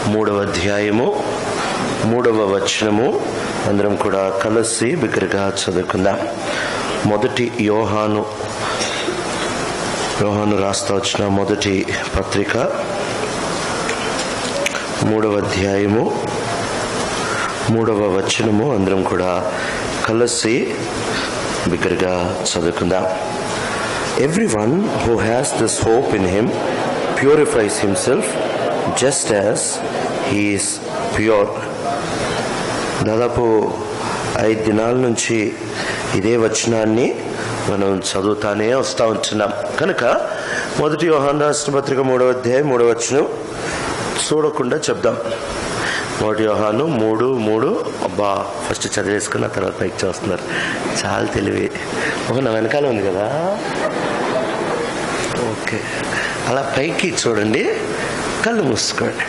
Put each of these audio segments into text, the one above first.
మూడవ అధ్యాయము మూడవ వచనము అందరం కూడా కలిసి బిగ్గరగా చదువుకుందాం మొదటి యోహాను యోహాను రాస్తా వచ్చిన మొదటి పత్రిక మూడవ అధ్యాయము మూడవ వచనము అందరం కూడా కలిసి బిగ్గరగా చదువుకుందాం Everyone who has this hope in him purifies himself just as he is pure. దాదాపు ఐదు దినాల నుంచి ఇదే వచనాన్ని మనం చదువుతానే వస్తూ ఉంటున్నాం కనుక మొదటి యోహాన్ రాష్ట్ర పత్రిక మూడవ అధ్యాయం మూడవ వచనం చూడకుండా చెప్దాం మొదటి యోహాను మూడు మూడు అబ్బా ఫస్ట్ చదివేసుకున్న తర్వాత పైకి చూస్తున్నారు చాలా తెలివి ఒక నా వెనకాల ఉంది కదా ఓకే అలా పైకి చూడండి కళ్ళు మూసుకోండి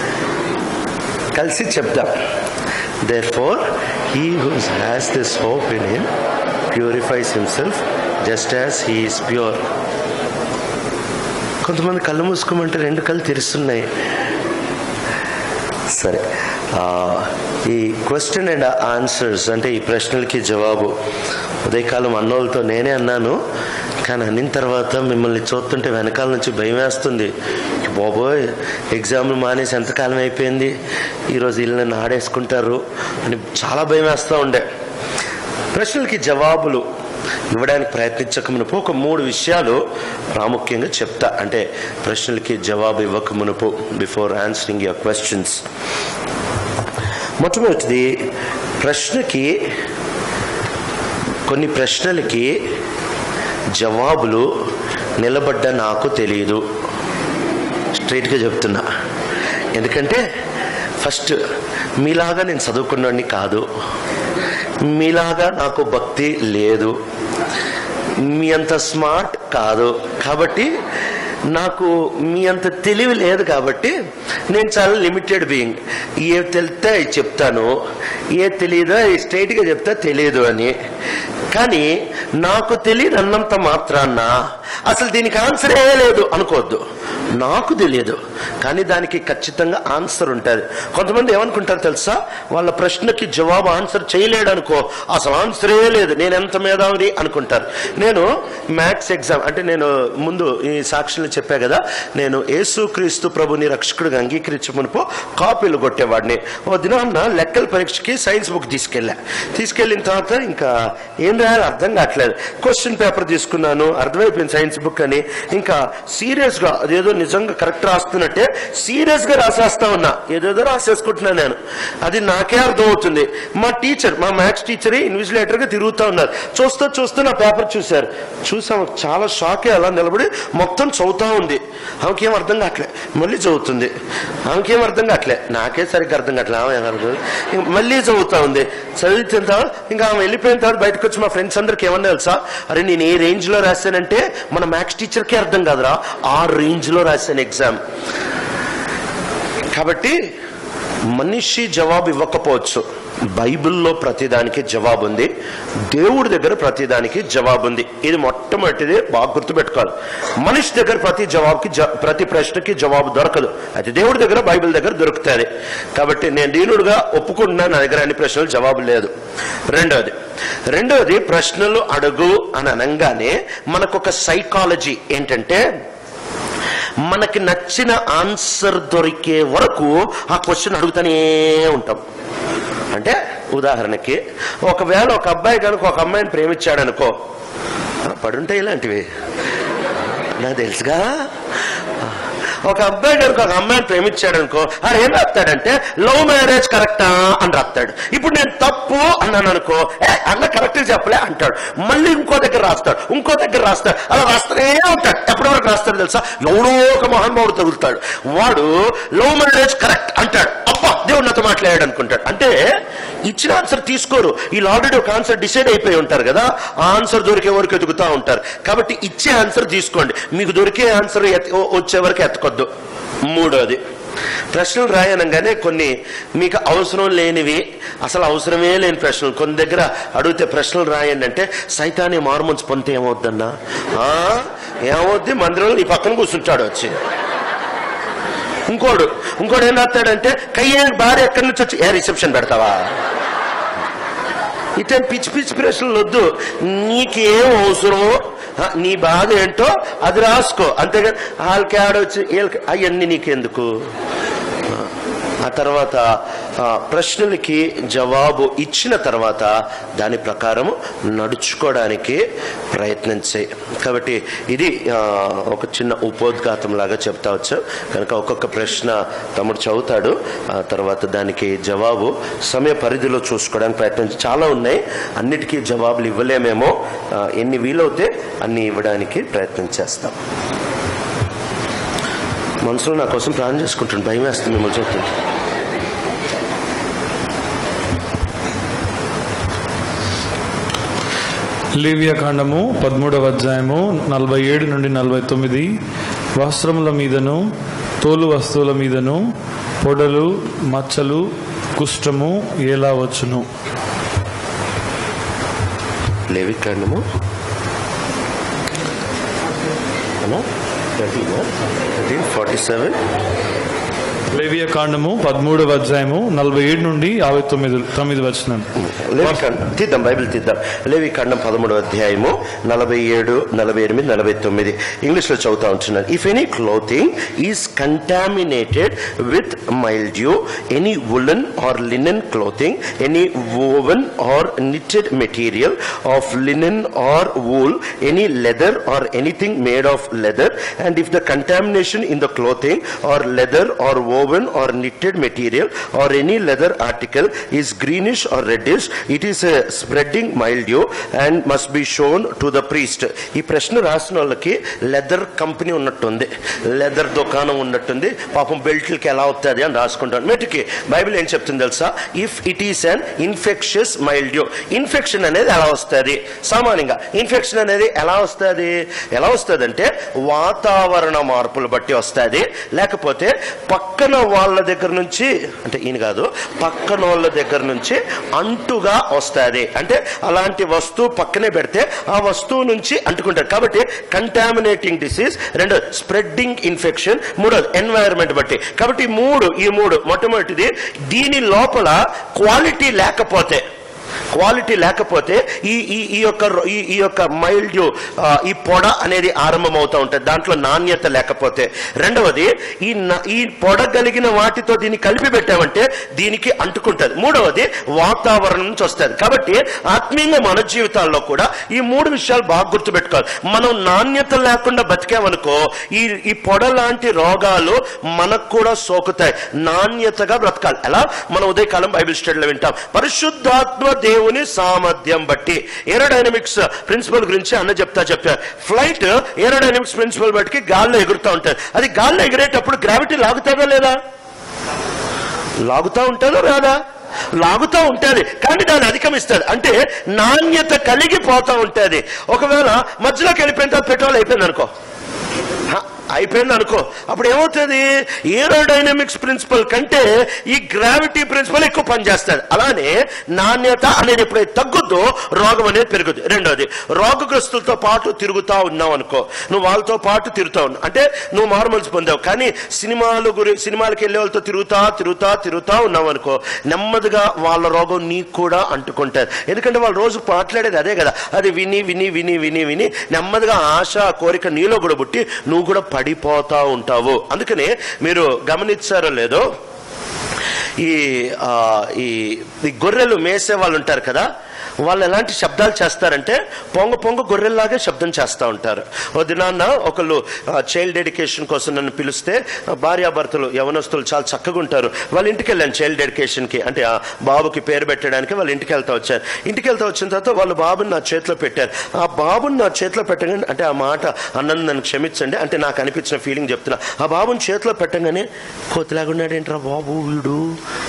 కలిసి చెప్దాం there for he who has this hope in him purifies himself just as he is pure కొంతమంది కళ్ళు మూసుకోమంటే రెండు కళ్ళు తెరుస్తున్నాయి సరే ఆ, ఈ క్వశ్చన్ అండ్ ఆన్సర్స్ అంటే ఈ ప్రశ్నలకి జవాబు ఉదయకాలం అన్నోళ్ళతో నేనే అన్నాను కానీ అన్నిన తర్వాత మిమ్మల్ని చూస్తుంటే వెనకాల నుంచి భయం వేస్తుంది బాబోయ్ ఎగ్జామ్లు మానేసి ఎంతకాలం అయిపోయింది ఈరోజు వీళ్ళు నన్ను ఆడేసుకుంటారు అని చాలా భయం వేస్తూ ఉండే ప్రశ్నలకి జవాబులు ఇవ్వడానికి ప్రయత్నించక మునుపు ఒక మూడు విషయాలు ప్రాముఖ్యంగా చెప్తా అంటే ప్రశ్నలకి జవాబు ఇవ్వక మునుపు బిఫోర్ ఆన్సరింగ్ యువర్ క్వశ్చన్స్ మొట్టమొదటిది ప్రశ్నకి కొన్ని ప్రశ్నలకి జవాబులు నిలబడ్డ నాకు తెలియదు స్ట్రైట్గా చెప్తున్నా ఎందుకంటే ఫస్ట్ మీలాగా నేను చదువుకున్నవాడిని కాదు మీలాగా నాకు భక్తి లేదు మీ అంత స్మార్ట్ కాదు కాబట్టి నాకు మీ అంత తెలివి లేదు కాబట్టి నేను చాలా లిమిటెడ్ బీయింగ్ ఏ తెలితే అవి చెప్తాను ఏ తెలియదో అవి స్ట్రైట్గా చెప్తా తెలియదు అని కానీ నాకు తెలియదు అన్నంత మాత్రాన్న అసలు దీనికి ఆన్సరే లేదు అనుకోవద్దు నాకు తెలియదు కానీ దానికి ఖచ్చితంగా ఆన్సర్ ఉంటుంది కొంతమంది ఏమనుకుంటారు తెలుసా వాళ్ళ ప్రశ్నకి జవాబు ఆన్సర్ చేయలేడు అనుకో అసలు ఆన్సరే లేదు నేను ఎంత మేధావిని అనుకుంటారు నేను మ్యాథ్స్ ఎగ్జామ్ అంటే నేను ముందు ఈ సాక్షులు చెప్పా కదా నేను యేసుక్రీస్తు ప్రభుని రక్షకుడిగా అంగీకరించే మునుపు కాపీలు కొట్టేవాడిని ఓ దినాన్న లెక్కల పరీక్షకి సైన్స్ బుక్ తీసుకెళ్ళా తీసుకెళ్ళిన తర్వాత ఇంకా ఏం రాయాలి అర్థం కావట్లేదు క్వశ్చన్ పేపర్ తీసుకున్నాను అర్థమైపోయింది సైన్స్ బుక్ అని ఇంకా సీరియస్ గా అదేదో నిజంగా కరెక్ట్ రాస్తున్నట్టే సీరియస్ గా రాసేస్తా ఉన్నా ఏదేదో రాసేసుకుంటున్నా నేను అది నాకే అర్థం అవుతుంది మా టీచర్ మా మ్యాథ్స్ టీచరే ఇన్విజిలేటర్ గా తిరుగుతా ఉన్నారు చూస్తూ చూస్తూ నా పేపర్ చూశారు చూసాం చాలా షాక్ అలా నిలబడి మొత్తం చదువుతా ఉంది ఆమెకేం అర్థం కావట్లే మళ్ళీ చదువుతుంది ఆమెకేం అర్థం కావట్లే నాకే సరిగ్గా అర్థం కావట్లే ఆమె ఏం అర్థం ఇంక మళ్ళీ చదువుతా ఉంది చదివిన తర్వాత ఇంకా ఆమె వెళ్ళిపోయిన తర్వాత బయటకు వచ్చి మా ఫ్రెండ్స్ అందరికి ఏమన్నా తెలుసా అరే నేను ఏ రేంజ్ లో రాశానంటే మన మ్యాథ్స్ టీచర్కే అర్థం కాదురా ఆ రేంజ్ లో రాశాను ఎగ్జామ్ కాబట్టి మనిషి జవాబు ఇవ్వకపోవచ్చు బైబిల్లో ప్రతిదానికి జవాబు ఉంది దేవుడి దగ్గర ప్రతిదానికి జవాబు ఉంది ఇది మొట్టమొదటిది బాగా గుర్తుపెట్టుకోవాలి మనిషి దగ్గర ప్రతి జవాబుకి జ- ప్రతి ప్రశ్నకి జవాబు దొరకదు అది దేవుడి దగ్గర బైబిల్ దగ్గర దొరుకుతుంది కాబట్టి నేను దీనుడుగా ఒప్పుకుంటున్నా నా దగ్గర అన్ని ప్రశ్నలు జవాబు లేదు రెండోది రెండోది ప్రశ్నలు అడుగు అని అనగానే మనకొక సైకాలజీ ఏంటంటే మనకి నచ్చిన ఆన్సర్ దొరికే వరకు ఆ క్వశ్చన్ అడుగుతూనే ఉంటాం అంటే ఉదాహరణకి ఒకవేళ ఒక అబ్బాయి కనుక ఒక అమ్మాయిని ప్రేమించాడు అనుకో పడుంటాయి ఇలాంటివి నాకు తెలుసుగా ఒక అబ్బాయి కనుక ఒక అమ్మాయిని ప్రేమించాడు అనుకో అది ఏం రాస్తాడంటే లవ్ మ్యారేజ్ కరెక్టా అని రాస్తాడు ఇప్పుడు నేను తప్పు అన్నాను అనుకో "ఏ, అన్న కరెక్ట్ చెప్పలే అంటాడు మళ్ళీ ఇంకో దగ్గర రాస్తాడు ఇంకో దగ్గర రాస్తాడు అలా రాస్తూనే ఉంటాడు ఎప్పటి వరకు రాస్తాడు తెలుసా ఎవడో ఒక మహానుభావుడు తగులుతాడు వాడు లవ్ మ్యారేజ్ కరెక్ట్ అంటాడు అబ్బా దేవుడు నాతో మాట్లాడాడు అనుకుంటాడు అంటే ఇచ్చిన ఆన్సర్ తీసుకోరు వీళ్ళు ఆల్రెడీ ఒక ఆన్సర్ డిసైడ్ అయిపోయి ఉంటారు కదా ఆ ఆన్సర్ దొరికే వరకు ఎదుగుతూ ఉంటారు కాబట్టి ఇచ్చే ఆన్సర్ తీసుకోండి మీకు దొరికే ఆన్సర్ వచ్చే వరకు ఎత్తకొద్దు మూడోది ప్రశ్నలు రాయనంగానే కొన్ని మీకు అవసరం లేనివి అసలు అవసరమే లేని ప్రశ్నలు కొన్ని దగ్గర అడిగితే ప్రశ్నలు రాయండి అంటే సైతాన్ని మారుమంచి పొందితే ఏమవుద్దన్నా ఆ, ఏమవుద్ది మందిరంలో నీ పక్కన కూర్చుంటాడు వచ్చి ఇంకోడు ఇంకోడు ఏం రాస్తాడంటే కయ్యే భార్య ఎక్కడి నుంచి వచ్చి ఏ రిసెప్షన్ పెడతావా ఇటే పిచ్చి పిచ్చి ప్రశ్నలు వద్దు నీకేం అవసరమో ఆ, నీ బాధ ఏంటో అది రాసుకో అంతేగాని వాళ్ళకి ఆడొచ్చి వీళ్ళకి అవన్నీ నీకెందుకు ఆ తర్వాత ఆ, ప్రశ్నలకి జవాబు ఇచ్చిన తర్వాత దాని ప్రకారం నడుచుకోవడానికి ప్రయత్నం చేయి కాబట్టి ఇది ఆ, ఒక చిన్న ఉపోద్ఘాతం లాగా చెప్తా వచ్చా కనుక ఒక్కొక్క ప్రశ్న తమ్ముడు చదువుతాడు ఆ తర్వాత దానికి జవాబు సమయ పరిధిలో చూసుకోవడానికి ప్రయత్నం చేయి. చాలా ఉన్నాయి అన్నిటికీ జవాబులు ఇవ్వలేమేమో ఆ, ఎన్ని వీలవుతే అన్ని ఇవ్వడానికి ప్రయత్నం చేస్తాం మనసులో నా కోసం ప్లాన్ చేసుకుంటాను భయం వేస్తుంది మిమ్మల్ని చూస్తుంటే లేవియా కాండము పదమూడవ అధ్యాయము నలభై ఏడు నుండి నలభై తొమ్మిది వస్త్రముల మీదను తోలు వస్తువుల మీదను పొడలు మచ్చలు కుష్టము ఎలా వచ్చును లేవి కాండము ఫార్టీ సెవెన్ లేవియా కాండము పదమూడవ అధ్యాయము నలభై ఏడు నుండి యాభై తొమ్మిది తొమ్మిది వచ్చిన లేవి కాండం తీద్దాం బైబిల్ తీద్దాం లేవి కాండం పదమూడవ అధ్యాయము నలభై ఏడు నలభై ఎనిమిది నలభై తొమ్మిది ఇంగ్లీష్ లో చదువుతా ఉంటున్నాను if any clothing is contaminated with mildew any woollen or linen clothing any woven or knitted material of linen or wool any leather or anything made of leather and if the contamination in the clothing or leather or woven or knitted material or any leather article is greenish or reddish it is a spreading mildew and must be shown to the priest ఈ ప్రశ్న రాసిన వాళ్ళకి leather company ఉన్నట్టుంది leather దుకాణం ఉన్నట్టుంది పాపం బెల్ట్లకి ఎలా అవుతుంది అని రాసుకుంటాను మెట్టుకి బైబిల్ ఏం చెప్తుంది తెలుసా if it is an infectious mildew infection అనేది ఎలా వస్తుంది సామాన్యంగా ఇన్ఫెక్షన్ అనేది ఎలా వస్తుంది ఎలా వస్తుంది అంటే వాతావరణ మార్పులు బట్టి వస్తుంది లేకపోతే పక్కన వాళ్ళ దగ్గర నుంచి అంటే ఈయన కాదు పక్కన వాళ్ళ దగ్గర నుంచి అంటుగా వస్తుంది అంటే అలాంటి వస్తువు పక్కనే పెడితే ఆ వస్తువు నుంచి అంటుకుంటారు కాబట్టి కంటామినేటింగ్ డిసీజ్ రెండు స్ప్రెడ్డింగ్ ఇన్ఫెక్షన్ మూడోది ఎన్వైరన్మెంట్ బట్టి కాబట్టి ఈ మూడు ఈ మూడు మొట్టమొదటిది దీని లోపల క్వాలిటీ లేకపోతే క్వాలిటీ లేకపోతే ఈ ఈ ఈ యొక్క రొ- ఈ ఈ యొక్క మైల్డ్ ఈ పొడ అనేది ఆరంభమవుతూ ఉంటుంది దాంట్లో నాణ్యత లేకపోతే రెండవది ఈ న- ఈ పొడ కలిగిన వాటితో దీన్ని కలిపి పెట్టామంటే దీనికి అంటుకుంటుంది మూడవది వాతావరణం నుంచి వస్తుంది కాబట్టి ఆత్మీయంగా మన జీవితాల్లో కూడా ఈ మూడు విషయాలు బాగా గుర్తుపెట్టుకోవాలి మనం నాణ్యత లేకుండా బతికామనుకో ఈ ఈ పొడ లాంటి రోగాలు మనకు కూడా సోకుతాయి నాణ్యతగా బ్రతకాలి ఎలా మనం ఉదయకాలం బైబిల్ స్టడీలో వింటాం పరిశుద్ధాత్మ దేవుని సామర్థ్యం బట్టి ఏరోడైనమిక్స్ ప్రిన్సిపల్ గురించి అన్న చెప్తా చెప్పారు ఫ్లైట్ ఏరోడైనమిక్స్ ప్రిన్సిపల్ బట్టి గాల్లో ఎగురుతూ ఉంటుంది అది గాల్లో ఎగిరేటప్పుడు గ్రావిటీ లాగుతుందా లేదా లాగుతూ ఉంటుందా రాదా లాగుతూ ఉంటుంది కానీ దాన్ని అధిగమిస్తుంది అంటే నాణ్యత కలిగి పోతూ ఉంటుంది ఒకవేళ మధ్యలోకి వెళ్ళిపోయిన తర్వాత పెట్రోల్ అయిపోయింది అనుకో హ, అయిపోయింది అనుకో అప్పుడు ఏమవుతుంది ఏరోడైనమిక్స్ ప్రిన్సిపల్ కంటే ఈ గ్రావిటీ ప్రిన్సిపల్ ఎక్కువ పనిచేస్తుంది అలానే నాణ్యత అనేది ఎప్పుడైతే తగ్గుద్దో రోగం అనేది పెరుగుద్ది రెండోది రోగగ్రస్తులతో పాటు తిరుగుతా ఉన్నావు అనుకో నువ్వు వాళ్ళతో పాటు తిరుగుతా ఉన్నావు అంటే నువ్వు మార్మల్స్ పొందావు కానీ సినిమాలు గురి సినిమాలకు వెళ్ళే వాళ్ళతో తిరుగుతా తిరుగుతా తిరుగుతా ఉన్నావు అనుకో నెమ్మదిగా వాళ్ళ రోగం నీకు కూడా అంటుకుంటారు ఎందుకంటే వాళ్ళు రోజు మాట్లాడేది అదే కదా అది విని విని విని విని విని నెమ్మదిగా ఆశ కోరిక నీలో కూడా పుట్టి నువ్వు కూడా పడిపోతా ఉంటావు అందుకనే మీరు గమనించారో లేదో ఈ ఆ, ఈ ఈ గొర్రెలు మేసే వాళ్ళు ఉంటారు కదా వాళ్ళు ఎలాంటి శబ్దాలు చేస్తారంటే పొంగ పొంగ గొర్రెల్లాగే శబ్దం చేస్తూ ఉంటారు ఓ దినాన్న ఒకళ్ళు చైల్డ్ డెడికేషన్ కోసం నన్ను పిలిస్తే ఆ, భార్యాభర్తలు యవనస్తులు చాలా చక్కగా ఉంటారు వాళ్ళ ఇంటికి వెళ్ళాను చైల్డ్ డెడికేషన్కి అంటే ఆ బాబుకి పేరు పెట్టడానికి వాళ్ళ ఇంటికి వెళ్తా వచ్చారు ఇంటికి వెళ్తా వచ్చిన తర్వాత వాళ్ళు బాబుని నా చేతిలో పెట్టారు ఆ బాబుని నా చేతిలో పెట్టగానే అంటే ఆ మాట అన్నది నన్ను క్షమించండి అంటే నాకు అనిపించిన ఫీలింగ్ చెప్తున్నా ఆ బాబుని చేతిలో పెట్టగానే కోతిలాగున్నాడు ఏంట్రా బాబు వీడు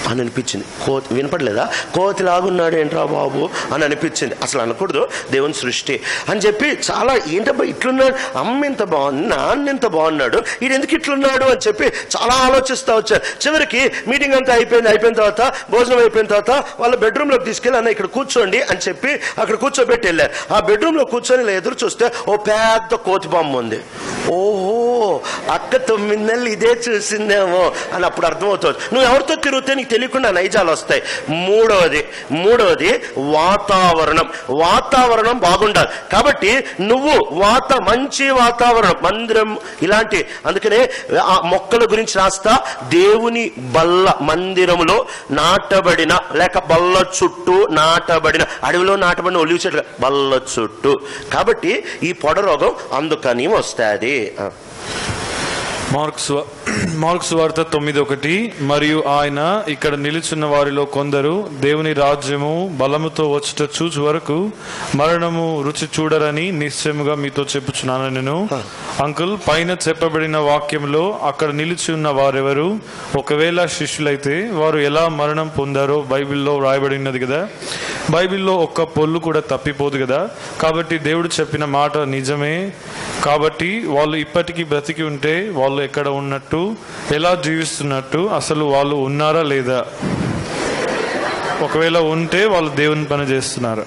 అని అనిపించింది కోతి వినపడలేదా కోతి లాగున్నాడు ఏంట్రా బాబు అని అనిపించింది అసలు అనకూడదు దేవుని సృష్టి అని చెప్పి చాలా ఏంటబ్బా ఇట్లున్నాడు అమ్మ ఎంత బాగుంది నాన్న ఎంత బాగున్నాడు ఈడు ఎందుకు ఇట్లున్నాడు అని చెప్పి చాలా ఆలోచిస్తూ వచ్చారు చివరికి మీటింగ్ అంతా అయిపోయింది అయిపోయిన తర్వాత భోజనం అయిపోయిన తర్వాత వాళ్ళ బెడ్రూమ్లోకి తీసుకెళ్ళి అన్న ఇక్కడ కూర్చోండి అని చెప్పి అక్కడ కూర్చోబెట్టి వెళ్ళారు ఆ బెడ్రూమ్లో కూర్చొని ఇలా ఎదురు చూస్తే ఓ పెద్ద కోతి బొమ్మ ఉంది ఓహో అక్క తొమ్మిది నెలలు ఇదే చూసిందేమో అని అప్పుడు అర్థమవుతుంది నువ్వు ఎవరితో తిరిగితే నీకు తెలియకుండా నైజాలు వస్తాయి మూడవది మూడవది వాతావరణం వాతావరణం బాగుండాలి కాబట్టి నువ్వు వాత మంచి వాతావరణం మందిరం ఇలాంటి అందుకనే ఆ మొక్కల గురించి రాస్తా దేవుని బల్ల మందిరములో నాటబడిన లేక బల్ల చుట్టూ నాటబడిన అడవిలో నాటబడిన ఒలివి చెట్లు బల్ల చుట్టూ కాబట్టి ఈ పొడ రోగం అందుకని వస్తుంది మార్క్స్ వ- మార్క్స్ వార్త తొమ్మిది ఒకటి మరియు ఆయన ఇక్కడ నిలుచున్న వారిలో కొందరు దేవుని రాజ్యము బలముతో వచ్చుట చూచు వరకు మరణము రుచి చూడరని నిశ్చయముగా మీతో చెప్పుచున్నాను నేను అంకుల్ పైన చెప్పబడిన వాక్యంలో అక్కడ నిలిచి ఉన్న వారెవరు ఒకవేళ శిష్యులైతే వారు ఎలా మరణం పొందారో బైబిల్లో రాయబడి ఉన్నది కదా బైబిల్లో ఒక్క పొల్లు కూడా తప్పిపోదు కదా కాబట్టి దేవుడు చెప్పిన మాట నిజమే కాబట్టి వాళ్ళు ఇప్పటికీ బ్రతికి ఉంటే వాళ్ళు ఎక్కడ ఉన్నట్టు ఎలా జీవిస్తున్నట్టు అసలు వాళ్ళు ఉన్నారా లేదా ఒకవేళ ఉంటే వాళ్ళు దేవుని పని చేస్తున్నారు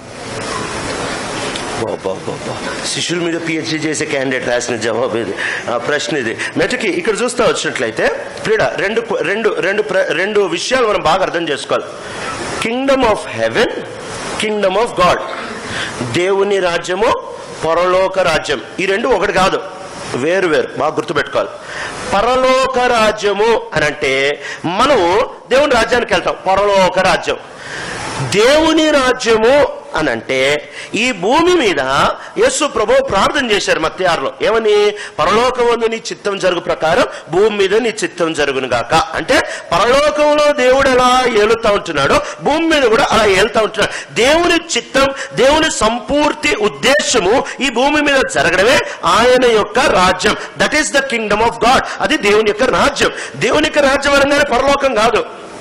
బాబా బాబా శిష్యుల మీద పిహెచ్డి చేసే క్యాండిడేట్ రాసిన జవాబు ఇది ఆ ప్రశ్న ఇది మెటకి ఇక్కడ చూస్తా వచ్చినట్లయితే క్రీడ రెండు రెండు రెండు ప్ర- రెండు విషయాలు మనం బాగా అర్థం చేసుకోవాలి kingdom of heaven kingdom of God దేవుని రాజ్యము పరలోక రాజ్యం ఈ రెండు ఒకటి కాదు వేరు వేరు బాగా గుర్తుపెట్టుకోవాలి పరలోక రాజ్యము అని అంటే మనము దేవుని రాజ్యానికి వెళ్తాం పరలోక రాజ్యం దేవుని రాజ్యము అని అంటే ఈ భూమి మీద యేసు ప్రభు ప్రార్థన చేశారు మత్యారులో ఏమని పరలోకమందు నీ చిత్తం జరుగు ప్రకారం భూమి మీద నీ చిత్తం జరుగును గాక అంటే పరలోకంలో దేవుడు ఎలా ఏలుతా ఉంటున్నాడో భూమి మీద కూడా అలా ఏలుతా ఉంటున్నాడు దేవుని చిత్తం దేవుని సంపూర్తి ఉద్దేశము ఈ భూమి మీద జరగడమే ఆయన యొక్క రాజ్యం that is the kingdom of God అది దేవుని యొక్క రాజ్యం దేవుని యొక్క రాజ్యం అనగానే పరలోకం కాదు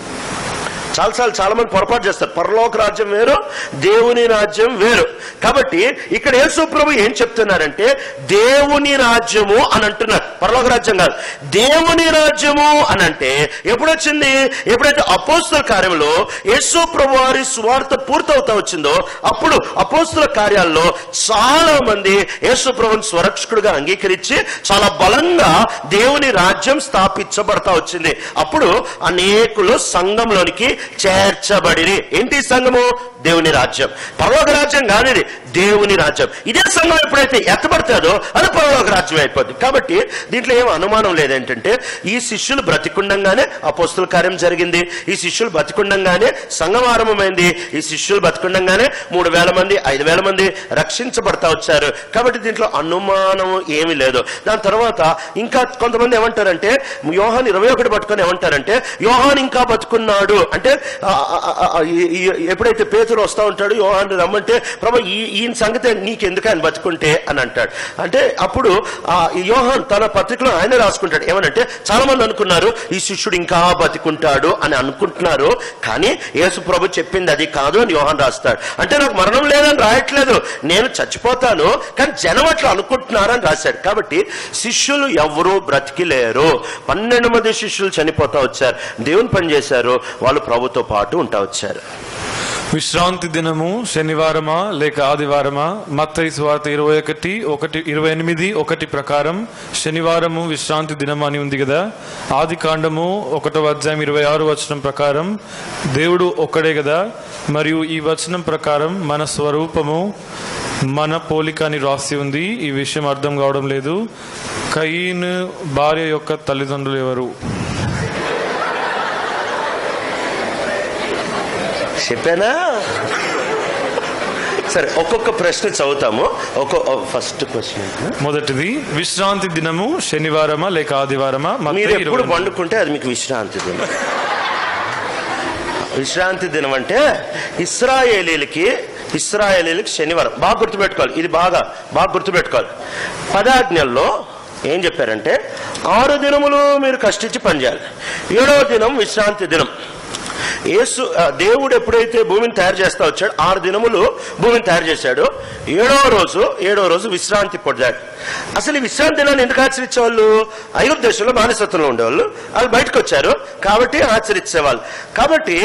చాలాసార్లు చాలా మంది పొరపాటు చేస్తారు పరలోక రాజ్యం వేరు దేవుని రాజ్యం వేరు కాబట్టి ఇక్కడ యేసు ప్రభు ఏం చెప్తున్నారంటే దేవుని రాజ్యము అని అంటున్నారు పరలోక రాజ్యం కాదు దేవుని రాజ్యము అని అంటే ఎప్పుడు వచ్చింది ఎప్పుడైతే అపోస్తుల కార్యంలో యేసు ప్రభు వారి సువార్త పూర్తవుతా వచ్చిందో అప్పుడు అపోస్తుల కార్యాల్లో చాలా మంది యేసు ప్రభుని స్వరక్షకుడుగా అంగీకరించి చాలా బలంగా దేవుని రాజ్యం స్థాపించబడతా వచ్చింది అప్పుడు అనేకులు సంఘంలోనికి చేర్చబడిరి ఏంటి సంఘము దేవుని రాజ్యం పరలోక రాజ్యం కాదు ఇది దేవుని రాజ్యం ఇదే సంఘం ఎప్పుడైతే ఎత్తబడుతుందో అది పరలోక రాజ్యం అయిపోద్ది కాబట్టి దీంట్లో ఏం అనుమానం లేదేంటంటే ఈ శిష్యులు బ్రతికుండంగానే అపోస్తుల కార్యం జరిగింది ఈ శిష్యులు బతికుండంగానే సంఘం ఆరంభమైంది ఈ శిష్యులు బతికుండంగానే మూడు వేల మంది ఐదు వేల మంది రక్షించబడతా వచ్చారు కాబట్టి దీంట్లో అనుమానం ఏమీ లేదు దాని తర్వాత ఇంకా కొంతమంది ఏమంటారంటే యోహాన్ ఇరవై ఒకటి పట్టుకొని ఏమంటారంటే యోహాన్ ఇంకా బతుకున్నాడు అంటే ఆ, ఆ, ఆ, ఆ, ఈ- ఈ- ఎప్పుడైతే పేతురు వస్తా ఉంటాడు యోహాన్ రమ్మంటే ప్రభు ఈ ఈయన సంగతి నీకెందుకు ఆయన బతుకుంటే అని అంటాడు అంటే అప్పుడు ఆ ఈ యోహాన్ తన పత్రికలో ఆయన రాసుకుంటాడు ఏమనంటే చాలా మంది అనుకున్నారు ఈ శిష్యుడు ఇంకా బతికుంటాడు అని అనుకుంటున్నారు కానీ యేసు ప్రభు చెప్పింది అది కాదు అని యోహాన్ రాస్తాడు అంటే నాకు మరణం లేదని రాయట్లేదు నేను చచ్చిపోతాను కానీ జనం అట్లా అనుకుంటున్నారని రాశాడు కాబట్టి శిష్యులు ఎవరూ బ్రతికి లేరు పన్నెండు మంది శిష్యులు చనిపోతా వచ్చారు దేవుని పని చేశారు వాళ్ళు ప్రభుతో పాటు ఉంటా వచ్చారు విశ్రాంతి దినము శనివారమా లేక ఆదివారమా మత్తయి స్వార్త ఇరవై ఒకటి ఒకటి ఇరవై ఎనిమిది ఒకటి ప్రకారం శనివారము విశ్రాంతి దినం అని ఉంది కదా ఆది కాండము ఒకటో అధ్యాయం ఇరవై ఆరు వచనం ప్రకారం దేవుడు ఒక్కడే కదా మరియు ఈ వచనం ప్రకారం మన స్వరూపము మన పోలిక అని రాసి ఉంది ఈ విషయం అర్థం కావడం లేదు కయీన్ భార్య యొక్క తల్లిదండ్రులు ఎవరు చెప్పానా సరే ఒక్కొక్క ప్రశ్న చదువుతాము ఒక్కొక్క ఫస్ట్ క్వశ్చన్ మొదటిది విశ్రాంతి దినము శనివారమా లేక ఆదివారమా మత్తయి మీరు ఇరవై ఎప్పుడు ఎనిమిది. పండుకుంటే అది మీకు విశ్రాంతి దినం విశ్రాంతి దినం అంటే ఇస్రాయేలీలకి ఇస్రాయేలీలకి శనివారం బాగా గుర్తుపెట్టుకోవాలి ఇది బాగా బాగా గుర్తుపెట్టుకోవాలి పదాజ్ఞల్లో ఏం చెప్పారంటే ఆరు దినములు మీరు కష్టించి పనిచేయాలి ఏడవ దినం విశ్రాంతి దినం యేసు ఆ, దేవుడు ఎప్పుడైతే భూమిని తయారు చేస్తా వచ్చాడు ఆరు దినములు భూమిని తయారు చేశాడు ఏడవ రోజు ఏడవ రోజు విశ్రాంతి పొందాడు అసలు ఈ విశ్రాంతి దినాన్ని ఎందుకు ఆచరించేవాళ్ళు ఐగుప్తు దేశంలో బానిసత్వంలో ఉండేవాళ్ళు వాళ్ళు బయటకు వచ్చారు కాబట్టి ఆచరించేవాళ్ళు కాబట్టి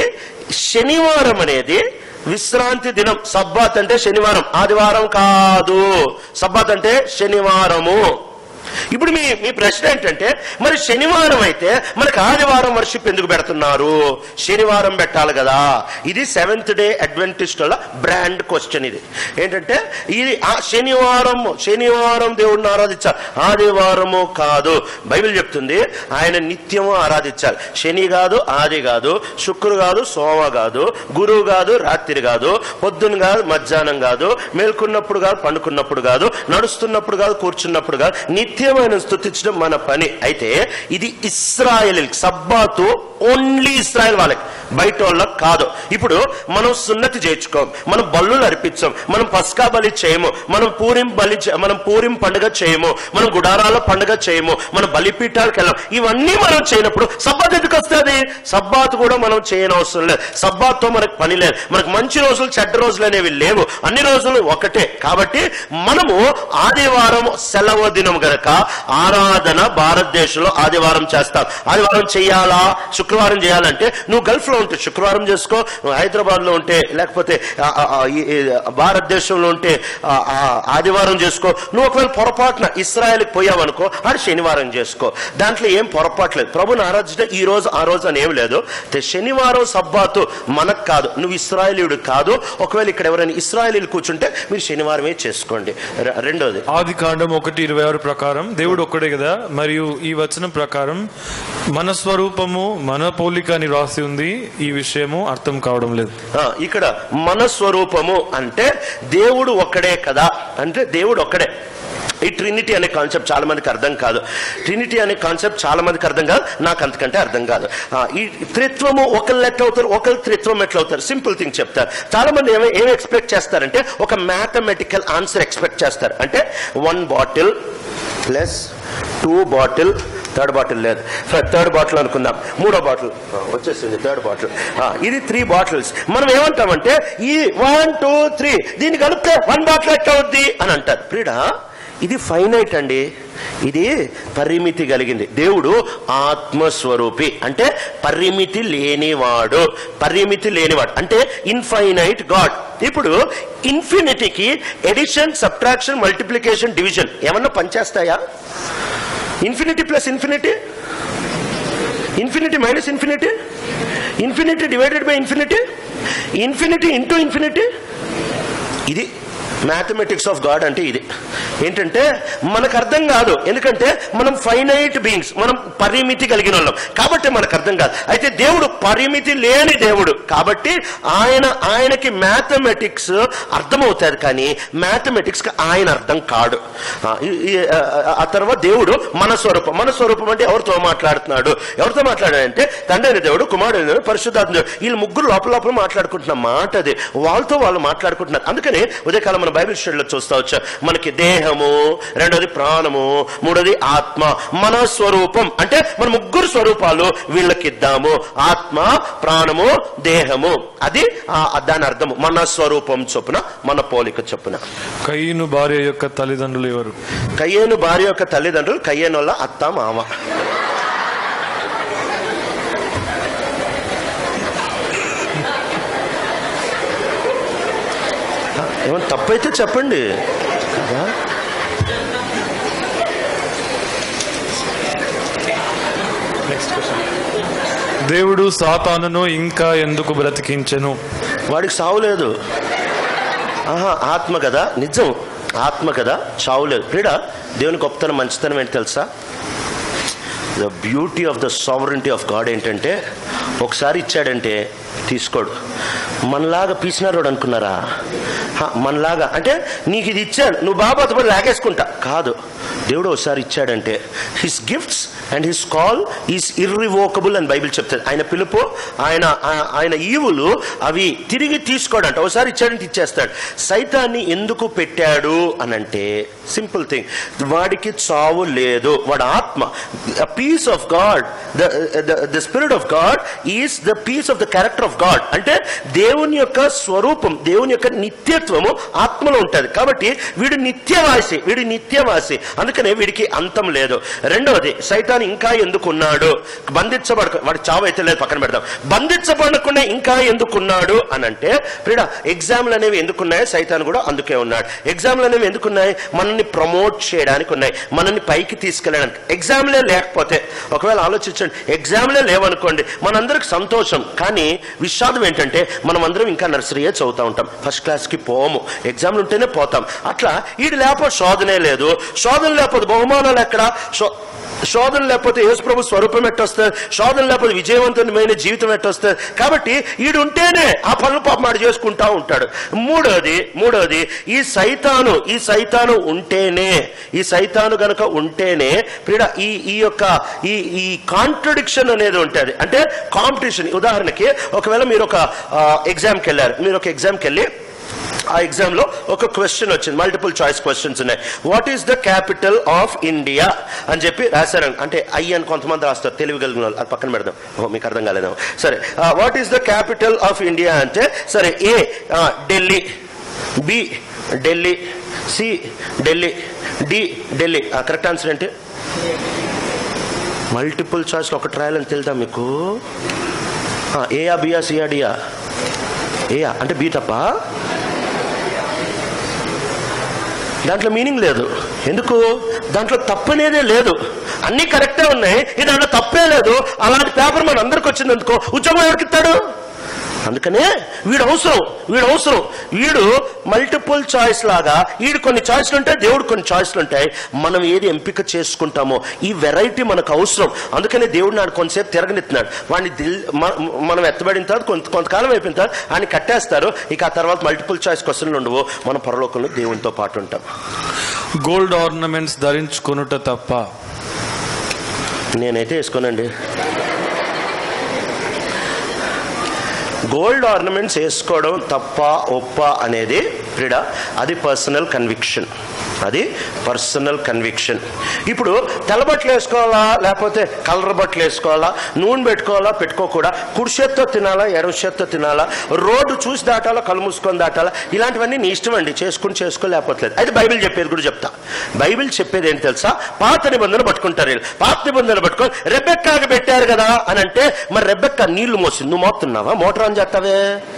శనివారం అనేది విశ్రాంతి దినం సబ్బాత్ అంటే శనివారం ఆదివారం కాదు సబ్బాత్ అంటే శనివారము ఇప్పుడు మీ మీ ప్రశ్న ఏంటంటే మరి శనివారం అయితే మనకు ఆదివారం వర్షిప్ ఎందుకు పెడుతున్నారు శనివారం పెట్టాలి కదా ఇది Seventh Day Adventist brand question ఇది ఏంటంటే ఇది ఆ శనివారం శనివారం దేవుడిని ఆరాధించాలి ఆదివారము కాదు బైబిల్ చెప్తుంది ఆయన నిత్యము ఆరాధించాలి శని కాదు ఆది కాదు శుక్రు కాదు సోమ కాదు గురువు కాదు రాత్రి కాదు పొద్దున కాదు మధ్యాహ్నం కాదు మేల్కొన్నప్పుడు కాదు పండుకున్నప్పుడు కాదు నడుస్తున్నప్పుడు కాదు కూర్చున్నప్పుడు కాదు నిత్యమైన స్థుతించడం మన పని అయితే ఇది ఇస్రాయల్ సబ్బాతు ఓన్లీ ఇస్రాయల్ వాళ్ళకి బయట వాళ్ళకి కాదు ఇప్పుడు మనం సున్నతి చేర్చుకోం మనం బల్లులు అర్పించాం మనం పస్కా బలి చేయము మనం పూరిం బలి చే- మనం పూరిం పండుగ చేయము మనం గుడారాల పండుగ చేయము మనం బలిపీఠాలకు వెళ్ళాం ఇవన్నీ మనం చేయనప్పుడు సబ్బాత్ ఎందుకు వస్తుంది సబ్బాత్ కూడా మనం చేయని అవసరం లేదు సబ్బాత్తో మనకు పని లేదు మనకు మంచి రోజులు చెడ్డ రోజులు అనేవి లేవు అన్ని రోజులు ఒకటే కాబట్టి మనము ఆదివారం సెలవు దినం గనక ఆరాధన భారతదేశంలో ఆదివారం చేస్తాం ఆదివారం చేయాలా శుక్రవారం చేయాలంటే నువ్వు గల్ఫ్ లో ఉంటే శుక్రవారం చేసుకో నువ్వు హైదరాబాద్ లో ఉంటే లేకపోతే ఆ, ఆ, ఆ, ఈ- ఈ భారతదేశంలో ఉంటే ఆ, ఆ, ఆదివారం చేసుకో నువ్వు ఒకవేళ పొరపాటున ఇస్రాయల్కి పోయావనుకో అది శనివారం చేసుకో దాంట్లో ఏం పొరపాటు లేదు ప్రభుని ఆరాధించడం ఈ రోజు ఆ రోజు అని ఏం లేదు అయితే శనివారం సబ్బాతు మనకు కాదు నువ్వు ఇస్రాయలీయుడు కాదు ఒకవేళ ఇక్కడ ఎవరైనా ఇస్రాయలీలు కూర్చుంటే మీరు శనివారమే చేసుకోండి రె- రెండోది ఆది కాండం ఒకటి ఇరవై ఆరు ప్రకారం దేవుడు ఒక్కడే కదా మరియు ఈ వచనం ప్రకారం మన స్వరూపము మన పోలిక అని రాసి ఉంది ఈ విషయము అర్థం కావడం లేదు ఆ, ఇక్కడ మన స్వరూపము అంటే దేవుడు ఒక్కడే కదా అంటే దేవుడు ఒక్కడే ఈ ట్రినిటీ అనే కాన్సెప్ట్ చాలా మందికి అర్థం కాదు ట్రినిటీ అనే కాన్సెప్ట్ చాలా మందికి అర్థం కాదు నాకు అంతకంటే అర్థం కాదు ఆ, ఈ త్రిత్వము ఒకళ్ళు ఎట్లా అవుతారు ఒకళ్ళు త్రిత్వం ఎట్లా అవుతారు సింపుల్ థింగ్ చెప్తారు చాలా మంది ఏమి ఏమి ఎక్స్పెక్ట్ చేస్తారంటే ఒక మ్యాథమెటికల్ ఆన్సర్ ఎక్స్పెక్ట్ చేస్తారు అంటే one bottle plus two bottle third bottle లేదు థర్డ్ బాటిల్ అనుకుందాం మూడో బాటిల్ వచ్చేసింది థర్డ్ బాటిల్ ఇది త్రీ బాటిల్స్ మనం ఏమంటామంటే ఈ వన్ టూ త్రీ దీన్ని కలిపితే వన్ బాటిల్ ఎట్లా అవుద్ది అని అంటారు ప్రీడా ఇది ఫైనైట్ అండి ఇది పరిమితి కలిగింది దేవుడు ఆత్మస్వరూపి అంటే పరిమితి లేనివాడు పరిమితి లేనివాడు అంటే ఇన్ఫైనైట్ గాడ్ ఇప్పుడు ఇన్ఫినిటీకి ఎడిషన్ సబ్ట్రాక్షన్ మల్టిప్లికేషన్ డివిజన్ ఏమన్నా పనిచేస్తాయా infinity plus infinity infinity minus infinity infinity divided by infinity infinity into infinity ఇది మ్యాథమెటిక్స్ ఆఫ్ గాడ్ అంటే ఇది ఏంటంటే మనకు అర్థం కాదు ఎందుకంటే మనం ఫైనైట్ బీయింగ్స్ మనం పరిమితి కలిగిన వాళ్ళం కాబట్టి మనకు అర్థం కాదు అయితే దేవుడు పరిమితి లేని దేవుడు కాబట్టి ఆయన ఆయనకి మ్యాథమెటిక్స్ అర్థమవుతుంది కానీ మ్యాథమెటిక్స్ ఆయన అర్థం కాడు ఆ, ఈ- ఈ- ఆ- ఆ తర్వాత దేవుడు మన స్వరూపం మన స్వరూపం అంటే ఎవరితో మాట్లాడుతున్నాడు ఎవరితో మాట్లాడాడంటే తండ్రి అయిన దేవుడు కుమారుడు అయిన దేవుడు, పరిశుద్ధాత్మ దేవుడు వీళ్ళు ముగ్గురు లోపల లోపల మాట్లాడుకుంటున్న మాట అది వాళ్ళతో వాళ్ళు మాట్లాడుకుంటున్నారు అందుకని ఉదయకాలం మన బైబిల్ స్టడీలో చూస్తా వచ్చా మనకి దేహము రెండోది ప్రాణము మూడోది ఆత్మ మన స్వరూపం అంటే మన ముగ్గురు స్వరూపాలు వీళ్ళకి ఇద్దాము ఆత్మ ప్రాణము దేహము అది ఆ- దాని అర్థము మన స్వరూపం చొప్పున మన పోలిక చొప్పున కయ్యను భార్య యొక్క తల్లిదండ్రులు ఎవరు కయ్యేను భార్య యొక్క తల్లిదండ్రులు కయ్యేను వల్ల అత్త మామ ఏమన్నా తప్పైతే చెప్పండి కదా దేవుడు సాతానును ఇంకా ఎందుకు బ్రతికించెను వాడికి సావు లేదు ఆహా ఆత్మ కదా నిజం ఆత్మ కదా చావు లేదు ప్రిడా దేవుని గొప్పతనం మంచితనం ఏంటి తెలుసా the beauty of the sovereignty of God ఏంటంటే ఒకసారి ఇచ్చాడంటే తీసుకోడు మనలాగా పీసినారోడు అనుకున్నారా హ, మనలాగా అంటే నీకు ఇది ఇచ్చాను నువ్వు బాబాతో పడి లాగేసుకుంటా కాదు దేవుడు ఒకసారి ఇచ్చాడంటే his gifts and his call is irrevocable అని బైబిల్ చెప్తుంది ఆయన పిలుపు ఆయన ఆ- ఆయన ఈవులు అవి తిరిగి తీసుకోడంట ఒకసారి ఇచ్చాడంటే ఇచ్చేస్తాడు సైతాన్ని ఎందుకు పెట్టాడు అని అంటే సింపుల్ థింగ్ వాడికి చావు లేదు వాడి ఆత్మ peace of God the spirit of God is the peace of the character of God అంటే దేవుని యొక్క స్వరూపం దేవుని యొక్క నిత్యత్వము ఆత్మలో ఉంటుంది కాబట్టి వీడు నిత్యవాసి వీడు నిత్యవాసి అందుకనే వీడికి అంతం లేదు రెండవది సైతాన్ ఇంకా ఎందుకున్నాడు బంధించబడక వాడి చావు అయితే లేదు పక్కన పెడదాం బంధించబడకుండా ఇంకా ఎందుకున్నాడు అని అంటే ప్రిడా ఎగ్జామ్లు అనేవి ఎందుకున్నాయి సైతాన్ కూడా అందుకే ఉన్నాడు ఎగ్జామ్లు అనేవి ఎందుకున్నాయి మనల్ని ప్రమోట్ చేయడానికి ఉన్నాయి మనల్ని పైకి తీసుకెళ్ళడానికి ఎగ్జామ్లే లేకపోతే ఒకవేళ ఆలోచించండి ఎగ్జామ్లే లేవనుకోండి మనందరికి సంతోషం కానీ విషాదం ఏంటంటే మనం అందరం ఇంకా నర్సరీయే చదువుతూ ఉంటాం ఫస్ట్ క్లాస్కి పోము ఎగ్జామ్లు ఉంటేనే పోతాం అట్లా ఈడు లేకపోతే శోధనే లేదు శోధన లేకపోతే బహుమానాలు ఎక్కడ శో- శోధన లేకపోతే యేసుప్రభు స్వరూపం ఎట్టొస్తుంది శోధన లేకపోతే విజయవంతమైన జీవితం ఎట్టొస్తుంది కాబట్టి ఈడు ఉంటేనే ఆ పనులు పాపం ఆడు చేసుకుంటా ఉంటాడు మూడోది మూడోది ఈ సైతాను ఈ సైతాను ఉంటేనే ఈ సైతాను గనక ఉంటేనే ప్రియుడ ఈ ఈ యొక్క ఈ ఈ కాంట్రడిక్షన్ అనేది ఉంటుంది అంటే కాంపిటీషన్ ఉదాహరణకి ఒకవేళ మీరు ఒక ఎగ్జామ్కి వెళ్ళారు మీరు ఒక ఎగ్జామ్కి వెళ్ళి ఆ ఎగ్జామ్ లో ఒక క్వశ్చన్ వచ్చింది మల్టిపుల్ చాయిస్ క్వశ్చన్స్ ఉన్నాయి what is the capital of India అని చెప్పి రాశారు అంటే ఐ అని కొంతమంది రాస్తారు తెలివి కలిగిన వాళ్ళు అది పక్కన పెడదాం ఓ మీకు అర్థం కాలేదేమో సరే what is the capital of India అంటే సరే A Delhi B Delhi C Delhi D Delhi correct answer ఏంటి మల్టిపుల్ చాయిస్ ఒకటి రాయాలని తెలుదా మీకు ఆ, ఏయా బియా సియా డియా ఏయా అంటే బి తప్ప దాంట్లో మీనింగ్ లేదు ఎందుకు దాంట్లో తప్పనేదే లేదు అన్నీ కరెక్టే ఉన్నాయి ఈ దాంట్లో తప్పే లేదు అలాంటి పేపర్ మన అందరికి వచ్చింది ఎందుకో ఉద్యోగం ఎవరికి ఇస్తాడు అందుకనే వీడు అవసరం వీడు అవసరం వీడు మల్టిపుల్ చాయిస్ లాగా వీడు కొన్ని చాయిస్లు ఉంటాయి దేవుడు కొన్ని చాయిస్లు ఉంటాయి మనం ఏది ఎంపిక చేసుకుంటామో ఈ వెరైటీ మనకు అవసరం అందుకనే దేవుడు నాడు కొంతసేపు తిరగనిస్తున్నాడు వాడిని దిల్ మ- మనం ఎత్తబడిన తర్వాత కొంత కొంతకాలం అయిపోయిన తర్వాత ఆయన కట్టేస్తారు ఇక ఆ తర్వాత మల్టిపుల్ చాయిస్ క్వశ్చన్లు ఉండవు మన పరలోకంలో దేవునితో పాటు ఉంటాం గోల్డ్ ఆర్నమెంట్స్ ధరించుకొనుట తప్ప నేనైతే వేసుకోనండి గోల్డ్ ఆర్నమెంట్స్ వేసుకోవడం తప్ప ఒప్ప అనేది క్రీడ అది పర్సనల్ కన్విక్షన్ అది పర్సనల్ కన్విక్షన్ ఇప్పుడు తెల్ల బట్టలు వేసుకోవాలా లేకపోతే కలర్ బట్టలు వేసుకోవాలా నూనె పెట్టుకోవాలా పెట్టుకోకూడదా కుడి చేత్తో తినాలా ఎడమ చేత్తో తినాలా రోడ్డు చూసి దాటాలా కళ్ళు మూసుకొని దాటాలా ఇలాంటివన్నీ నీ ఇష్టం అండి చేసుకుని చేసుకోలేకపోతలేదు అయితే బైబిల్ చెప్పేది కూడా చెప్తా బైబిల్ చెప్పేది ఏంటి తెలుసా పాత నిబంధనలు పట్టుకుంటారు వీళ్ళు పాత నిబంధనలు పట్టుకొని రెబ్బెక్కాకి పెట్టారు కదా అని అంటే మరి రెబ్బెక్క నీళ్లు మోసింది నువ్వు మోస్తున్నావా మోటార్ ఆన్ చేస్తావే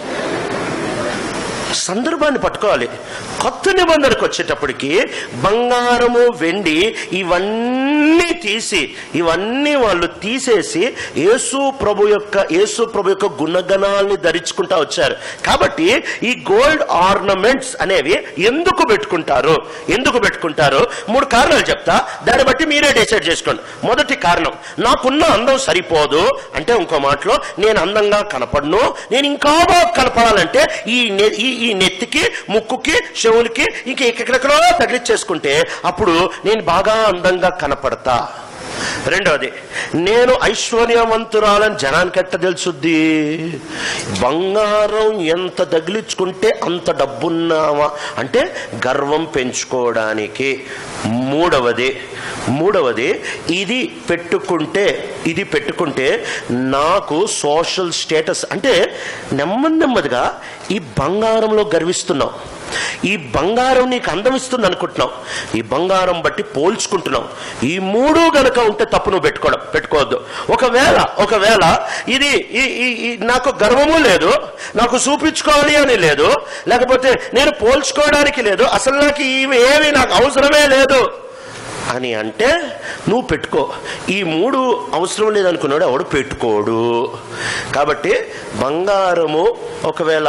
సందర్భాన్ని పట్టుకోవాలి కొత్త నిబంధనకు వచ్చేటప్పటికి బంగారము వెండి ఇవన్నీ తీసి ఇవన్నీ వాళ్ళు తీసేసి యేసు ప్రభు యొక్క యేసు ప్రభు యొక్క గుణగణాల్ని ధరించుకుంటా వచ్చారు కాబట్టి ఈ గోల్డ్ ఆర్నమెంట్స్ అనేవి ఎందుకు పెట్టుకుంటారు ఎందుకు పెట్టుకుంటారు మూడు కారణాలు చెప్తా దాన్ని బట్టి మీరే డిసైడ్ చేసుకోండి మొదటి కారణం నాకున్న అందం సరిపోదు అంటే ఇంకో మాటలో నేను అందంగా కనపడను నేను ఇంకా బాగా కనపడాలంటే ఈ నె- ఈ ఈ నెత్తికి ముక్కుకి చెవులకి ఇంక ఎక్కడెక్కడో తగిలిచ్చేసుకుంటే అప్పుడు నేను బాగా అందంగా కనపడతా రెండవది నేను ఐశ్వర్యవంతురాలని జనానికి ఎట్ట తెలుసుద్ది బంగారం ఎంత తగిలించుకుంటే అంత డబ్బున్నావా అంటే గర్వం పెంచుకోవడానికి మూడవది మూడవది ఇది పెట్టుకుంటే ఇది పెట్టుకుంటే నాకు సోషల్ స్టేటస్ అంటే నెమ్మది నెమ్మదిగా ఈ బంగారంలో గర్విస్తున్నావు ఈ బంగారం నీకు అందం ఇస్తుంది అనుకుంటున్నావు ఈ బంగారం బట్టి పోల్చుకుంటున్నావు ఈ మూడు గనక ఉంటే తప్పు నువ్వు పెట్టుకోవడం పెట్టుకోవద్దు ఒకవేళ ఒకవేళ ఇది ఈ ఈ- ఈ నాకు గర్వము లేదు నాకు చూపించుకోవాలి అని లేదు లేకపోతే నేను పోల్చుకోవడానికి లేదు అసలు నాకు ఇవి ఏవి నాకు అవసరమే లేదు అని అంటే నువ్వు పెట్టుకో ఈ మూడు అవసరం లేదనుకున్నాడు ఎవడు పెట్టుకోడు కాబట్టి బంగారము ఒకవేళ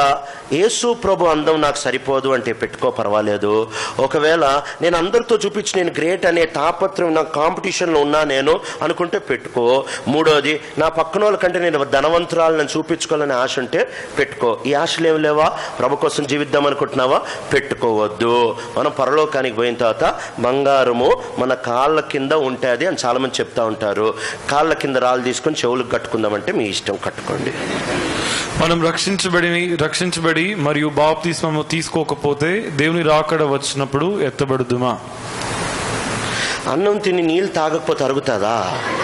యేసు ప్రభు అందం నాకు సరిపోదు అంటే పెట్టుకో పర్వాలేదు ఒకవేళ నేను అందరితో చూపించి నేను గ్రేట్ అనే తాపత్రం నా కాంపిటీషన్లో ఉన్నా నేను అనుకుంటే పెట్టుకో మూడోది నా పక్కన వాళ్ళ కంటే నేను ధనవంతురాలను చూపించుకోవాలని ఆశ ఉంటే పెట్టుకో ఈ ఆశలు ఏమి లేవా ప్రభు కోసం జీవిద్దాం అనుకుంటున్నావా పెట్టుకోవద్దు మనం పరలోకానికి పోయిన తర్వాత బంగారము మన కాళ్ళ కింద ఉంటుంది అని చాలామంది చెప్తా ఉంటారు కాళ్ళ కింద రాళ్ళు తీసుకొని చెవులకు కట్టుకుందామంటే మీ ఇష్టం కట్టుకోండి మనం రక్షించబడి రక్షించబడి మరియు బాప్తిస్మము తీసుకోకపోతే దేవుని రాకడ వచ్చినప్పుడు ఎత్తబడుదుమా అన్నం తిని నీళ్ళు తాగకపోతే అరుగుతుందా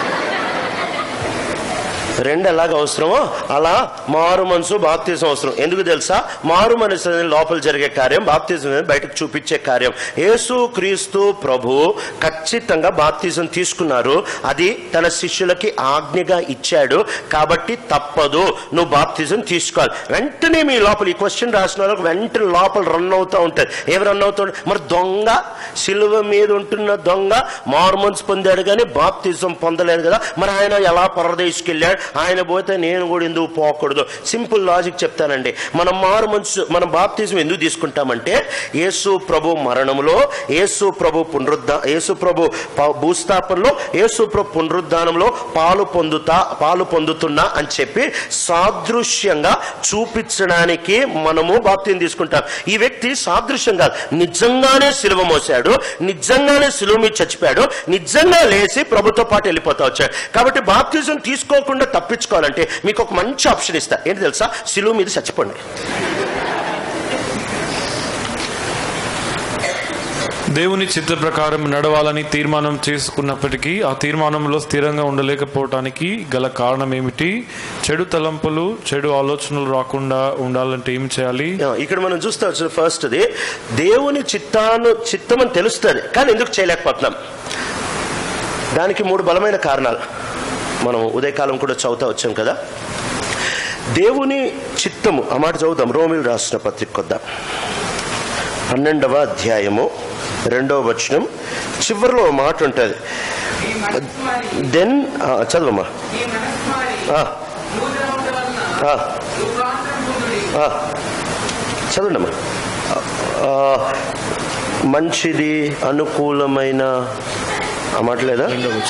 రెండు ఎలాగ అవసరమో అలా మారు మనసు బాప్తీసం అవసరం ఎందుకు తెలుసా మారు మనసు అనేది లోపల జరిగే కార్యం బాప్తీసం అనేది బయటకు చూపించే కార్యం యేసు క్రీస్తు ప్రభు ఖచ్చితంగా బాప్తీసం తీసుకున్నారు అది తన శిష్యులకి ఆజ్ఞగా ఇచ్చాడు కాబట్టి తప్పదు నువ్వు బాప్తీసం తీసుకోవాలి వెంటనే మీ లోపల ఈ క్వశ్చన్ రాసిన వాళ్ళకి వెంటనే లోపల రన్ అవుతూ ఉంటుంది ఏమి రన్ అవుతూ ఉంటుంది? మరి దొంగ సిలువ మీద ఉంటున్న దొంగ మార్మన్స్ పొందాడు కానీ బాప్తిజం పొందలేదు కదా మరి ఆయన ఎలా పరదేశికి వెళ్ళాడు ఆయన పోతే నేను కూడా ఎందుకు పోకూడదు సింపుల్ లాజిక్ చెప్తానండి మనం మారు మనసు మనం బాప్తిజం ఎందుకు తీసుకుంటామంటే యేసు ప్రభు మరణంలో యేసు ప్రభు పునరుద్ధ యేసు ప్రభు ప- భూస్థాపనలో యేసు ప్రభు పునరుద్ధానంలో పాలు పొందుతా పాలు పొందుతున్నా అని చెప్పి సాదృశ్యంగా చూపించడానికి మనము బాప్తిని తీసుకుంటాం ఈ వ్యక్తి సాదృశ్యం కాదు నిజంగానే సిలువ మోసాడు నిజంగానే సిలువ మీద చచ్చిపోయాడు నిజంగా లేచి ప్రభుతో పాటు వెళ్ళిపోతా వచ్చాడు కాబట్టి బాప్తిజం తీసుకోకుండా తప్పించుకోవాలంటే మీకు ఒక మంచి ఆప్షన్ ఇస్తా ఏంటి తెలుసా సిలువ మీద చచ్చిపోండి దేవుని చిత్త ప్రకారం నడవాలని తీర్మానం చేసుకున్నప్పటికీ ఆ తీర్మానంలో స్థిరంగా ఉండలేకపోవటానికి గల కారణం ఏమిటి చెడు తలంపులు చెడు ఆలోచనలు రాకుండా ఉండాలంటే ఏం చేయాలి ఆ, ఇక్కడ మనం చూస్తే వచ్చిన ఫస్ట్ది దేవుని చిత్తాను చిత్తం అని తెలుస్తుంది కానీ ఎందుకు చేయలేకపోతున్నాం దానికి మూడు బలమైన కారణాలు మనం ఉదయకాలం కూడా చదువుతా వచ్చాం కదా దేవుని చిత్తము ఆ మాట చదువుదాం రోమిల్ రాసిన పత్రిక కొద్దాం పన్నెండవ అధ్యాయము రెండవ వచనం చివరిలో ఓ మాట ఉంటుంది ఈ మనసు మారి దెన్ చదవమ్మా ఈ మనసు మారి ఆ, నూతనముల వలన ఆ, రూపాంతరం పొందుడి ఆ. చదవండి అమ్మా ఆ, మంచిది అనుకూలమైన ఆ మాట లేదా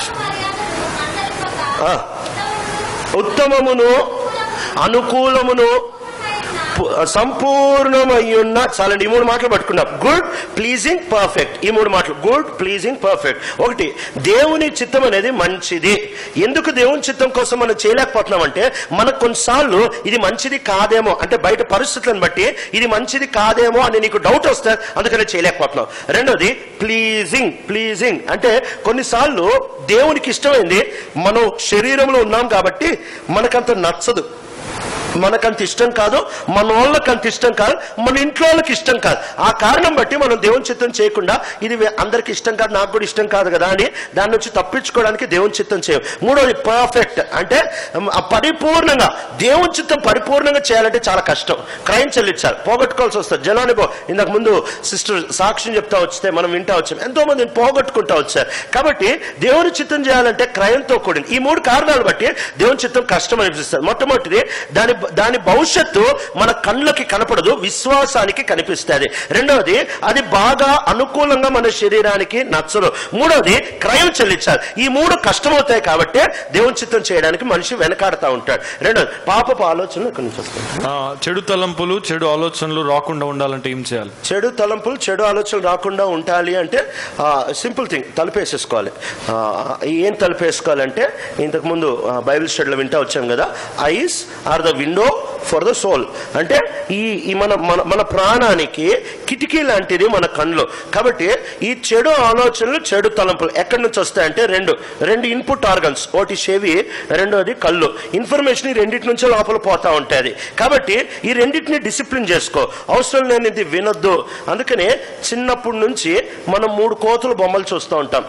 ఆ, ఉత్తమమును అనుకూలమును పు- సంపూర్ణమయ్యున్న చాలండి ఈ మూడు మాటలు పట్టుకున్నాం గుడ్ ప్లీజింగ్ పర్ఫెక్ట్ ఈ మూడు మాటలు గుడ్ ప్లీజింగ్ పర్ఫెక్ట్ ఒకటి దేవుని చిత్తం అనేది మంచిది ఎందుకు దేవుని చిత్తం కోసం మనం చేయలేకపోతున్నాం అంటే మనకు కొన్నిసార్లు ఇది మంచిది కాదేమో అంటే బయట పరిస్థితులను బట్టి ఇది మంచిది కాదేమో అని నీకు డౌట్ వస్తే అందుకని చేయలేకపోతున్నాం రెండోది ప్లీజింగ్ ప్లీజింగ్ అంటే కొన్నిసార్లు దేవునికి ఇష్టమైంది మనం శరీరంలో ఉన్నాం కాబట్టి మనకంత నచ్చదు మనకంత ఇష్టం కాదు మన వాళ్ళకి అంత ఇష్టం కాదు మన ఇంట్లో వాళ్ళకి ఇష్టం కాదు ఆ కారణం బట్టి మనం దేవుని చిత్తం చేయకుండా ఇది వే- అందరికి ఇష్టం కాదు నాకు కూడా ఇష్టం కాదు కదా అని దాని నుంచి తప్పించుకోవడానికి దేవుని చిత్తం చేయం మూడోది పర్ఫెక్ట్ అంటే ఉమ్, ఆ పరిపూర్ణంగా దేవుని చిత్తం పరిపూర్ణంగా చేయాలంటే చాలా కష్టం క్రైమ్ చెల్లించాలి పోగొట్టుకోవాల్సి వస్తుంది జనాన్ని పో ఇంతకు ముందు సిస్టర్ సాక్ష్యం చెప్తా వచ్చితే మనం వింటా వచ్చాం ఎంతో మందిని పోగొట్టుకుంటా వచ్చారు కాబట్టి దేవుని చిత్తం చేయాలంటే క్రయంతో కూడింది ఈ మూడు కారణాలు బట్టి దేవుని చిత్తం కష్టం అనిపిస్తుంది మొట్టమొదటిది దాని దాని భవిష్యత్తు మన కళ్ళకి కనపడదు విశ్వాసానికి కనిపిస్తుంది రెండవది అది బాగా అనుకూలంగా మన శరీరానికి నచ్చదు మూడవది క్రయం చెల్లించాలి ఈ మూడు కష్టమవుతాయి కాబట్టి దేవుని చిత్తం చేయడానికి మనిషి వెనకాడుతూ ఉంటాడు రెండవది పాపపు ఆలోచనలు ఇక్కడి నుంచి వస్తాయి ఆ, చెడు తలంపులు చెడు ఆలోచనలు రాకుండా ఉండాలంటే ఏం చేయాలి చెడు తలంపులు చెడు ఆలోచనలు రాకుండా ఉండాలి అంటే సింపుల్ థింగ్ తలుపేసేసుకోవాలి ఆ, ఏం తలుపేసుకోవాలంటే ఇంతకుముందు ఆ, బైబిల్ స్టడీలో వింటా వచ్చాం కదా eyes are the window for the soul అంటే ఈ ఈ మన మన మన ప్రాణానికి కిటికీ లాంటిది మన కళ్ళు కాబట్టి ఈ చెడు ఆలోచనలు చెడు తలంపులు ఎక్కడి నుంచి వస్తాయంటే రెండు రెండు ఇన్పుట్ ఆర్గన్స్ ఒకటి చెవి రెండోది కళ్ళు ఇన్ఫర్మేషన్ ఈ రెండింటి నుంచే లోపల పోతా ఉంటుంది కాబట్టి ఈ రెండింటిని డిసిప్లిన్ చేసుకో అవసరం లేనిది వినొద్దు అందుకనే చిన్నప్పటి నుంచి మనం మూడు కోతుల బొమ్మలు చూస్తూ ఉంటాం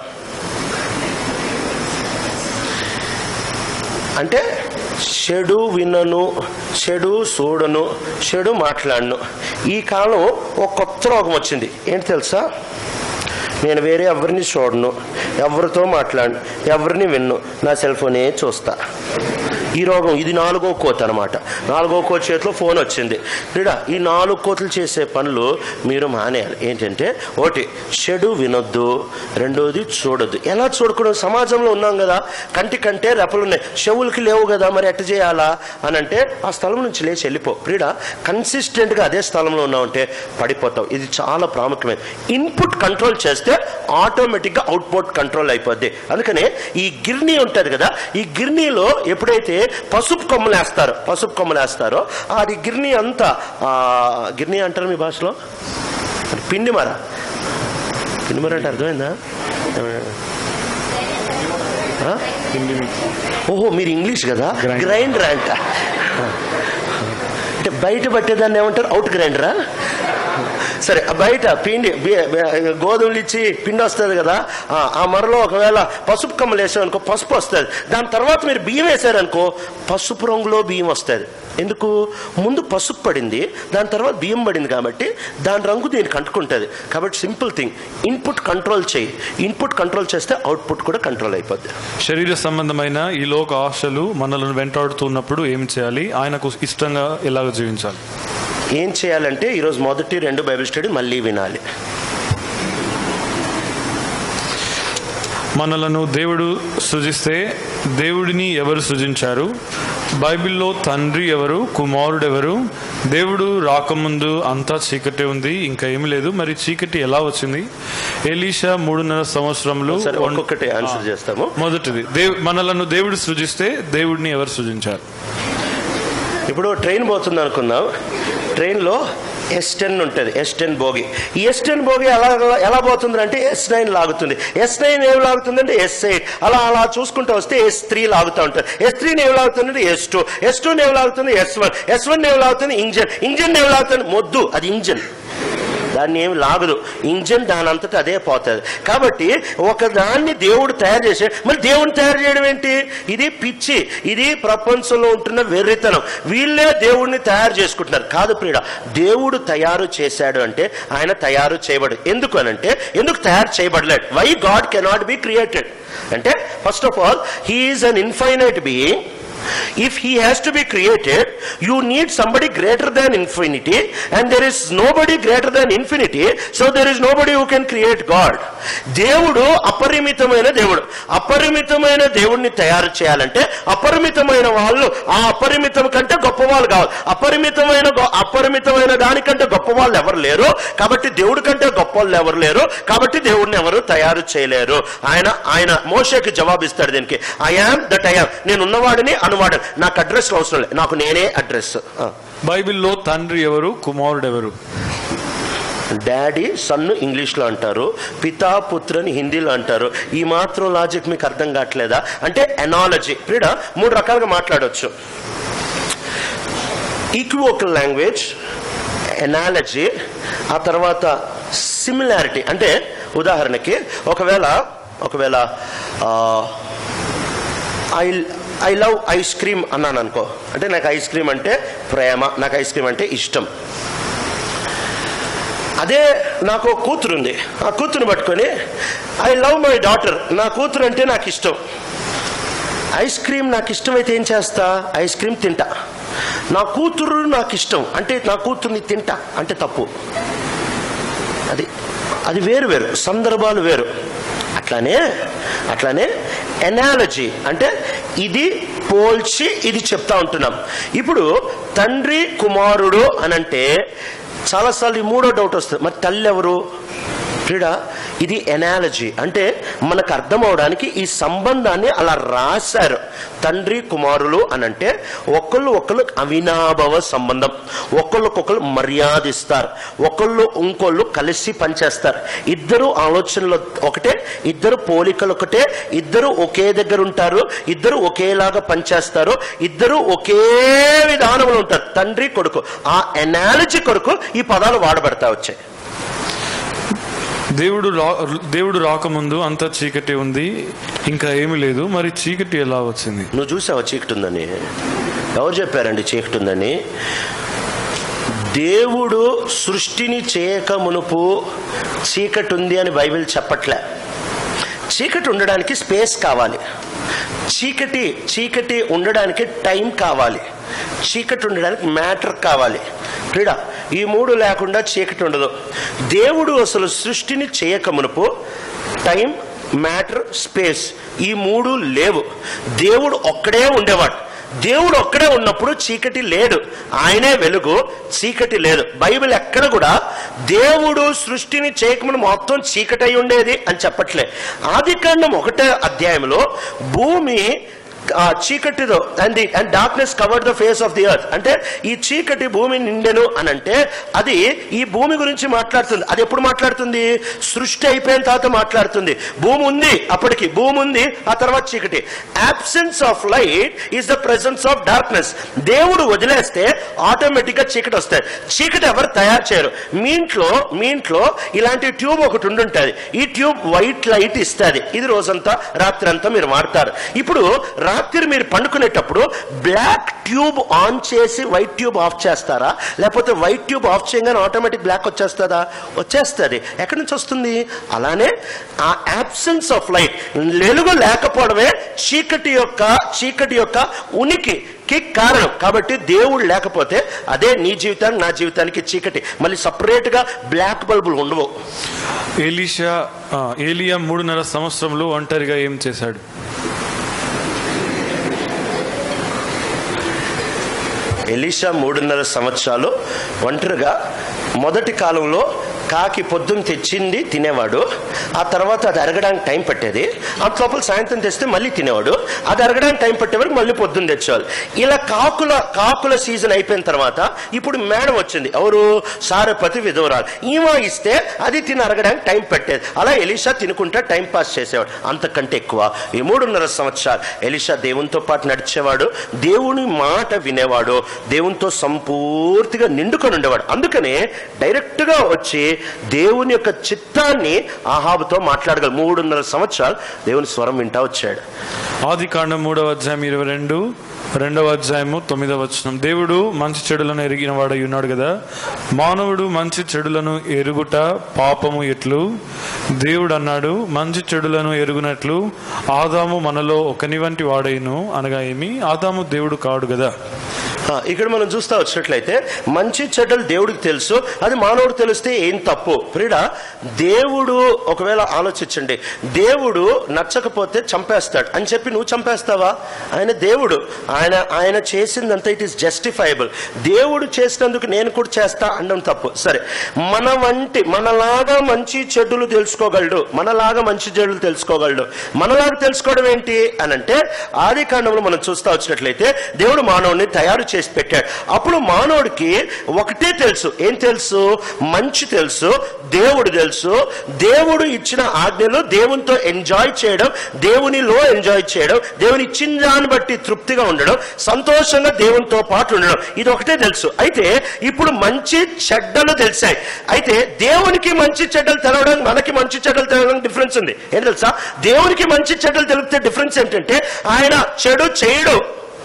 అంటే చెడు వినను చెడు చూడను చెడు మాట్లాడను ఈ కాలం ఒక కొత్త రోగం వచ్చింది ఏంటి తెలుసా నేను వేరే ఎవరిని చూడను ఎవరితో మాట్లాడను ఎవరిని విన్ను నా సెల్ ఫోనే చూస్తా ఈ రోగం ఇది నాలుగో కోత అనమాట నాలుగో కోత చేతిలో ఫోన్ వచ్చింది రీడా ఈ నాలుగు కోతలు చేసే పనులు మీరు మానేయాలి ఏంటంటే ఒకటి చెడు వినొద్దు రెండోది చూడొద్దు ఎలా చూడకూడదు సమాజంలో ఉన్నాం కదా కంటి కంటే రెపలు ఉన్నాయి చెవులకి లేవు కదా మరి ఎట్ట చేయాలా అని అంటే ఆ స్థలం నుంచి లేచి వెళ్ళిపో ప్రీడ కన్సిస్టెంట్గా అదే స్థలంలో ఉన్నావంటే పడిపోతావు ఇది చాలా ప్రాముఖ్యమైన ఇన్పుట్ కంట్రోల్ చేస్తే ఆటోమేటిక్గా అవుట్పుట్ కంట్రోల్ అయిపోద్ది అందుకనే ఈ గిర్నీ ఉంటుంది కదా ఈ గిర్నీలో ఎప్పుడైతే పసుపు కొమ్మలు వేస్తారో పసుపు కొమ్మలు వేస్తారో అది గిర్నీ అంతా ఆ, గిర్నీ అంటారు మీ భాషలో పిండి మర పిండి మర అంటే అర్థమైందా ఆ? ఓహో మీరు ఇంగ్లీష్ కదా Grinder. గ్రైండర్ అంట అంటే బయట పట్టేదాన్ని ఏమంటారు అవుట్ గ్రైండరా సరే ఆ బయట పిండి బి- బి- గోధుమలు ఇచ్చి పిండి వస్తుంది కదా ఆ, ఆ మరలో ఒకవేళ పసుపు కమ్మలు వేసారనుకో పసుపు వస్తుంది దాని తర్వాత మీరు బియ్యం వేసారనుకో పసుపు రంగులో బియ్యం వస్తుంది ఎందుకు ముందు పసుపు పడింది దాని తర్వాత బియ్యం పడింది కాబట్టి దాని రంగు దీనికి అంటుకుంటుంది కాబట్టి సింపుల్ థింగ్ ఇన్పుట్ కంట్రోల్ చేయి ఇన్పుట్ కంట్రోల్ చేస్తే అవుట్పుట్ కూడా కంట్రోల్ అయిపోద్ది శరీర సంబంధమైన ఈ లోక ఆశలు మనలను వెంటాడుతున్నప్పుడు ఏం చేయాలి ఆయనకు ఇష్టంగా ఎలాగ జీవించాలి ఏం చేయాలంటే ఈరోజు మొదటి రెండు బైబిల్ స్టడీ మళ్ళీ వినాలి మనలను దేవుడు సృజిస్తే దేవుడిని ఎవరు సృజించారు బైబిల్లో తండ్రి ఎవరు కుమారుడు ఎవరు దేవుడు రాకముందు అంతా చీకటి ఉంది ఇంకా ఏమీ లేదు మరి చీకటి ఎలా వచ్చింది ఎలీషా మూడున్నర సంవత్సరంలో సరే ఒక్కొక్కటి ఆన్సర్ చేస్తాము మొదటిది దేవ్ మనలను దేవుడు సృజిస్తే దేవుడిని ఎవరు సృజించారు ఇప్పుడు ట్రైన్ పోతుంది అనుకుందాం ట్రైన్లో ఎస్ టెన్ ఉంటుంది ఎస్ టెన్ బోగి ఈ ఎస్ టెన్ బోగి ఎలా ఎలా పోతుంది అంటే ఎస్ నైన్ లాగుతుంది ఎస్ నైన్ ఏం లాగుతుంది అంటే ఎస్ ఎయిట్ అలా అలా చూసుకుంటూ వస్తే ఎస్ త్రీ లాగుతూ ఉంటుంది ఎస్ త్రీని ఏం లాగుతుంది అంటే ఎస్ టూ ఎస్ టూని ఏం లాగుతుంది ఎస్ వన్ ఎస్ వన్ ఏం లాగుతుంది ఇంజన్ ఇంజన్ ఏం లాగుతుంది మొద్దు అది ఇంజన్ దాన్ని ఏమి లాగదు ఇంజన్ దాని అంతటా అదే పోతుంది కాబట్టి ఒక దాన్ని దేవుడు తయారు చేసే మరి దేవుడిని తయారు చేయడం ఏంటి ఇది పిచ్చి ఇది ప్రపంచంలో ఉంటున్న వెర్రితనం వీళ్ళే దేవుడిని తయారు చేసుకుంటున్నారు కాదు ప్రియుడ దేవుడు తయారు చేశాడు అంటే ఆయన తయారు చేయబడు ఎందుకు అనంటే ఎందుకు తయారు చేయబడలేడు why God cannot be created అంటే first of all he is an infinite being if he has to be created you need somebody greater than infinity and there is nobody greater than infinity so there is nobody who can create god దేవుడు అపరిమితమైన దేవుడు అపరిమితమైన దేవుడిని తయారు చేయాలంటే అపరిమితమైన వాళ్ళు ఆ అపరిమితం కంటే గొప్ప వాళ్ళు కావాలి అపరిమితమైన గొ- అపరిమితమైన దానికంటే గొప్ప వాళ్ళు ఎవరు లేరు కాబట్టి దేవుడి కంటే గొప్ప వాళ్ళు ఎవరు లేరు కాబట్టి దేవుడిని ఎవరు తయారు చేయలేరు ఆయన ఆయన మోషకి జవాబిస్తాడు దీనికి I am that I am నేను ఉన్నవాడిని అనువాడు నాకు అడ్రస్ అవసరం లేదు నాకు నేనే అడ్రస్ బైబిల్లో తండ్రి ఎవరు కుమారుడు ఎవరు డాడీ సన్ను ఇంగ్లీష్లో అంటారు పితా పుత్రని హిందీలో అంటారు ఈ మాత్రం లాజిక్ మీకు అర్థం కావట్లేదా అంటే ఎనాలజీ ప్రీడ మూడు రకాలుగా మాట్లాడవచ్చు ఈక్వోకల్ లాంగ్వేజ్ ఎనాలజీ ఆ తర్వాత సిమిలారిటీ అంటే ఉదాహరణకి ఒకవేళ ఒకవేళ I I love ice cream అన్నాను అనుకో అంటే నాకు ఐస్ క్రీమ్ అంటే ప్రేమ నాకు ఐస్ క్రీమ్ అంటే ఇష్టం అదే నాకు ఒక కూతురు ఉంది ఆ కూతురుని పట్టుకొని ఐ లవ్ మై డాటర్ నా కూతురు అంటే నాకు ఇష్టం ఐస్ క్రీమ్ నాకు ఇష్టమైతే ఏం చేస్తా ఐస్ క్రీమ్ తింటా నా కూతురు నాకు ఇష్టం అంటే నా కూతుర్ని తింటా అంటే తప్పు అది అది వేరు వేరు సందర్భాలు వేరు అట్లానే అట్లానే ఎనాలజీ అంటే ఇది పోల్చి ఇది చెప్తా ఉంటున్నాం ఇప్పుడు తండ్రి కుమారుడు అనంటే చాలాసార్లు ఈ మూడో డౌట్ వస్తుంది మరి తల్లి ఎవరు క్రీడ ఇది ఎనాలజీ అంటే మనకు అర్థం అవడానికి ఈ సంబంధాన్ని అలా రాశారు తండ్రి కుమారులు అనంటే ఒకళ్ళు ఒకళ్ళు అవినాభవ సంబంధం ఒకళ్ళకొకళ్ళు మర్యాదిస్తారు ఒకళ్ళు ఇంకోళ్ళు కలిసి పనిచేస్తారు ఇద్దరు ఆలోచనలు ఒకటే ఇద్దరు పోలికలు ఒకటే ఇద్దరు ఒకే దగ్గర ఉంటారు ఇద్దరు ఒకేలాగా పనిచేస్తారు ఇద్దరు ఒకే విధానంలో ఉంటారు తండ్రి కొడుకు ఆ ఎనాలజీ కొడుకు ఈ పదాలు వాడబడతా వచ్చాయి దేవుడు రా దేవుడు రాకముందు అంతా చీకటి ఉంది ఇంకా ఏమీ లేదు మరి చీకటి ఎలా వచ్చింది నువ్వు చూసావా చీకటి ఉందని ఎవరు చెప్పారండి చీకటి ఉందని దేవుడు సృష్టిని చేయక మునుపు చీకటి ఉంది అని బైబిల్ చెప్పట్లే చీకటి ఉండడానికి స్పేస్ కావాలి చీకటి చీకటి ఉండడానికి టైం కావాలి చీకటి ఉండడానికి మ్యాటర్ కావాలి క్రీడ ఈ మూడు లేకుండా చీకటి ఉండదు దేవుడు అసలు సృష్టిని చేయక మునుపు టైం మ్యాటర్ స్పేస్ ఈ మూడు లేవు దేవుడు ఒక్కడే ఉండేవాడు దేవుడు ఒక్కడే ఉన్నప్పుడు చీకటి లేదు ఆయనే వెలుగు చీకటి లేదు బైబిల్ ఎక్కడ కూడా దేవుడు సృష్టిని చేయకముందు మొత్తం చీకటి అయి ఉండేది అని చెప్పట్లే ఆది కాండం ఒకటే అధ్యాయంలో భూమి ఆ చీకటితో and the and darkness covered the face of the earth అంటే ఈ చీకటి భూమి నిండెను అని అంటే అది ఈ భూమి గురించి మాట్లాడుతుంది అది ఎప్పుడు మాట్లాడుతుంది సృష్టి అయిపోయిన తర్వాత మాట్లాడుతుంది భూమి ఉంది అప్పటికి భూమి ఉంది ఆ తర్వాత చీకటి absence of light is the presence of darkness దేవుడు వదిలేస్తే ఆటోమేటిక్ గా చీకటి వస్తాయి చీకటి ఎవరు తయారు చేయరు మీ ఇంట్లో మీ ఇంట్లో ఇలాంటి ట్యూబ్ ఒకటి ఉండుంటుంది ఈ ట్యూబ్ వైట్ లైట్ ఇస్తుంది ఇది రోజంతా రాత్రి అంతా మీరు వాడతారు ఇప్పుడు రాత్రి మీరు పండుకునేటప్పుడు బ్లాక్ ట్యూబ్ ఆన్ చేసి వైట్ ట్యూబ్ ఆఫ్ చేస్తారా లేకపోతే వైట్ ట్యూబ్ ఆఫ్ చేయగానే ఆటోమేటిక్ బ్లాక్ వచ్చేస్తుందా వచ్చేస్తుంది ఎక్కడి నుంచి వస్తుంది అలానే ఆ అబ్సెన్స్ ఆఫ్ లైట్ వెలుగు లేకపోవడమే చీకటి యొక్క చీకటి యొక్క ఉనికికి కారణం కాబట్టి దేవుడు లేకపోతే అదే నీ జీవితానికి నా జీవితానికి చీకటి మళ్ళీ సపరేట్గా బ్లాక్ బల్బులు ఉండవు ఏలీషా ఆ, ఏలియా మూడున్నర సంవత్సరంలో ఒంటరిగా ఏం చేశాడు ఎలీషా మూడున్నర సంవత్సరాలు ఒంటరిగా మొదటి కాలంలో కాకి పొద్దున్న తెచ్చింది తినేవాడు ఆ తర్వాత అది అరగడానికి టైం పట్టేది ఆ లోపల సాయంత్రం తెస్తే మళ్ళీ తినేవాడు అది అరగడానికి టైం పట్టే వరకు మళ్ళీ పొద్దున్న తెచ్చేవాళ్ళు ఇలా కాకుల కాకుల సీజన్ అయిపోయిన తర్వాత ఇప్పుడు మేడం వచ్చింది ఎవరు సారపతి విధవరాలు ఈమె ఇస్తే అది తిని అరగడానికి టైం పెట్టేది అలా ఎలీషా తినుకుంటా టైం పాస్ చేసేవాడు అంతకంటే ఎక్కువ ఈ మూడున్నర సంవత్సరాలు ఎలీషా దేవునితో పాటు నడిచేవాడు దేవుని మాట వినేవాడు దేవునితో సంపూర్తిగా నిండుకొని ఉండేవాడు అందుకనే డైరెక్ట్గా వచ్చి దేవుని యొక్క చిత్తాన్ని ఆహాబుతో మాట్లాడగల మూడున్నర సంవత్సరాలు దేవుని స్వరం వింటా వచ్చాడు ఆది కాండం మూడవ అధ్యాయం ఇరవై రెండు రెండవ అధ్యాయము తొమ్మిదవ వచనం దేవుడు మంచి చెడులను ఎరిగిన వాడై ఉన్నాడు కదా మానవుడు మంచి చెడులను ఎరుగుట పాపము ఎట్లు దేవుడు అన్నాడు మంచి చెడులను ఎరుగునట్లు ఆదాము మనలో ఒకని వంటి వాడైను అనగా ఏమి ఆదాము దేవుడు కాడు కదా ఆ, ఇక్కడ మనం చూస్తా వచ్చినట్లయితే మంచి చెడ్డలు దేవుడికి తెలుసు అది మానవుడు తెలిస్తే ఏం తప్పు ప్రిడ దేవుడు ఒకవేళ ఆలోచించండి దేవుడు నచ్చకపోతే చంపేస్తాడు అని చెప్పి నువ్వు చంపేస్తావా ఆయన దేవుడు ఆయన ఆయన చేసిందంతా ఇట్ ఈస్ జస్టిఫైబుల్ దేవుడు చేసినందుకు నేను కూడా చేస్తా అనడం తప్పు సరే మన వంటి మనలాగా మంచి చెడులు తెలుసుకోగలడు మనలాగా మంచి చెడులు తెలుసుకోగలడు మనలాగా తెలుసుకోవడం ఏంటి అని అంటే ఆది కాండంలో మనం చూస్తా వచ్చినట్లయితే దేవుడు మానవుడిని తయారు చేసి పెట్టాడు అప్పుడు మానవుడికి ఒకటే తెలుసు ఏం తెలుసు మంచి తెలుసు దేవుడు తెలుసు దేవుడు ఇచ్చిన ఆజ్ఞలు దేవునితో ఎంజాయ్ చేయడం దేవునిలో ఎంజాయ్ చేయడం దేవుని ఇచ్చిన దాన్ని బట్టి తృప్తిగా ఉండడం సంతోషంగా దేవునితో పాటు ఉండడం ఇది ఒకటే తెలుసు అయితే ఇప్పుడు మంచి చెడ్డలు తెలిసాయి అయితే దేవునికి మంచి చెడ్డలు తెలవడానికి మనకి మంచి చెడ్డలు తెలవడానికి డిఫరెన్స్ ఉంది ఏం తెలుసా దేవునికి మంచి చెడ్డలు తెలిపితే డిఫరెన్స్ ఏంటంటే ఆయన చెడు చేయడు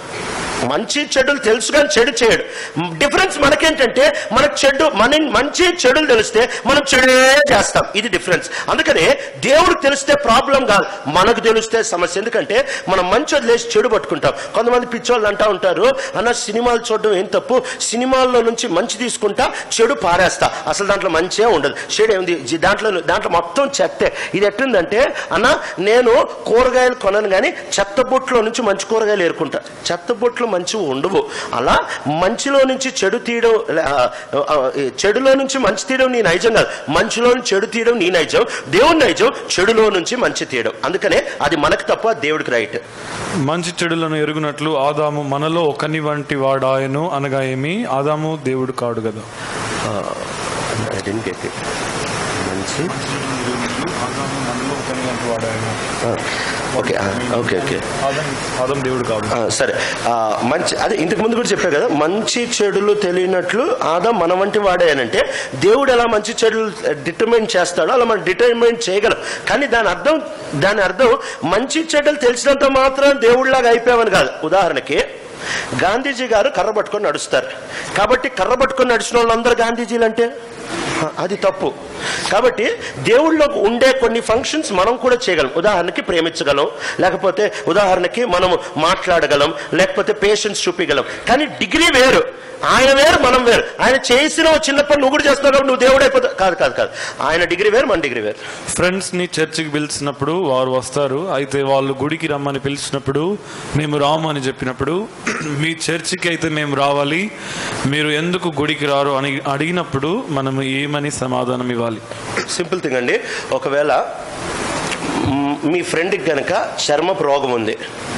మంచి చెడులు తెలుసు కానీ చెడు చేయడు డిఫరెన్స్ మనకేంటంటే మనకు చెడు మన మంచి చెడులు తెలిస్తే మనం చెడే చేస్తాం ఇది డిఫరెన్స్ అందుకనే దేవుడికి తెలిస్తే ప్రాబ్లం కాదు మనకు తెలిస్తే సమస్య ఎందుకంటే మనం మంచి వదిలేసి చెడు పట్టుకుంటాం కొంతమంది పిచ్చోళ్ళు అంటా ఉంటారు అన్న సినిమాలు చూడడం ఏం తప్పు సినిమాల్లో నుంచి మంచి తీసుకుంటా చెడు పారేస్తా అసలు దాంట్లో మంచే ఉండదు చెడు ఏముంది జి- దాంట్లో దాంట్లో మొత్తం చెత్తే ఇది ఎట్లుందంటే అన్న నేను కూరగాయలు కొనను కానీ చెత్త బొట్లో నుంచి మంచి కూరగాయలు ఏరుకుంటా చెత్త బొట్లు మంచి ఉండవు అలా మంచిలో నుంచి చెడు తీయడం ఆ, ఆ, ఈ చెడులో నుంచి మంచి తీయడం నీ నైజం కాదు మంచిలో నుంచి చెడు తీయడం నీ నైజం దేవుని నైజం చెడులో నుంచి మంచి తీయడం అందుకనే అది మనకు తప్ప దేవుడికి రైట్ మంచి చెడులను ఎరుగునట్లు ఆదాము మనలో ఒకని వంటి వాడాయను అనగా ఏమి ఆదాము దేవుడు కాడు కదా మంచి ఓకే ఓకే ఓకే ఆదాం దేవుడు కాదు ఆ, సరే ఆ, మంచి అదే ఇంతకు ముందు కూడా చెప్పా కదా మంచి చెడులు తెలియనట్లు ఆదా మన వంటి వాడే అని అంటే దేవుడు ఎలా మంచి చెడులు డిటర్మైన్ చేస్తాడో అలా మనం డిటర్మైన్ చేయగలం కానీ దాని అర్థం దాని అర్థం మంచి చెడులు తెలిసినంత మాత్రం దేవుడిలాగా అయిపోయామని కాదు ఉదాహరణకి గాంధీజీ గారు కర్ర పట్టుకొని నడుస్తారు కాబట్టి కర్ర పట్టుకొని నడిచిన వాళ్ళందరూ గాంధీజీలు అంటే అది తప్పు కాబట్టి దేవుళ్ళలో ఉండే కొన్ని ఫంక్షన్స్ మనం కూడా చేయగలం ఉదాహరణకి ప్రేమించగలం లేకపోతే ఉదాహరణకి మనం మాట్లాడగలం లేకపోతే పేషెన్స్ చూపించగలం కానీ డిగ్రీ వేరు ఆయన వేరు మనం వేరు ఆయన చేసిన ఓ చిన్న పని నువ్వు కూడా చేస్తావు కాబట్టి నువ్వు దేవుడు అయిపోతావు కాదు కాదు కాదు ఆయన డిగ్రీ వేరు మన డిగ్రీ వేరు ఫ్రెండ్స్ ని చర్చికి పిలిచినప్పుడు వారు వస్తారు అయితే వాళ్ళు గుడికి రమ్మని పిలిచినప్పుడు మేము రాము అని చెప్పినప్పుడు మీ చర్చికి అయితే మేము రావాలి మీరు ఎందుకు గుడికి రారు అని అడిగినప్పుడు మనం ఏమని సమాధానం ఇవ్వాలి సింపుల్ థింగ్ అండి ఒకవేళ మ్, మీ ఫ్రెండ్కి గనక చర్మపు రోగం ఉంది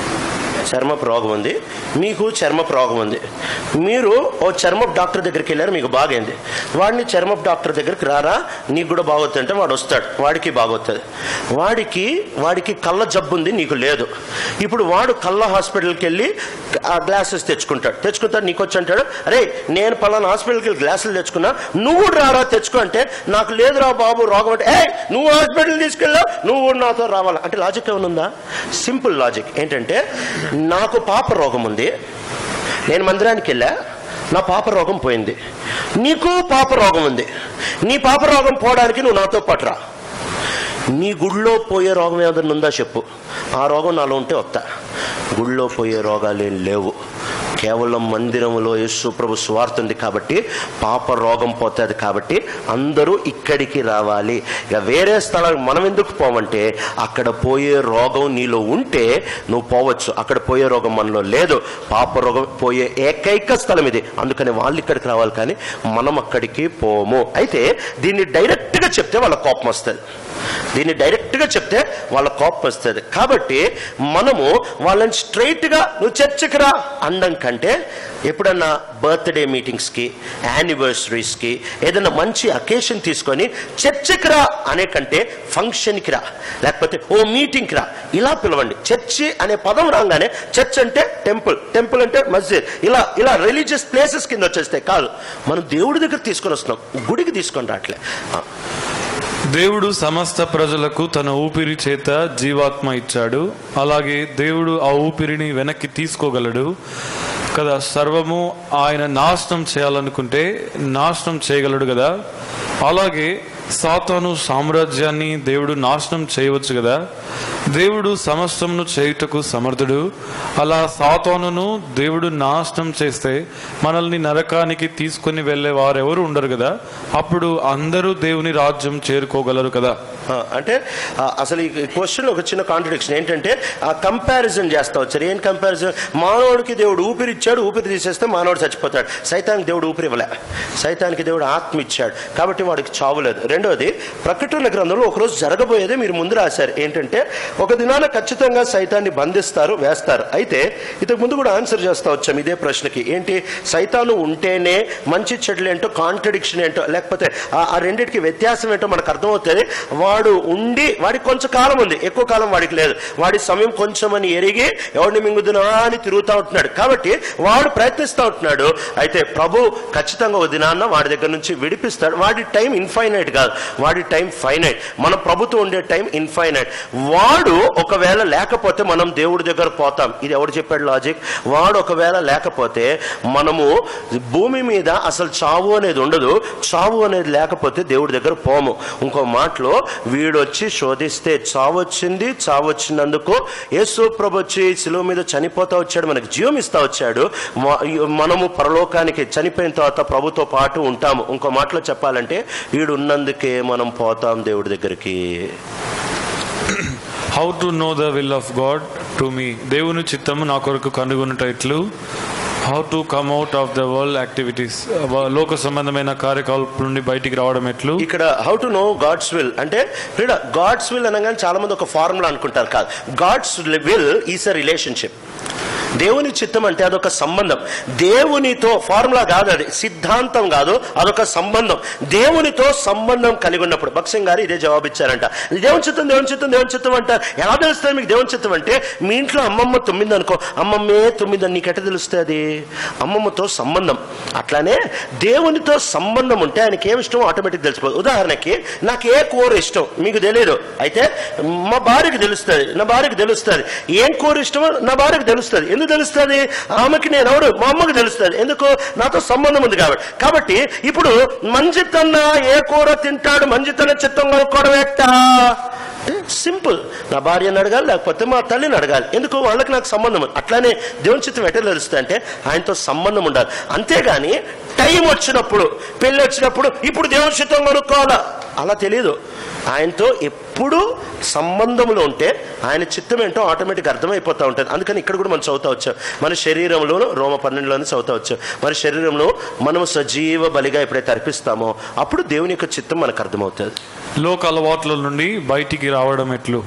చర్మపు రోగం ఉంది మీకు చర్మపు రోగం ఉంది మీరు ఓ చర్మపు డాక్టర్ దగ్గరికి వెళ్ళారు మీకు బాగైంది వాడిని చర్మపు డాక్టర్ దగ్గరికి రారా నీకు కూడా బాగోతుంది అంటే వాడు వస్తాడు వాడికి బాగోతుంది వాడికి వాడికి కళ్ళ జబ్బు ఉంది నీకు లేదు ఇప్పుడు వాడు కళ్ళ హాస్పిటల్కి వెళ్ళి ఆ గ్లాసెస్ తెచ్చుకుంటాడు తెచ్చుకుంటాడు నీకు వచ్చి అంటాడు అరే నేను పలానా హాస్పిటల్కి వెళ్ళి గ్లాసులు తెచ్చుకున్నా నువ్వు కూడా రారా తెచ్చుకో అంటే నాకు లేదురా బాబు రోగం అంటే ఏ నువ్వు హాస్పిటల్ తీసుకెళ్ళావు నువ్వు కూడా నాతో రావాలా అంటే లాజిక్ ఏమైనా ఉందా సింపుల్ లాజిక్ ఏంటంటే నాకు పాప రోగం ఉంది నేను మందిరానికి వెళ్ళా నా పాప రోగం పోయింది నీకు పాప రోగం ఉంది నీ పాప రోగం పోవడానికి నువ్వు నాతో పాటు రా నీ గుళ్ళో పోయే రోగం ఏదైనా ఉందా చెప్పు ఆ రోగం నాలో ఉంటే వస్తా గుళ్ళో పోయే రోగాలేం లేవు కేవలం మందిరంలో యేసు ప్రభు స్వార్థ ఉంది కాబట్టి పాప రోగం పోతుంది కాబట్టి అందరూ ఇక్కడికి రావాలి ఇక వేరే స్థలానికి మనం ఎందుకు పోవంటే అక్కడ పోయే రోగం నీలో ఉంటే నువ్వు పోవచ్చు అక్కడ పోయే రోగం మనలో లేదు పాప రోగం పోయే ఏకైక స్థలం ఇది అందుకని వాళ్ళు ఇక్కడికి రావాలి కానీ మనం అక్కడికి పోము అయితే దీన్ని డైరెక్ట్గా చెప్తే వాళ్ళ కోపం వస్తుంది దీన్ని డైరెక్ట్గా చెప్తే వాళ్ళ కోపం వస్తుంది కాబట్టి మనము వాళ్ళని స్ట్రైట్గా నువ్వు చర్చకి రా అనడం కంటే ఎప్పుడన్నా బర్త్డే మీటింగ్స్కి యానివర్సరీస్కి ఏదైనా మంచి అకేషన్ తీసుకొని చర్చకి రా అనే కంటే ఫంక్షన్కి రా లేకపోతే ఓ మీటింగ్కి రా ఇలా పిలవండి చర్చి అనే పదం రాగానే చర్చ్ అంటే టెంపుల్ టెంపుల్ అంటే మస్జిద్ ఇలా ఇలా రిలీజియస్ ప్లేసెస్ కింద వచ్చేస్తాయి కాదు మనం దేవుడి దగ్గర తీసుకొని వస్తున్నాం గుడికి తీసుకొని రావట్లే ఆ. దేవుడు సమస్త ప్రజలకు తన ఊపిరి చేత జీవాత్మ ఇచ్చాడు అలాగే దేవుడు ఆ ఊపిరిని వెనక్కి తీసుకోగలడు కదా సర్వము ఆయన నాశనం చేయాలనుకుంటే నాశనం చేయగలడు కదా అలాగే సాతాను సామ్రాజ్యాన్ని దేవుడు నాశనం చేయవచ్చు కదా దేవుడు సమస్తమును చేయుటకు సమర్థుడు అలా సాతానును దేవుడు నాశనం చేస్తే మనల్ని నరకానికి తీసుకొని వెళ్ళే వారెవరు ఉండరు కదా అప్పుడు అందరూ దేవుని రాజ్యం చేరుకోగలరు కదా ఆ, అంటే ఆ, అసలు ఈ క్వశ్చన్ ఒక చిన్న కాంట్రడిక్షన్ ఏంటంటే ఆ కంపారిజన్ చేస్తా వచ్చారు ఏం కంపారిజన్ మానవుడికి దేవుడు ఊపిరి ఇచ్చాడు ఊపిరి తీసేస్తే మానవుడు చచ్చిపోతాడు సైతానికి దేవుడు ఊపిరి ఇవ్వలే సైతానికి దేవుడు ఆత్మ ఇచ్చాడు కాబట్టి వాడికి చావులేదు రెండోది ప్రకటన గ్రంథంలో ఒకరోజు జరగబోయేదే మీరు ముందు రాశారు ఏంటంటే ఒక దినాన ఖచ్చితంగా సైతాన్ని బంధిస్తారు వేస్తారు అయితే ఇంతకు ముందు కూడా ఆన్సర్ చేస్తా వచ్చాం ఇదే ప్రశ్నకి ఏంటి సైతాను ఉంటేనే మంచి చెడులు ఏంటో కాంట్రడిక్షన్ ఏంటో లేకపోతే ఆ ఆ రెండింటికి వ్యత్యాసం ఏంటో మనకు అర్థమవుతుంది వాడు ఉండి వాడికి కొంచెం కాలం ఉంది ఎక్కువ కాలం వాడికి లేదు వాడి సమయం కొంచెం అని ఎరిగి ఎవరిని మింగుదునా అని తిరుగుతూ ఉంటున్నాడు కాబట్టి వాడు ప్రయత్నిస్తూ ఉంటున్నాడు అయితే ప్రభు ఖచ్చితంగా ఒక దినాన్న వాడి దగ్గర నుంచి విడిపిస్తాడు వాడి టైం ఇన్ఫైనైట్ కాదు వాడి టైం ఫైనైట్ మన ప్రభుత్వం ఉండే టైం ఇన్ఫైనైట్ వాడు ఒకవేళ లేకపోతే మనం దేవుడి దగ్గర పోతాం ఇది ఎవడు చెప్పాడు లాజిక్ వాడు ఒకవేళ లేకపోతే మనము భూమి మీద అసలు చావు అనేది ఉండదు చావు అనేది లేకపోతే దేవుడి దగ్గర పోము ఇంకో మాటలో వీడు వచ్చి శోధిస్తే చావు వచ్చింది చావు వచ్చినందుకు యేసు ప్రభు వచ్చి శిలువ మీద చనిపోతా వచ్చాడు మనకి జీవం ఇస్తా వచ్చాడు మ- మనము పరలోకానికి చనిపోయిన తర్వాత ప్రభుతో పాటు ఉంటాము ఇంకో మాటలో చెప్పాలంటే వీడు ఉన్నందుకే మనం పోతాం దేవుడి దగ్గరికి how to know the will of God to me దేవుని చిత్తము నా కొరకు కనుగొనుటట్లు how to come out of the world activities లోక సంబంధమైన కార్యకలాపాల నుండి బయటికి రావడం ఎట్లు ఇక్కడ how to know God's will అంటే ఇక్కడ గాడ్స్ విల్ అనగానే చాలా మంది ఒక ఫార్ములా అనుకుంటారు కాదు God's will is a relationship దేవుని చిత్తం అంటే అదొక సంబంధం దేవునితో ఫార్ములా కాదు అది సిద్ధాంతం కాదు అదొక సంబంధం దేవునితో సంబంధం కలిగి ఉన్నప్పుడు భక్సింగ్ గారు ఇదే జవాబు ఇచ్చారంట దేవుని చిత్తం దేవుని చిత్తం దేవుని చిత్తం అంట ఎలా తెలుస్తుంది మీకు దేవుని చిత్తం అంటే మీ ఇంట్లో అమ్మమ్మ తొమ్మిది అనుకో అమ్మమ్మే తొమ్మిది అని నీకెట తెలుస్తుంది అమ్మమ్మతో సంబంధం అట్లానే దేవునితో సంబంధం ఉంటే ఆయనకి ఏమి ఇష్టం ఆటోమేటిక్ తెలిసిపోదు ఉదాహరణకి నాకు ఏ కూర ఇష్టం మీకు తెలియదు అయితే మా భార్యకి తెలుస్తుంది నా భార్యకి తెలుస్తుంది ఏం కూర ఇష్టమో నా భార్యకి తెలుస్తుంది ఎందుకు తెలుస్తుంది ఆమెకి నేను ఎవరు మా అమ్మకి తెలుస్తుంది ఎందుకు నాతో సంబంధం ఉంది కాబట్టి కాబట్టి ఇప్పుడు మంజితన్న ఏ కూర తింటాడు మంజితన్న చిత్తం కొనుక్కోవడం ఎట్టా సింపుల్ నా భార్యను అడగాలి లేకపోతే మా తల్లిని అడగాలి ఎందుకు వాళ్ళకి నాకు సంబంధం ఉంది అట్లానే దేవుని చిత్తం ఎట్లా తెలుస్తుంది అంటే ఆయనతో సంబంధం ఉండాలి అంతేగాని టైం వచ్చినప్పుడు పెళ్ళి వచ్చినప్పుడు ఇప్పుడు దేవుని చిత్తం కొనుక్కోవాలా అలా తెలియదు ఆయనతో ఎప్పుడు సంబంధంలో ఉంటే ఆయన చిత్తం ఏంటో ఆటోమేటిక్ అర్థమైపోతూ ఉంటుంది అందుకని ఇక్కడ కూడా మనం చదువుతా వచ్చాం మన శరీరంలోను రోమ పన్నెండులోనే చదువుతా వచ్చాం మన శరీరంలో మనము సజీవ బలిగా ఎప్పుడైతే అర్పిస్తామో అప్పుడు దేవుని యొక్క చిత్తం మనకు అర్థమవుతుంది లోక అలవాట్ల నుండి బయటికి రావడం ఎట్లు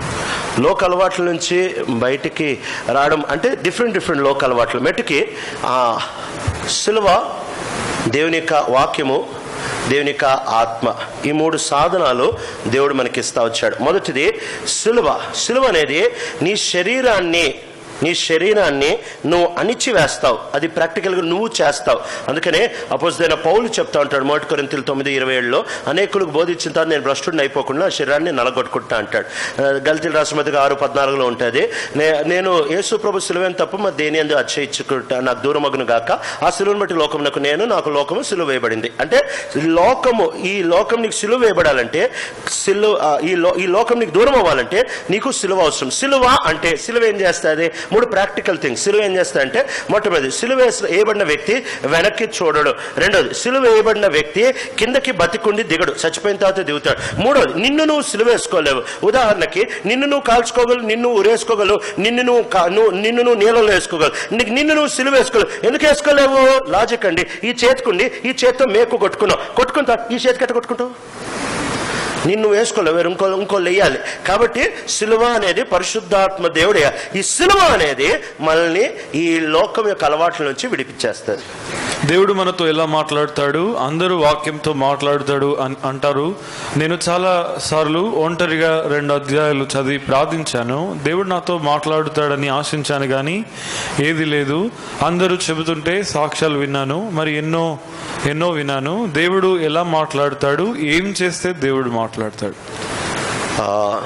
లోక అలవాట్ల నుంచి బయటికి రావడం అంటే డిఫరెంట్ డిఫరెంట్ లోక అలవాట్లు మెట్టుకి ఆ సిలువ దేవుని యొక్క వాక్యము దేవుని యొక్క ఆత్మ ఈ మూడు సాధనాలు దేవుడు మనకి ఇస్తా వచ్చాడు మొదటిది సిలువ సిలువ అనేది నీ శరీరాన్ని నీ శరీరాన్ని నువ్వు అణిచి వేస్తావు అది ప్రాక్టికల్గా నువ్వు చేస్తావు అందుకనే అపోజిదైన పౌలు చెప్తా ఉంటాడు మొదటి కొరింతలు తొమ్మిది ఇరవై ఏడులో అనేకులకు బోధించిన తర్వాత నేను భ్రష్టుడిని అయిపోకుండా నా శరీరాన్ని నలగొట్టుకుంటా అంటాడు ఆ, గల్తీల రాష్ట్రమతిగా ఆరు పద్నాలుగులో ఉంటుంది నే- నేను యేసు ప్రభు సిలువేం తప్ప మా దేని అందు అచ్చయించుకుంటా నాకు దూరమగును గాక ఆ సిలువను బట్టి లోకమునకు నేను నాకు లోకము సిలువ వేయబడింది అంటే లోకము ఈ లోకం నీకు సిలువ వేయబడాలంటే సిలువ ఆ, ఈ లో ఈ లోకం నీకు దూరం అవ్వాలంటే నీకు సిలువ అవసరం సిలువ అంటే సిలువ ఏం చేస్తుంది మూడు ప్రాక్టికల్ థింగ్స్ సిలువ ఏం చేస్తా అంటే మొట్టమొదటి సిలువ వేసిన- వేయబడిన వ్యక్తి వెనక్కి చూడడు రెండోది సిలువ వేయబడిన వ్యక్తి కిందకి బతికుండి దిగడు చచ్చిపోయిన తర్వాత దిగుతాడు మూడోది నిన్ను నువ్వు సిలువ వేసుకోలేవు ఉదాహరణకి నిన్ను నువ్వు కాల్చుకోగలవు నిన్ను ఉరేసుకోగలవు నిన్ను నువ్వు కా- నువ్వు నిన్ను నువ్వు నీళ్ళలో వేసుకోగలవు నీకు నిన్ను నువ్వు సిలువ వేసుకోలేవు ఎందుకు వేసుకోలేవు లాజిక్ అండి ఈ చేతికుండి ఈ చేతితో మేకు కొట్టుకున్నావు కొట్టుకుంటా ఈ చేతికి ఎట్ట కొట్టుకుంటావు నిన్ను వేసుకోలేవు వేరు ఇంకో ఇంకో వేయాలి కాబట్టి సిలువ అనేది పరిశుద్ధాత్మ దేవుడే ఈ సిలువ అనేది మనల్ని ఈ లోకం యొక్క అలవాట్ల నుంచి విడిపించేస్తుంది దేవుడు మనతో ఎలా మాట్లాడతాడు అందరూ వాక్యంతో మాట్లాడతాడు అని అంటారు నేను చాలా సార్లు ఒంటరిగా రెండు అధ్యాయాలు చదివి ప్రార్థించాను దేవుడు నాతో మాట్లాడుతాడని ఆశించాను కానీ ఏది లేదు అందరూ చెబుతుంటే సాక్ష్యాలు విన్నాను మరి ఎన్నో ఎన్నో విన్నాను దేవుడు ఎలా మాట్లాడతాడు ఏం చేస్తే దేవుడు మాట్లాడతాడు ఆ,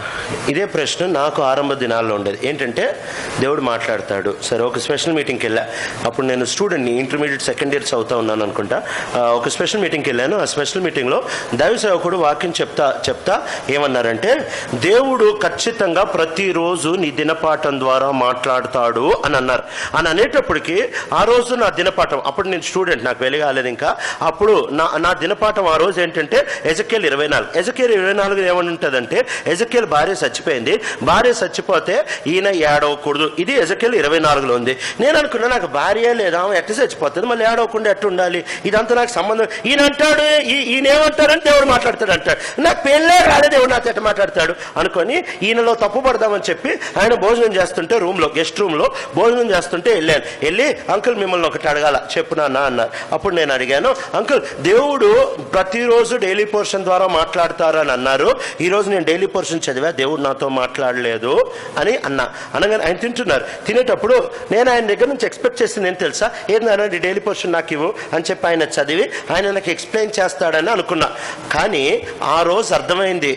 ఇదే ప్రశ్న నాకు ఆరంభ దినాల్లో ఉండేది ఏంటంటే దేవుడు మాట్లాడతాడు సరే ఒక స్పెషల్ మీటింగ్కి వెళ్ళా అప్పుడు నేను స్టూడెంట్ని ఇంటర్మీడియట్ సెకండ్ ఇయర్ చదువుతా ఉన్నాను అనుకుంటా ఆ, ఒక స్పెషల్ మీటింగ్కి వెళ్ళాను ఆ స్పెషల్ మీటింగ్లో దైవ సేవకుడు వాక్యం చెప్తా చెప్తా ఏమన్నారంటే దేవుడు ఖచ్చితంగా ప్రతిరోజు నీ దినపాఠం ద్వారా మాట్లాడతాడు అని అన్నారు అని అనేటప్పటికి ఆ రోజు నా దినపాఠం అప్పుడు నేను స్టూడెంట్ నాకు వెలిగాలేదు ఇంకా అప్పుడు నా నా దినపాఠం ఆ రోజు ఏంటంటే ఎజకేల్ ఇరవై నాలుగు ఎజకేల్ ఇరవై నాలుగు ఏమని ఉంటుందంటే ఎజకేల్ భార్య చచ్చిపోయింది భార్య చచ్చిపోతే ఈయన ఏడవకూడదు ఇది ఎజకేల్ ఇరవై నాలుగులో ఉంది నేను అనుకున్నా నాకు భార్య లేదా ఆమె ఎట్ట చచ్చిపోతుంది మళ్ళీ ఏడవకుండా ఎట్టు ఉండాలి ఇదంతా నాకు సంబంధం ఈయన అంటాడు ఈ- ఈయన ఏమంటారని దేవుడు మాట్లాడతాడు అంటాడు నాకు పెళ్ళే కాదు దేవుడు నాతో ఎట్ట మాట్లాడతాడు అనుకొని ఈయనలో తప్పు పడదామని చెప్పి ఆయన భోజనం చేస్తుంటే రూమ్ లో గెస్ట్ రూమ్ లో భోజనం చేస్తుంటే వెళ్ళాను వెళ్ళి అంకుల్ మిమ్మల్ని ఒకటి అడగాల చెప్పు నాన్న అన్నారు అప్పుడు నేను అడిగాను అంకుల్ దేవుడు ప్రతిరోజు డైలీ పోర్షన్ ద్వారా మాట్లాడతారని అన్నారు ఈ రోజు నేను డైలీ పోర్షన్ చదివా దేవుడు నాతో మాట్లాడలేదు అని అన్నా అనగానే ఆయన తింటున్నారు తినేటప్పుడు నేను ఆయన దగ్గర నుంచి ఎక్స్పెక్ట్ చేసింది ఏం తెలుసా ఏందన్నా డైలీ పోర్షన్ నాకు ఇవ్వు అని చెప్పి ఆయన చదివి ఆయన నాకు ఎక్స్ప్లెయిన్ చేస్తాడని అనుకున్నా కానీ ఆ రోజు అర్థమైంది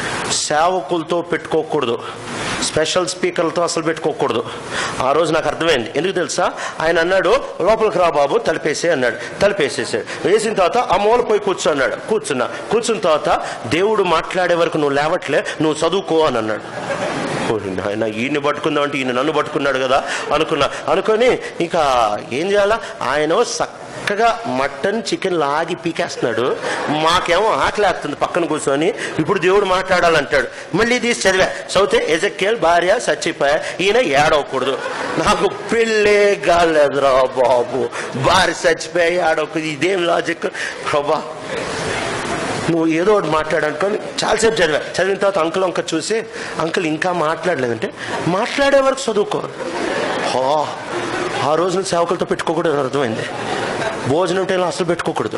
సేవకులతో పెట్టుకోకూడదు స్పెషల్ స్పీకర్లతో అసలు పెట్టుకోకూడదు ఆ రోజు నాకు అర్థమైంది ఎందుకు తెలుసా ఆయన అన్నాడు లోపలికి రా బాబు తలిపేసే అన్నాడు తలిపేసేసాడు వేసిన తర్వాత ఆ మూల పోయి కూర్చో అన్నాడు కూర్చున్నా కూర్చున్న తర్వాత దేవుడు మాట్లాడే వరకు నువ్వు లేవట్లే నువ్వు చదువుకో అని అన్నాడు ఓరి నాయన ఈయన్ని పట్టుకుందాం అంటే ఈయన నన్ను పట్టుకున్నాడు కదా అనుకున్నా అనుకొని ఇక ఏం చేయాలా ఆయన చక్కగా మటన్ చికెన్ లాగి పీకేస్తున్నాడు మాకేమో ఆకలేస్తుంది పక్కన కూర్చొని ఇప్పుడు దేవుడు మాట్లాడాలంటాడు మళ్ళీ తీసి చదివా చదివితే ఎజక్కేల్ భార్య చచ్చిపోయా ఈయన ఏడవకూడదు నాకు పెళ్ళే కాలేదురా బాబు భార్య చచ్చిపోయా ఏడవకూడదు ఇదేం లాజిక్ ప్రభా నువ్వు ఏదో ఒకటి మాట్లాడనుకొని చాలాసేపు చదివా చదివిన తర్వాత అంకుల్ అంక చూసి అంకుల్ ఇంకా మాట్లాడలేదంటే మాట్లాడే వరకు చదువుకో హా ఆ రోజున సేవకులతో పెట్టుకోకూడదు అని అర్థమైంది భోజనం టైంలో అసలు పెట్టుకోకూడదు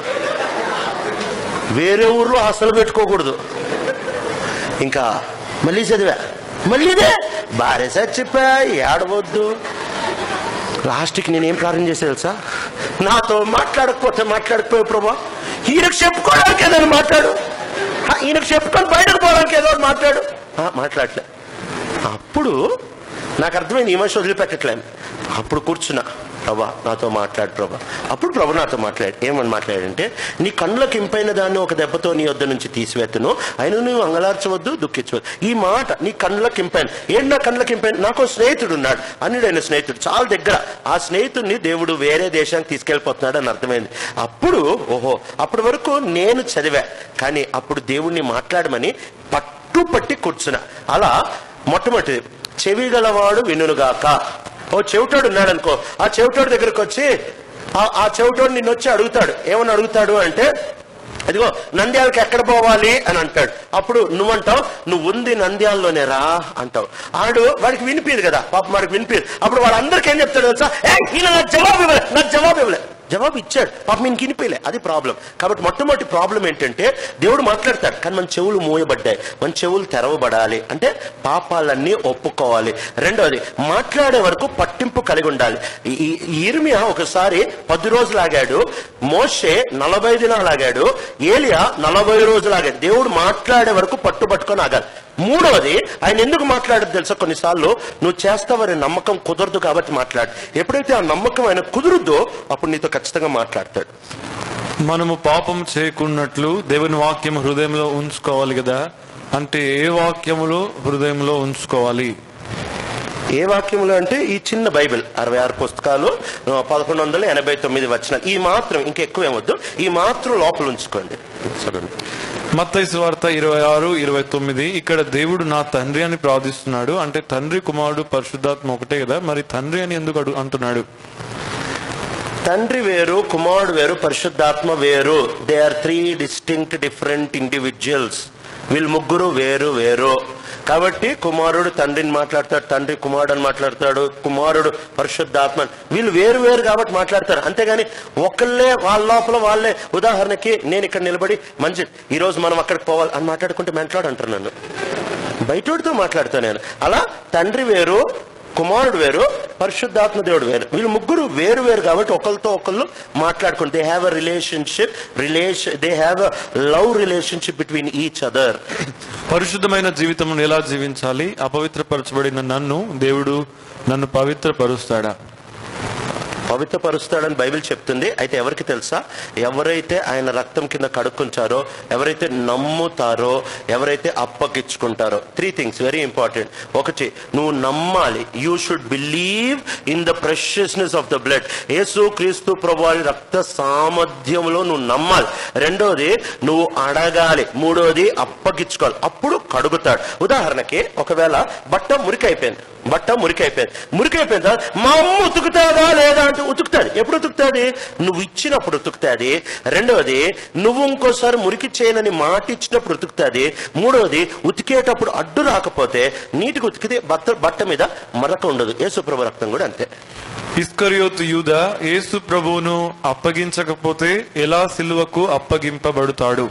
వేరే ఊర్లో అసలు పెట్టుకోకూడదు ఇంకా మళ్ళీ చదివా మళ్ళీ ఇదే భార్య చచ్చిపోయా ఏడవద్దు లాస్ట్కి నేనేం ప్రార్థన చేసే తెలుసా నాతో మాట్లాడకపోతే మాట్లాడకపోయే ప్రభా ఈయనకు చెప్పుకోవడానికి ఏదైనా మాట్లాడు ఆ, ఈయనకు చెప్పుకొని బయటకు పోవడానికి ఏదో ఒకటి మాట్లాడు ఆ, మాట్లాడలే అప్పుడు నాకు అర్థమైంది ఈ మనిషి వదిలిపెట్టట్లేను అప్పుడు కూర్చున్నా ప్రభా నాతో మాట్లాడు ప్రభా అప్పుడు ప్రభు నాతో మాట్లాడు ఏమని మాట్లాడంటే నీ కళ్ళకి ఇంపైన దాన్ని ఒక దెబ్బతో నీ వద్ద నుంచి తీసివేత్తను అయినా నువ్వు అంగలార్చవద్దు దుఃఖించవద్దు ఈ మాట నీ కళ్ళకి ఇంపైన ఏంటి నా కళ్ళకి ఇంపైన నాకు ఒక స్నేహితుడు ఉన్నాడు అన్నిడైన స్నేహితుడు చాలా దగ్గర ఆ స్నేహితుడిని దేవుడు వేరే దేశానికి తీసుకెళ్ళిపోతున్నాడు అని అర్థమైంది అప్పుడు ఓహో అప్పటి వరకు నేను చదివా కానీ అప్పుడు దేవుణ్ణి మాట్లాడమని పట్టుపట్టి కూర్చున్నా అలా మొట్టమొదటిది చెవి గలవాడు వినుగాక ఓ చెవిటోడు ఉన్నాడు అనుకో ఆ చెవిటోడు దగ్గరకు వచ్చి ఆ- ఆ చెవిటోడు నిన్ను వచ్చి అడుగుతాడు ఏమని అడుగుతాడు అంటే అదిగో నంద్యాలకి ఎక్కడ పోవాలి అని అంటాడు అప్పుడు నువ్వంటావు నువ్వు ఉంది నంద్యాలలోనే రా అంటావు ఆడు వాడికి వినిపించదు కదా పాప వాడికి వినిపించదు అప్పుడు వాళ్ళందరికీ ఏం చెప్తాడు తెలుసా "ఏ, ఈయన నాకు జవాబు ఇవ్వలే నాకు జవాబు ఇవ్వలే జవాబు ఇచ్చాడు పాప నేను వినిపించలే అది ప్రాబ్లం కాబట్టి మొట్టమొదటి ప్రాబ్లం ఏంటంటే దేవుడు మాట్లాడతాడు కానీ మన చెవులు మూయబడ్డాయి మన చెవులు తెరవబడాలి అంటే పాపాలన్నీ ఒప్పుకోవాలి రెండోది మాట్లాడే వరకు పట్టింపు కలిగి ఉండాలి ఈ- ఈ ఈ ఇర్మియా ఒకసారి పది రోజులు ఆగాడు మోషే నలభై దినాలు ఆగాడు ఏలియా నలభై రోజులు ఆగాడు దేవుడు మాట్లాడే వరకు పట్టుబట్టుకొని ఆగాలి మూడవది ఆయన ఎందుకు మాట్లాడదు తెలుసా కొన్నిసార్లు నువ్వు చేస్తావనే నమ్మకం కుదరదు కాబట్టి మాట్లాడు ఎప్పుడైతే ఆ నమ్మకం ఆయన కుదురుద్దో అప్పుడు నీతో ఖచ్చితంగా మాట్లాడతాడు మనము పాపం చేయకున్నట్లు దేవుని వాక్యం హృదయంలో ఉంచుకోవాలి కదా అంటే ఏ వాక్యములు హృదయంలో ఉంచుకోవాలి ఏ వాక్యములు అంటే ఈ చిన్న బైబిల్ అరవై ఆరు పుస్తకాలు ఆ, పదకొండు వందల ఎనభై తొమ్మిది వచ్చిన ఈ మాత్రం ఇంకెక్కువ ఏమొద్దు ఈ మాత్రం లోపల ఉంచుకోండి చదవండి మత్తయి వార్త ఇరవై ఆరు ఇరవై తొమ్మిది ఇక్కడ దేవుడు నా తండ్రి అని ప్రార్థిస్తున్నాడు అంటే తండ్రి కుమారుడు పరిశుద్ధాత్మ ఒకటే కదా మరి తండ్రి అని ఎందుకు అడు అంటున్నాడు తండ్రి వేరు కుమారుడు వేరు పరిశుద్ధాత్మ వేరు they are three distinct different individuals వీళ్ళు ముగ్గురు వేరు వేరు కాబట్టి కుమారుడు తండ్రిని మాట్లాడతాడు తండ్రి కుమారుడు అని మాట్లాడతాడు కుమారుడు పరిశుద్ధాత్మ అని. వీళ్ళు వేరు వేరు కాబట్టి మాట్లాడతారు అంతేగాని ఒకళ్ళే వాళ్ళ లోపల వాళ్ళే ఉదాహరణకి నేను ఇక్కడ నిలబడి మంచి ఈ రోజు మనం అక్కడికి పోవాలి అని మాట్లాడుకుంటే మెంట్లాడు అంటారు నన్ను బయటోడితో మాట్లాడుతా నేను అలా తండ్రి వేరు కుమారుడు వేరు పరిశుద్ధాత్మ దేవుడు వేరు వీళ్ళు ముగ్గురు వేరు వేరు కాబట్టి ఒకరితో ఒకళ్ళు మాట్లాడుకుంటే they have a relationship relation they have a love relationship between each other పరిశుద్ధమైన జీవితం ఎలా జీవించాలి అపవిత్రపరచబడిన నన్ను దేవుడు నన్ను పవిత్రపరుస్తాడా పవిత్రపరుస్తాడని బైబిల్ చెప్తుంది అయితే ఎవరికి తెలుసా ఎవరైతే ఆయన రక్తం కింద కడుక్కుంటారో ఎవరైతే నమ్ముతారో ఎవరైతే అప్పగించుకుంటారో త్రీ థింగ్స్ వెరీ ఇంపార్టెంట్ ఒకటి నువ్వు నమ్మాలి you should believe in the preciousness of the blood Yesu Kristu ప్రభు వారి రక్త సామర్థ్యంలో నువ్వు నమ్మాలి రెండోది నువ్వు అడగాలి మూడోది అప్పగించుకోవాలి అప్పుడు కడుగుతాడు ఉదాహరణకి ఒకవేళ బట్ట మురికైపోయింది బట్ట మురికైపోయింది మురికైపోయిన తర్వాత మా అమ్మ ఉతుకుతాదా లేదా అంటే ఉతుకుతాది ఎప్పుడు ఉతుకుతాది నువ్వు ఇచ్చినప్పుడు ఉతుకుతాది రెండవది నువ్వు ఇంకోసారి మురికి చేయనని మాట ఇచ్చినప్పుడు ఉతుకుతాది మూడవది ఉతికేటప్పుడు అడ్డు రాకపోతే నీటికి ఉతికితే బట్ట బట్ట మీద మరక ఉండదు యేసుప్రభు రక్తం కూడా అంతే ఇస్కరియోతు యూద యేసు ప్రభువును అప్పగించకపోతే ఎలా సిలువకు అప్పగింపబడుతాడు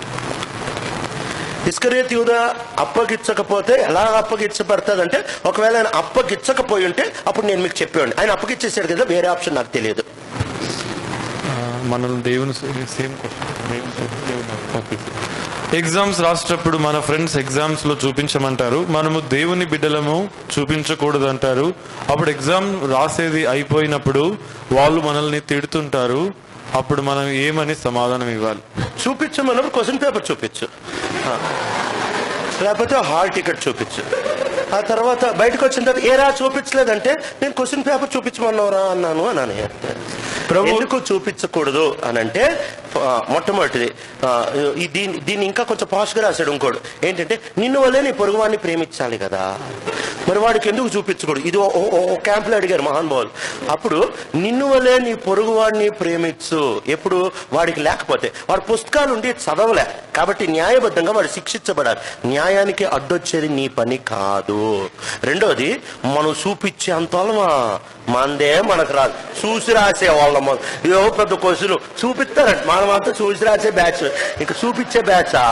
ఇస్కరేత్ యూద అప్పగించకపోతే ఎలా అప్పగించబడతాదంటే ఒకవేళ ఆయన అప్పగించకపోయి ఉంటే అప్పుడు నేను మీకు చెప్పేవాడిని ఆయన అప్పగించేసాడు కదా వేరే ఆప్షన్ నాకు తెలియదు మనల్ని దేవుని సేమ్ ఎగ్జామ్స్ రాసేటప్పుడు మన ఫ్రెండ్స్ ఎగ్జామ్స్ లో చూపించమంటారు మనము దేవుని బిడ్డలము చూపించకూడదు అంటారు అప్పుడు ఎగ్జామ్ రాసేది అయిపోయినప్పుడు వాళ్ళు మనల్ని తిడుతుంటారు అప్పుడు మనం ఏమని సమాధానం ఇవ్వాలి చూపించమన్నప్పుడు క్వశ్చన్ పేపర్ చూపించు ఆ. లేకపోతే హాల్ టికెట్ చూపించు ఆ తర్వాత బయటకు వచ్చిన తర్వాత ఏరా చూపించలేదంటే నేను క్వశ్చన్ పేపర్ చూపించమన్నావురా అన్నాను అన్నాను ప్రభు- ఎందుకు చూపించకూడదు అని అంటే ఆ, మొట్టమొదటిది ఆ, ఈ దీన్ని దీన్ని ఇంకా కొంచెం పాష్గా రాశాడు ఇంకోడు ఏంటంటే నిన్ను వల్లే నీ పొరుగువాడిని ప్రేమించాలి కదా మరి వాడికి ఎందుకు చూపించకూడదు ఇది ఓ- ఓ- ఓ క్యాంప్లో అడిగారు మహానుభావులు అప్పుడు నిన్ను వల్లే నీ పొరుగువాడిని ప్రేమించు ఎప్పుడు వాడికి లేకపోతే వాడు పుస్తకాలు ఉండి చదవలే కాబట్టి న్యాయబద్ధంగా వాడు శిక్షించబడాలి న్యాయానికి అడ్డొచ్చేది నీ పని కాదు రెండోది మనం చూపించే అంతలమా మందే మనకు రాదు చూసి రాసే వాళ్ళం ఇదో పెద్ద క్వశ్చన్ చూపిస్తారంట మనం అంతా చూసి రాసే బ్యాచ్ ఇంకా చూపించే బ్యాచా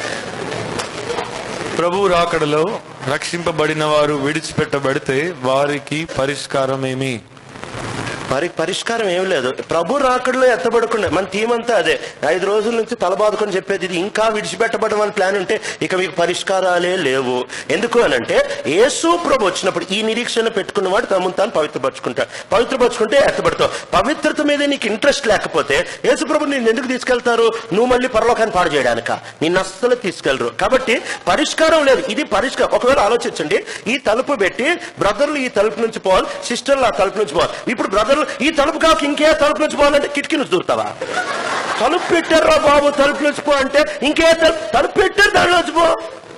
ప్రభు రాకడలో రక్షింపబడిన వారు విడిచిపెట్టబడితే వారికి పరిష్కారం ఏమి పరి పరిష్కారం ఏం లేదు ప్రభు రాకడలో ఎత్తబడకుండా మన టీం అంతా అదే ఐదు రోజుల నుంచి తలబాదుకొని చెప్పేది ఇది ఇంకా విడిచిపెట్టబడమని ప్లాన్ ఉంటే ఇక మీకు పరిష్కారాలే లేవు ఎందుకు అని అంటే యేసు ప్రభు వచ్చినప్పుడు ఈ నిరీక్షణ పెట్టుకున్నవాడు తమను తాను పవిత్రపరచుకుంటాడు పవిత్రపరచుకుంటే ఎత్తబడతావు పవిత్రత మీద నీకు ఇంట్రెస్ట్ లేకపోతే యేసు ప్రభు నిన్ను ఎందుకు తీసుకెళ్తారు నువ్వు మళ్ళీ పరలోకాన్ని పాడు చేయడానిక నిన్ను అస్సలు తీసుకెళ్లరు కాబట్టి పరిష్కారం లేదు ఇది పరిష్కారం ఒకవేళ ఆలోచించండి ఈ తలుపు పెట్టి బ్రదర్లు ఈ తలుపు నుంచి పోవాలి సిస్టర్లు ఆ తలుపు నుంచి పోవాలి ఇప్పుడు బ్రదర్లు ఈ తలుపు కాక ఇంకే తలుపు నుంచి పోవాలంటే కిటికీ నుంచి దూరుతావా తలుపు పెట్టారా బాబు తలుపు నుంచి పో అంటే ఇంకే తలుపు తలుపు పెట్టారు దాని నుంచి పో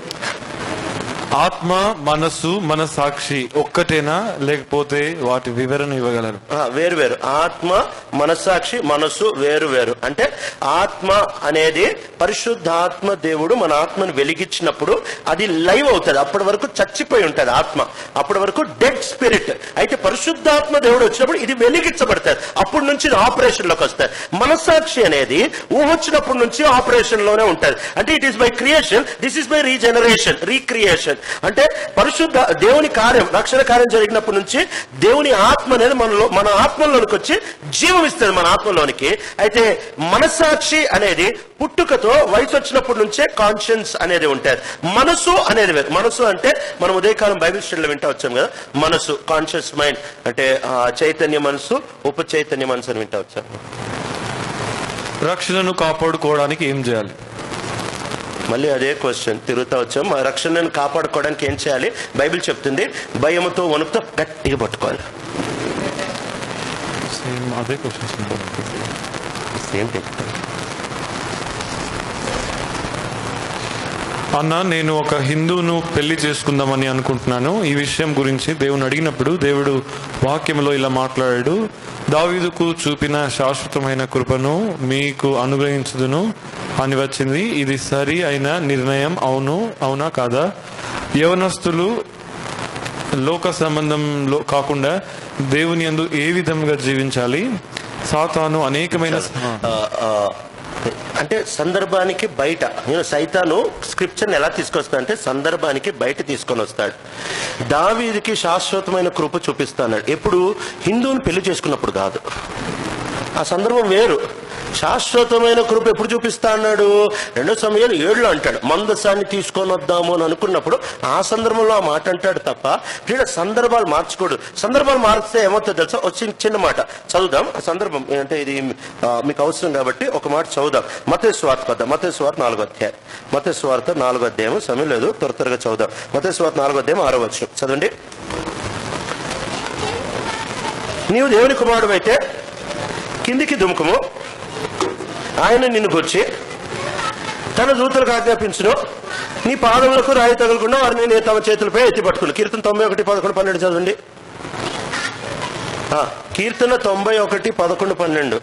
ఆత్మ మనస్సు మన సాక్షి ఒక్కటేనా లేకపోతే వాటి వివరణ ఇవ్వగలరు ఆ, వేరు వేరు ఆత్మ మనస్సాక్షి మనస్సు వేరు వేరు అంటే ఆత్మ అనేది పరిశుద్ధాత్మ దేవుడు మన ఆత్మను వెలిగించినప్పుడు అది లైవ్ అవుతుంది అప్పటి వరకు చచ్చిపోయి ఉంటుంది ఆత్మ అప్పటి వరకు డెడ్ స్పిరిట్ అయితే పరిశుద్ధాత్మ దేవుడు వచ్చినప్పుడు ఇది వెలిగించబడుతుంది అప్పటి నుంచి ఇది ఆపరేషన్ లోకి వస్తుంది మనస్సాక్షి అనేది ఊహ వచ్చినప్పటి నుంచి ఆపరేషన్ లోనే ఉంటుంది అంటే it is by creation this is by regeneration recreation అంటే పరిశుద్ధ దేవుని కార్యం రక్షణ కార్యం జరిగినప్పటి నుంచి దేవుని ఆత్మ అనేది మనలో మన ఆత్మలోనికి వచ్చి జీవం ఇస్తుంది మన ఆత్మలోనికి అయితే మనస్సాక్షి అనేది పుట్టుకతో వయసు వచ్చినప్పటి నుంచే కాన్షియన్స్ అనేది ఉంటుంది మనసు అనేది వేరు మనసు అంటే మనం ఉదయకాలం బైబిల్ స్టడీలో వింటా వచ్చాం కదా మనసు కాన్షియస్ మైండ్ అంటే ఆ, చైతన్య మనసు ఉప చైతన్య మనసు అని వింటా వచ్చాం రక్షణను కాపాడుకోవడానికి ఏం చేయాలి మళ్ళీ అదే క్వశ్చన్ తిరుగుతా వచ్చాం మా రక్షణను కాపాడుకోవడానికి ఏం చేయాలి బైబిల్ చెప్తుంది భయముతో వణుకుతో గట్టిగా పట్టుకోవాలి సేమ్ అదే క్వశ్చన్స్ సేమ్ అన్న నేను ఒక హిందువును పెళ్లి చేసుకుందామని అనుకుంటున్నాను ఈ విషయం గురించి దేవుని అడిగినప్పుడు దేవుడు వాక్యంలో ఇలా మాట్లాడాడు దావీదుకు చూపిన శాశ్వతమైన కృపను మీకు అనుగ్రహించుదును అని వచ్చింది ఇది సరి అయిన నిర్ణయం అవును అవునా కాదా యవనస్తులు లోక సంబంధంలో కాకుండా దేవుని యందు ఏ విధంగా జీవించాలి సాతాను అనేకమైన ఆ, ఆ, అంటే సందర్భానికి బయట నేను సైతాను స్క్రిప్చర్ని ఎలా తీసుకొస్తా అంటే సందర్భానికి బయట తీసుకొని వస్తాడు దావీదికి శాశ్వతమైన కృప చూపిస్తాడు ఎప్పుడు హిందువుని పెళ్లి చేసుకున్నప్పుడు కాదు ఆ సందర్భం వేరు శాశ్వతమైన కృప ఎప్పుడు చూపిస్తా అన్నాడు రెండో సమయాలు ఏళ్ళు అంటాడు మందసాన్ని తీసుకొని వద్దాము అని అనుకున్నప్పుడు ఆ సందర్భంలో ఆ మాట అంటాడు తప్ప వీళ్ళ సందర్భాలు మార్చుకోడు సందర్భాలు మార్చితే ఏమవుతుందో తెలుసా వచ్చి చిన్న మాట చదువుదాం ఆ సందర్భం అంటే ఇది ఆ, మీకు అవసరం కాబట్టి ఒక మాట చదువుదాం మతే స్వార్థ పద్ద మతే స్వార్థ నాలుగో అధ్యాయం మతే స్వార్థ నాలుగో అధ్యాయం సమయం లేదు త్వర త్వరగా చదువుదాం మతే స్వార్థ నాలుగో అధ్యాయం ఆరో వచ్చు చదవండి నీవు దేవుని కుమారుడు అయితే కిందికి దుముకము ఆయన నిన్ను గుర్చి తన దూతలకు ఆజ్ఞాపించును నీ పాదములకు రాయి తగలకుండా వారిని నేను తమ చేతులపై ఎత్తి పట్టుకుని కీర్తన తొంభై ఒకటి పదకొండు పన్నెండు చదవండి ఆ, కీర్తన తొంభై ఒకటి పదకొండు పన్నెండు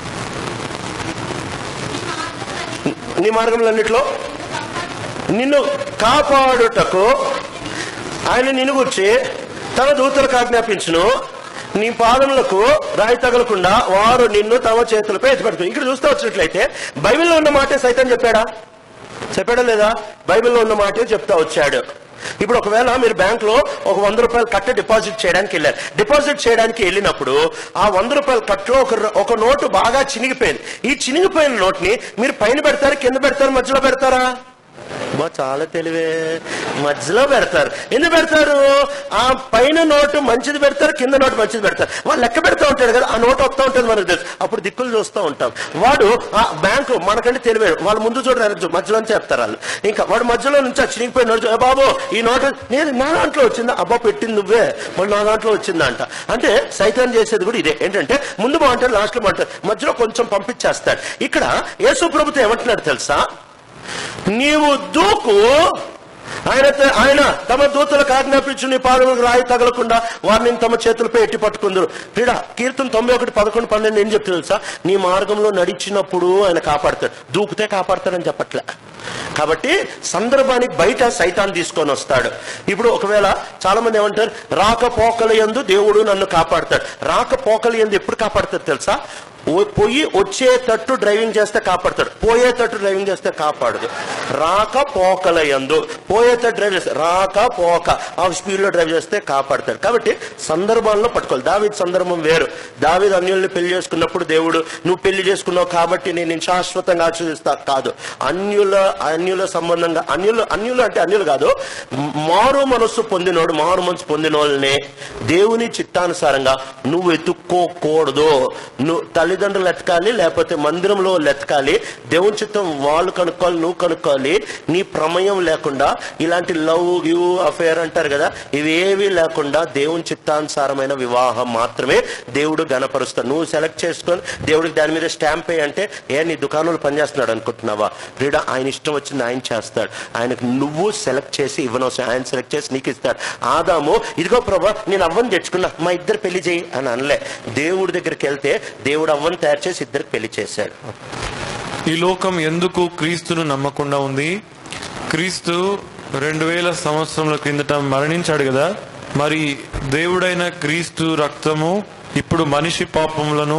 నీ మార్గములన్నిట్లో నిన్ను కాపాడుటకు ఆయన నిన్ను గుర్చి తన దూతలకు ఆజ్ఞాపించును నీ పాదములకు రాయి తగలకుండా వారు నిన్ను తమ చేతులపై ఎత్తిపెడుతుంది ఇక్కడ చూస్తూ వచ్చినట్లయితే బైబిల్లో ఉన్న మాటే సైతం చెప్పాడా చెప్పాడా లేదా బైబిల్లో ఉన్న మాటే చెప్తా వచ్చాడు ఇప్పుడు ఒకవేళ మీరు బ్యాంక్ లో ఒక వంద రూపాయలు కట్ట డిపాజిట్ చేయడానికి వెళ్ళారు డిపాజిట్ చేయడానికి వెళ్ళినప్పుడు ఆ వంద రూపాయల కట్టలో ఒక ఒక నోటు బాగా చినిగిపోయింది ఈ చినిగిపోయిన నోట్ని మీరు పైన పెడతారు కింద పెడతారు మధ్యలో పెడతారా బా చాలా తెలివే మధ్యలో పెడతారు ఎందుకు పెడతారు ఆ పైన నోటు మంచిది పెడతారు కింద నోటు మంచిది పెడతారు వాళ్ళు లెక్క పెడతా ఉంటాడు కదా ఆ నోటు వస్తూ ఉంటుంది మనకు తెలుసు అప్పుడు దిక్కులు చూస్తూ ఉంటాం వాడు ఆ బ్యాంకు మనకంటే తెలివాడు వాళ్ళు ముందు చూడ మధ్యలోంచి చెప్తారు వాళ్ళు ఇంకా వాడు మధ్యలో నుంచి ఆ చినిగిపోయిన నోటు "ఏ బాబు ఈ నోటు నేను నా దాంట్లో వచ్చిందా అబ్బా పెట్టింది నువ్వే మళ్ళీ నా దాంట్లో వచ్చిందా అంట అంటే సైతాన్ చేసేది కూడా ఇదే ఏంటంటే ముందు బాగుంటాడు లాస్ట్ లో బాగుంటాడు మధ్యలో కొంచెం పంపించేస్తాడు ఇక్కడ యేసు ప్రభుత్వం ఏమంటున్నాడు తెలుసా నీవు దూకు ఆయన ఆయన తమ దూతలకు ఆజ్ఞాపించు నీ పాదములకు రాయి తగలకుండా వారిని తమ చేతులపై ఎట్టి పట్టుకుందరు క్రీడ కీర్తన తొంభై ఒకటి పదకొండు పన్నెండు ఏం చెప్తే తెలుసా నీ మార్గంలో నడిచినప్పుడు ఆయన కాపాడతాడు దూకుతే కాపాడతాడని చెప్పట్లే కాబట్టి సందర్భానికి బయట సైతాన్ తీసుకొని వస్తాడు ఇప్పుడు ఒకవేళ చాలా మంది ఏమంటారు రాకపోకల యందు దేవుడు నన్ను కాపాడతాడు రాకపోకల యందు ఎప్పుడు కాపాడతాడు తెలుసా ఓ- పోయి వచ్చేటట్టు డ్రైవింగ్ చేస్తే కాపాడతాడు పోయేటట్టు డ్రైవింగ్ చేస్తే కాపాడదు రాక పోకల యందు పోయేత డ్రైవ్ చేస్తే రాక పోక ఆ స్పీడ్ లో డ్రైవ్ చేస్తే కాపాడతాడు కాబట్టి సందర్భాల్లో పట్టుకోవాలి దావీద్ సందర్భం వేరు దావీద్ అన్యుల్ని పెళ్లి చేసుకున్నప్పుడు దేవుడు నువ్వు పెళ్లి చేసుకున్నావు కాబట్టి నేను నిన్ను శాశ్వతంగా ఆశీర్దిస్తా కాదు అన్యుల అన్యుల సంబంధంగా అన్యులు అన్యులు అంటే అన్యులు కాదు మారు మనస్సు పొందినోడు మారు మనసు పొందిన వాళ్ళనే దేవుని చిత్తానుసారంగా నువ్వు ఎత్తుక్కోకూడదు నువ్వు తల్లిదండ్రులు ఎతకాలి లేకపోతే మందిరంలో వాళ్ళు ఎతకాలి దేవుని చిత్తం వాళ్ళు కనుక్కోవాలి నువ్వు కనుక్కోవాలి నీ ప్రమేయం లేకుండా ఇలాంటి లవ్ గివ్ అఫేర్ అంటారు కదా ఇవేవి లేకుండా దేవుని చిత్తానుసారమైన వివాహం మాత్రమే దేవుడు గణపరుస్తాడు నువ్వు సెలెక్ట్ చేసుకొని దేవుడికి దాని మీద స్టాంప్ అంటే ఏ నీ దుకాణంలో పనిచేస్తున్నాడు అనుకుంటున్నావా ప్రియుడ ఆయన ఇష్టం వచ్చింది ఆయన చేస్తాడు ఆయనకు నువ్వు సెలెక్ట్ చేసి ఇవ్వనవసరం ఆయన సెలెక్ట్ చేసి నీకు ఇస్తాడు ఆదాము ఇదిగో ప్రభా నేను అవ్వని తెచ్చుకున్నా మా ఇద్దరు పెళ్లి చేయి అని అనలే దేవుడి దగ్గరికి వెళ్తే దేవుడు అవ్వని తయారు చేసి ఇద్దరికి పెళ్లి చేశాడు ఈ లోకం ఎందుకు క్రీస్తును నమ్మకుండా ఉంది క్రీస్తు రెండు వేల సంవత్సరముల క్రిందట మరణించాడు కదా మరి దేవుడైన క్రీస్తు రక్తము ఇప్పుడు మనిషి పాపములను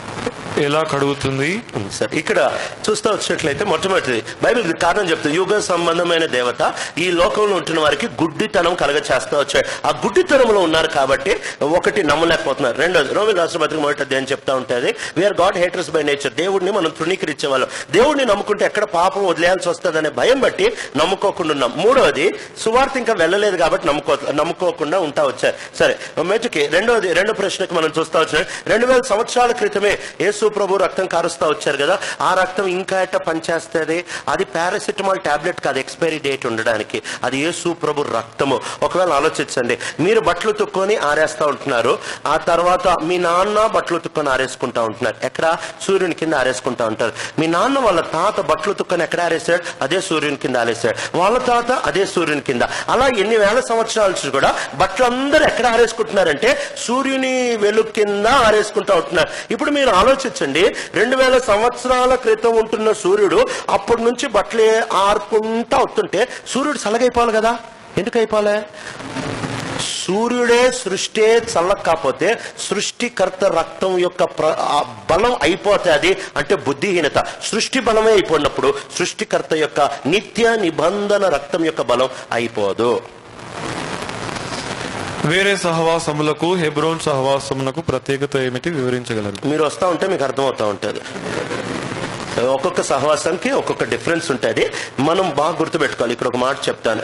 ఎలా కడుగుతుంది సరే ఇక్కడ చూస్తూ వచ్చినట్లయితే మొట్టమొదటిది బైబిల్ ఇది కారణం చెప్తుంది యుగ సంబంధమైన దేవత ఈ లోకంలో ఉంటున్న వారికి గుడ్డితనం కలగ చేస్తూ వచ్చాడు ఆ గుడ్డితనంలో ఉన్నారు కాబట్టి ఒకటి నమ్మలేకపోతున్నారు రెండోది రోమిల్ రాష్ట్రపతికి మొదటి అధ్యాయం చెప్తా ఉంటుంది we are God haters by nature దేవుడిని మనం తృణీకరించే వాళ్ళం దేవుడిని నమ్ముకుంటే ఎక్కడ పాపం వదిలేయాల్సి వస్తుందనే భయం బట్టి నమ్ముకోకుండా ఉన్నాం మూడవది సువార్త ఇంకా వెళ్ళలేదు కాబట్టి నమ్ముకో నమ్ముకోకుండా ఉంటా వచ్చారు సరే మెటుకి రెండోది రెండో ప్రశ్నకి మనం చూస్తా వచ్చిన రెండు వేల సంవత్సరాల క్రితమే యేసు ప్రభు రక్తం కారుస్తా వచ్చారు కదా ఆ రక్తం ఇంకా ఎట్ట పనిచేస్తుంది అది పారాసిటమాల్ టాబ్లెట్ కాదు ఎక్స్పైరీ డేట్ ఉండడానికి అది యేసు ప్రభు రక్తము ఒకవేళ ఆలోచించండి మీరు బట్టలు తుక్కొని ఆరేస్తా ఉంటున్నారు ఆ తర్వాత మీ నాన్న బట్టలు తుక్కొని ఆరేసుకుంటా ఉంటున్నారు ఎక్కడ సూర్యుని కింద ఆరేసుకుంటా ఉంటారు మీ నాన్న వాళ్ళ తాత బట్టలు తుక్కొని ఎక్కడ ఆరేసాడు అదే సూర్యుని కింద ఆరేసాడు వాళ్ళ తాత అదే సూర్యుని కింద అలా ఎన్ని వేల సంవత్సరాల నుంచి కూడా బట్టలందరూ ఎక్కడ ఆరేసుకుంటున్నారంటే సూర్యుని వెలుగు కింద ఆరేసుకుంటా ఉంటున్నారు ఇప్పుడు మీరు ఆలోచించండి రెండు వేల సంవత్సరాల క్రితం ఉంటున్న సూర్యుడు అప్పటి నుంచి బట్టలు ఆరుకుంటా వస్తుంటే సూర్యుడు చల్లగైపోవాలి కదా ఎందుకు అయిపోలే సూర్యుడే సృష్టి చల్లక కాకపోతే సృష్టికర్త రక్తం యొక్క ప్ర- ఆ బలం అయిపోతే అది అంటే బుద్ధిహీనత సృష్టి బలమే అయిపోయినప్పుడు సృష్టికర్త యొక్క నిత్య నిబంధన రక్తం యొక్క బలం అయిపోదు వేరే సహవాసములకు హెబ్రోన్ సహవాసములకు ప్రత్యేకత ఏమిటి వివరించగలరు మీరు వస్తా ఉంటే మీకు అర్థమవుతా ఉంటుంది ఒక్కొక్క సహవాసానికి ఒక్కొక్క డిఫరెన్స్ ఉంటుంది మనం బాగా గుర్తుపెట్టుకోవాలి ఇక్కడ ఒక మాట చెప్తాను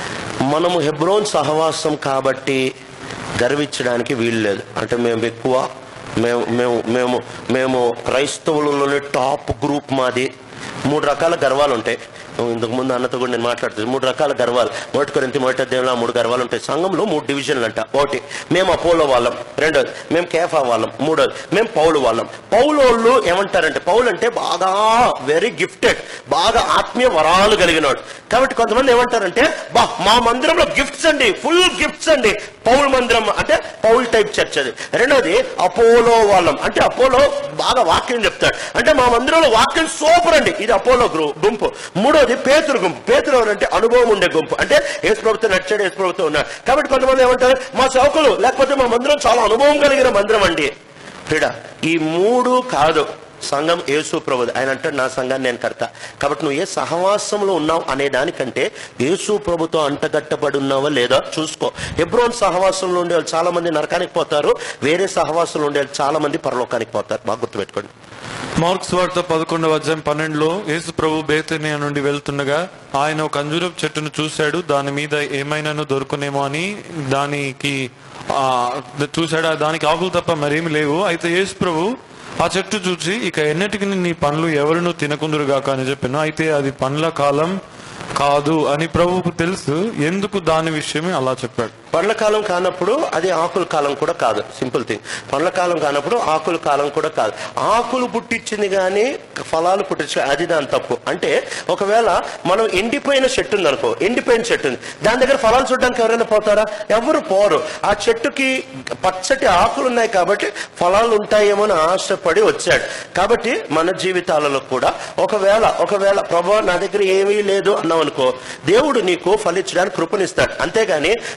మనము హెబ్రోన్ సహవాసం కాబట్టి గర్వించడానికి వీలు లేదు అంటే మేము ఎక్కువ మేము మేము మేము మేము క్రైస్తవులలోనే టాప్ గ్రూప్ మాది మూడు రకాల గర్వాలు ఉంటాయి ఇంతకు ముందు అన్నతో కూడా నేను మాట్లాడుతుంది మూడు రకాల గర్వాలు మొదటి కొరింత మొదటి అధ్యాయంలో ఆ మూడు గర్వాలు ఉంటాయి సంఘంలో మూడు డివిజన్లు అంట ఒకటి మేము అపోలో వాళ్ళం రెండోది మేము కేఫా వాళ్ళం మూడోది మేము పౌలు వాళ్ళం పౌలు వాళ్ళు ఏమంటారంటే పౌలు అంటే బాగా వెరీ గిఫ్టెడ్ బాగా ఆత్మీయ వరాలు కలిగినాడు కాబట్టి కొంతమంది ఏమంటారంటే బా మా మందిరంలో గిఫ్ట్స్ అండి ఫుల్ గిఫ్ట్స్ అండి పౌల్ మందిరం అంటే పౌల్ టైప్ చర్చ్ అది రెండోది అపోలో వాళ్ళం అంటే అపోలో బాగా వాక్యం చెప్తాడు అంటే మా మందిరంలో వాక్యం సూపర్ అండి ఇది అపోలో గ్రూ- గుంపు మూడోది పేతురు గుంపు పేతురు ఎవరంటే అనుభవం ఉండే గుంపు అంటే యేసు ప్రభుత్వం నడిచాడు యేసు ప్రభుత్వం ఉన్నాడు కాబట్టి కొంతమంది ఏమంటారు మా చౌకలు లేకపోతే మా మందిరం చాలా అనుభవం కలిగిన మందిరం అండి క్రీడ ఈ మూడు కాదు సంఘం యేసు ప్రభుది ఆయన అంటాడు నా సంఘాన్ని నేను కడతా కాబట్టి నువ్వు ఏ సహవాసంలో ఉన్నావు అనే దానికంటే యేసు ప్రభుతో అంటగట్టబడి ఉన్నావా లేదా చూసుకో ఎబ్రోన్ సహవాసంలో ఉండే వాళ్ళు చాలా మంది నరకానికి పోతారు వేరే సహవాసంలో ఉండే వాళ్ళు చాలా మంది పరలోకానికి పోతారు బాగా గుర్తుపెట్టుకోండి మార్క్స్ వార్త పదకొండవ అధ్యాయం పన్నెండులో యేసు ప్రభు బేతనియా నుండి వెళ్తుండగా ఆయన ఒక అంజూరపు చెట్టును చూశాడు దాని మీద ఏమైనాను దొరుకునేమో అని దానికి ఆ, చూశాడు దానికి ఆకులు తప్ప మరేమి లేవు అయితే యేసు ప్రభు ఆ చెట్టు చూసి ఇక ఎన్నటికి నీ పండ్లు ఎవరును తినకుందురుగాక అని చెప్పాను అయితే అది పండ్ల కాలం కాదు అని ప్రభువుకు తెలుసు ఎందుకు దాని విషయమే అలా చెప్పాడు పండ్ల కాలం కానప్పుడు అది ఆకుల కాలం కూడా కాదు సింపుల్ థింగ్ పండ్ల కాలం కానప్పుడు ఆకుల కాలం కూడా కాదు ఆకులు పుట్టించింది కానీ ఫలాలు పుట్టించ అది దాని తప్పు అంటే ఒకవేళ మనం ఎండిపోయిన చెట్టు ఉంది అనుకో ఎండిపోయిన చెట్టు ఉంది దాని దగ్గర ఫలాలు చూడడానికి ఎవరైనా పోతారా ఎవరు పోరు ఆ చెట్టుకి పచ్చటి ఆకులు ఉన్నాయి కాబట్టి ఫలాలు ఉంటాయేమో అని ఆశపడి వచ్చాడు కాబట్టి మన జీవితాలలో కూడా ఒకవేళ ఒకవేళ ప్రభు నా దగ్గర ఏమీ లేదు అన్నావు అనుకో దేవుడు నీకు ఫలించడానికి కృపనిస్తాడు అంతేగాని నేను బాగా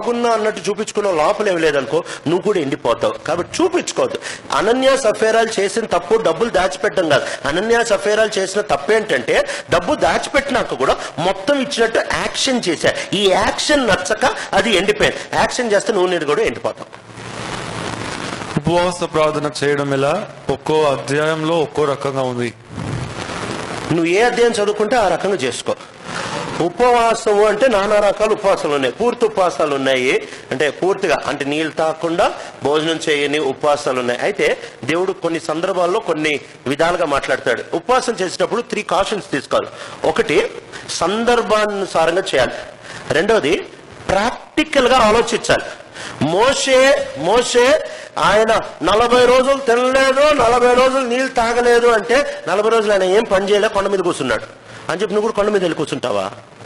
బాగున్నా అన్నట్టు చూపించుకున్న లోపల ఏమి లేదనుకో నువ్వు కూడా ఎండిపోతావు కాబట్టి చూపించుకోవద్దు అనన్య సఫేరాలు చేసిన తప్పు డబ్బులు దాచిపెట్టడం కాదు అనన్య సఫేరాలు చేసిన తప్పు ఏంటంటే డబ్బు దాచిపెట్టినాక కూడా మొత్తం ఇచ్చినట్టు యాక్షన్ చేశా ఈ యాక్షన్ నచ్చక అది ఎండిపోయింది యాక్షన్ చేస్తే నువ్వు నేను కూడా ఎండిపోతావు ఉపవాస ప్రార్థన చేయడం ఎలా ఒక్కో అధ్యాయంలో ఒక్కో రకంగా ఉంది నువ్వు ఏ అధ్యాయం చదువుకుంటే ఆ రకంగా చేసుకో ఉపవాసము అంటే నానా రకాల ఉపవాసాలు ఉన్నాయి పూర్తి ఉపవాసాలు ఉన్నాయి అంటే పూర్తిగా అంటే నీళ్ళు తాగకుండా భోజనం చేయని ఉపవాసాలు ఉన్నాయి అయితే దేవుడు కొన్ని సందర్భాల్లో కొన్ని విధాలుగా మాట్లాడతాడు ఉపవాసం చేసేటప్పుడు త్రీ కాషన్స్ తీసుకోవాలి ఒకటి సందర్భానుసారంగా చేయాలి రెండవది ప్రాక్టికల్ గా ఆలోచించాలి మోసే మోసే ఆయన నలభై రోజులు తినలేదు నలభై రోజులు నీళ్ళు తాగలేదు అంటే నలభై రోజులు ఆయన ఏం పని చేయలే కొండ మీద కూర్చున్నాడు అని చెప్పి నువ్వు కూడా కొండ మీద వెళ్ళి కూర్చుంటావా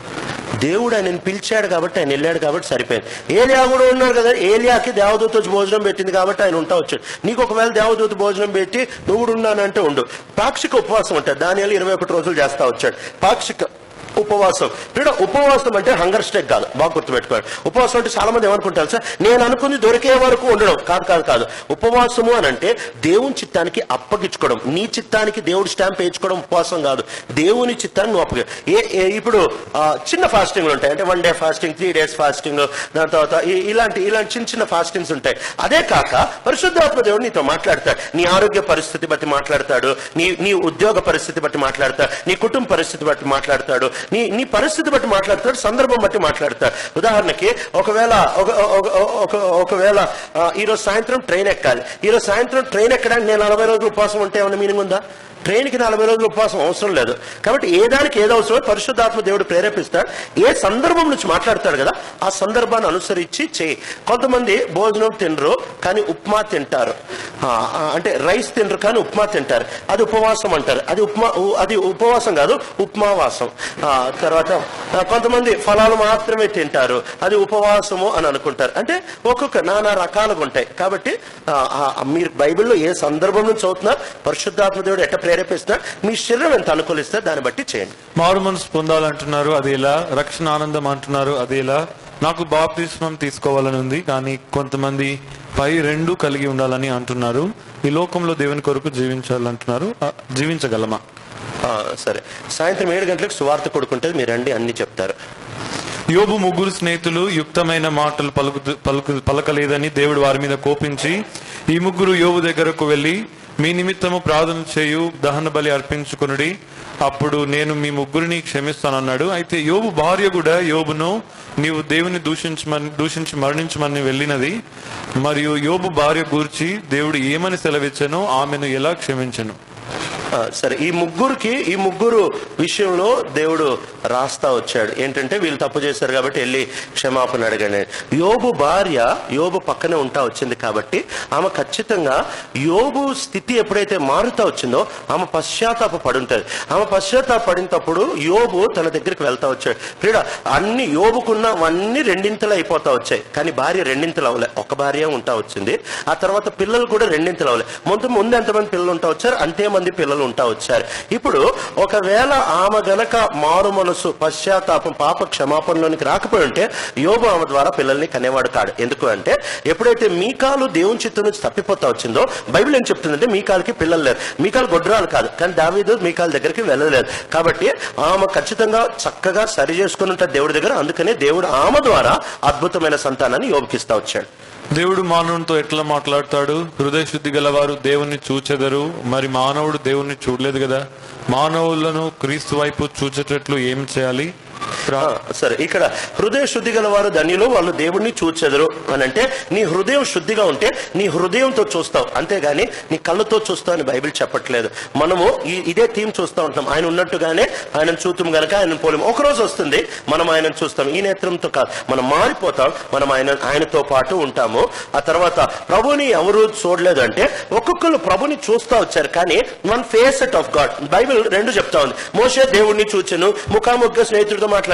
దేవుడు ఆయనను పిలిచాడు కాబట్టి ఆయన వెళ్ళాడు కాబట్టి సరిపోయింది ఏలియా కూడా ఉన్నాడు కదా ఏలియాకి దేవదూత వచ్చి భోజనం పెట్టింది కాబట్టి ఆయన ఉంటా వచ్చాడు నీకు ఒకవేళ దేవదూత భోజనం పెట్టి నువ్వు కూడా ఉన్నానంటే ఉండు పాక్షిక ఉపవాసం ఉంటుంది దాని ఇరవై ఒకటి రోజులు చేస్తా వచ్చాడు పాక్షిక ఉపవాసం ఇక్కడ ఉపవాసం అంటే హంగర్ స్టేక్ కాదు బాగా గుర్తుపెట్టుకోండి ఉపవాసం అంటే చాలా మంది ఏమనుకుంటారు సార్ నేను అనుకుంది దొరికే వరకు ఉండడం కాదు కాదు కాదు ఉపవాసము అని అంటే దేవుని చిత్తానికి అప్పగించుకోవడం నీ చిత్తానికి దేవుడు స్టాంప్ వేయించుకోవడం ఉపవాసం కాదు దేవుని చిత్తాన్ని నువ్వు అప్పగి ఏ ఏ- ఇప్పుడు ఆ, చిన్న ఫాస్టింగ్లు ఉంటాయి అంటే one day fasting three days fasting దాని తర్వాత ఈ- ఇలాంటి ఇలాంటి చిన్న చిన్న ఫాస్టింగ్స్ ఉంటాయి అదే కాక పరిశుద్ధాత్మ దేవుడు నీతో మాట్లాడతాడు నీ ఆరోగ్య పరిస్థితి బట్టి మాట్లాడతాడు నీ నీ ఉద్యోగ పరిస్థితి బట్టి మాట్లాడతాడు నీ కుటుంబ పరిస్థితి బట్టి మాట్లాడతాడు నీ నీ పరిస్థితి బట్టి మాట్లాడతాడు సందర్భం బట్టి మాట్లాడతాడు ఉదాహరణకి ఒకవేళ ఒక ఒక- ఒక- ఒకవేళ ఆ, ఈరోజు సాయంత్రం ట్రైన్ ఎక్కాలి ఈరోజు సాయంత్రం ట్రైన్ ఎక్కడానికి నేను నలభై రోజులు ఉపవాసం ఉంటే ఏమైనా మీనింగ్ ఉందా ట్రైన్కి నలభై రోజులు ఉపవాసం అవసరం లేదు కాబట్టి ఏ దానికి ఏది అవసరమో పరిశుద్ధాత్మ దేవుడు ప్రేరేపిస్తాడు ఏ సందర్భం నుంచి మాట్లాడతాడు కదా ఆ సందర్భాన్ని అనుసరించి చేయి కొంతమంది భోజనం తినరు కానీ ఉప్మా తింటారు ఆ, ఆ, అంటే రైస్ తినరు కానీ ఉప్మా తింటారు అది ఉపవాసం అంటారు అది ఉప్మా ఉ- అది ఉపవాసం కాదు ఉప్మావాసం ఆ, తర్వాత ఆ, కొంతమంది ఫలాలు మాత్రమే తింటారు అది ఉపవాసము అని అనుకుంటారు అంటే ఒక్కొక్క నానా రకాలుగా ఉంటాయి కాబట్టి ఆ, ఆ, మీరు బైబిల్లో ఏ సందర్భం నుంచి చదువుతున్నా పరిశుద్ధాత్మ దేవుడు ఎట్ట ప్రేరేపిస్తున్నా మీ శరీరం ఎంత అనుకూలిస్తే దాన్ని బట్టి చేయండి మారు మనసు పొందాలంటున్నారు అది ఎలా రక్షణ ఆనందం అంటున్నారు అది ఎలా నాకు బాప్తిస్మం తీసుకోవాలని ఉంది కానీ కొంతమంది పై రెండు కలిగి ఉండాలని అంటున్నారు ఈ లోకంలో దేవుని కొరకు జీవించాలంటున్నారు ఆ, జీవించగలమా ఆ, సరే సాయంత్రం ఏడు గంటలకు సువార్త కొడుకుంటే మీరు రండి అన్ని చెప్తారు యోబు ముగ్గురు స్నేహితులు యుక్తమైన మాటలు పలుకు పలుకు పలకలేదని దేవుడు వారి మీద కోపించి ఈ ముగ్గురు యోబు దగ్గరకు వెళ్లి మీ నిమిత్తము ప్రార్థన చేయు దహన బలి అర్పించుకునుడి అప్పుడు నేను మీ ముగ్గురిని క్షమిస్తానన్నాడు అయితే యోబు భార్య కూడా యోబును నీవు దేవుని దూషించమని దూషించి మరణించమని వెళ్ళినది మరియు యోబు భార్య గూర్చి దేవుడు ఏమని సెలవిచ్చనో ఆమెను ఎలా క్షమించను ఆ, సరే ఈ ముగ్గురికి ఈ ముగ్గురు విషయంలో దేవుడు రాస్తా వచ్చాడు ఏంటంటే వీళ్ళు తప్పు చేశారు కాబట్టి వెళ్ళి క్షమాపణ అడగండి యోబు భార్య యోబు పక్కనే ఉంటా వచ్చింది కాబట్టి ఆమె ఖచ్చితంగా యోబు స్థితి ఎప్పుడైతే మారుతా వచ్చిందో ఆమె పశ్చాత్తాప పడుంటది ఆమె పశ్చాత్తాప పడినప్పుడు యోబు తన దగ్గరికి వెళ్తా వచ్చాడు ప్రియుడ అన్ని యోబుకున్నవన్నీ రెండింతలు అయిపోతా వచ్చాయి కానీ భార్య రెండింతలు అవలే ఒక భార్య ఉంటా వచ్చింది ఆ తర్వాత పిల్లలు కూడా రెండింతలు అవలే ముందు ముందు ఎంతమంది పిల్లలు ఉంటా వచ్చారు అంతే మంది పిల్లలు ఉంటా వచ్చారు ఇప్పుడు ఒకవేళ ఆమె గనక మారు మనసు పశ్చాత్తాపం పాప క్షమాపణలోనికి రాకపోయి ఉంటే యోబు ఆమె ద్వారా పిల్లల్ని కనేవాడు కాడు ఎందుకు అంటే ఎప్పుడైతే మీకాలు దేవుని చిత్తం నుంచి తప్పిపోతా వచ్చిందో బైబిల్ ఏం చెప్తుందంటే మీకాలకి పిల్లలు లేరు మీకాలు గొడ్రాలు కాదు కానీ దావీదు మీకాల దగ్గరికి వెళ్ళలేదు కాబట్టి ఆమె ఖచ్చితంగా చక్కగా సరి చేసుకుని ఉంటారు దేవుడి దగ్గర అందుకనే దేవుడు ఆమె ద్వారా అద్భుతమైన సంతానాన్ని యోబుకిస్తా వచ్చాడు దేవుడు మానవునితో ఎట్లా మాట్లాడతాడు హృదయ శుద్ధి గలవారు దేవుణ్ణి చూచెదరు మరి మానవుడు దేవుణ్ణి చూడలేదు కదా మానవులను క్రీస్తు వైపు చూచేటట్లు ఏం చేయాలి ప్రా- ఆ, సరే ఇక్కడ హృదయ శుద్ధి గల వారు ధన్యులు వాళ్ళు దేవుణ్ణి చూచెదరు అని అంటే నీ హృదయం శుద్ధిగా ఉంటే నీ హృదయంతో చూస్తావు అంతేగాని నీ కళ్ళతో చూస్తావు అని బైబిల్ చెప్పట్లేదు మనము ఈ ఇదే థీమ్ చూస్తూ ఉంటాం ఆయన ఉన్నట్టుగానే ఆయన చూతుం గనక ఆయన పోలేం ఒక రోజు వస్తుంది మనం ఆయనను చూస్తాం ఈ నేత్రంతో కాదు మనం మారిపోతాం మనం ఆయన ఆయనతో పాటు ఉంటాము ఆ తర్వాత ప్రభుని ఎవరు చూడలేదు అంటే ఒక్కొక్కరు ప్రభుని చూస్తా వచ్చారు కానీ one facet of God Bible రెండు చెప్తా ఉంది మోసే దేవుణ్ణి చూచెను ముఖాముఖిగా స్నేహితుడితో మాట్లాడారు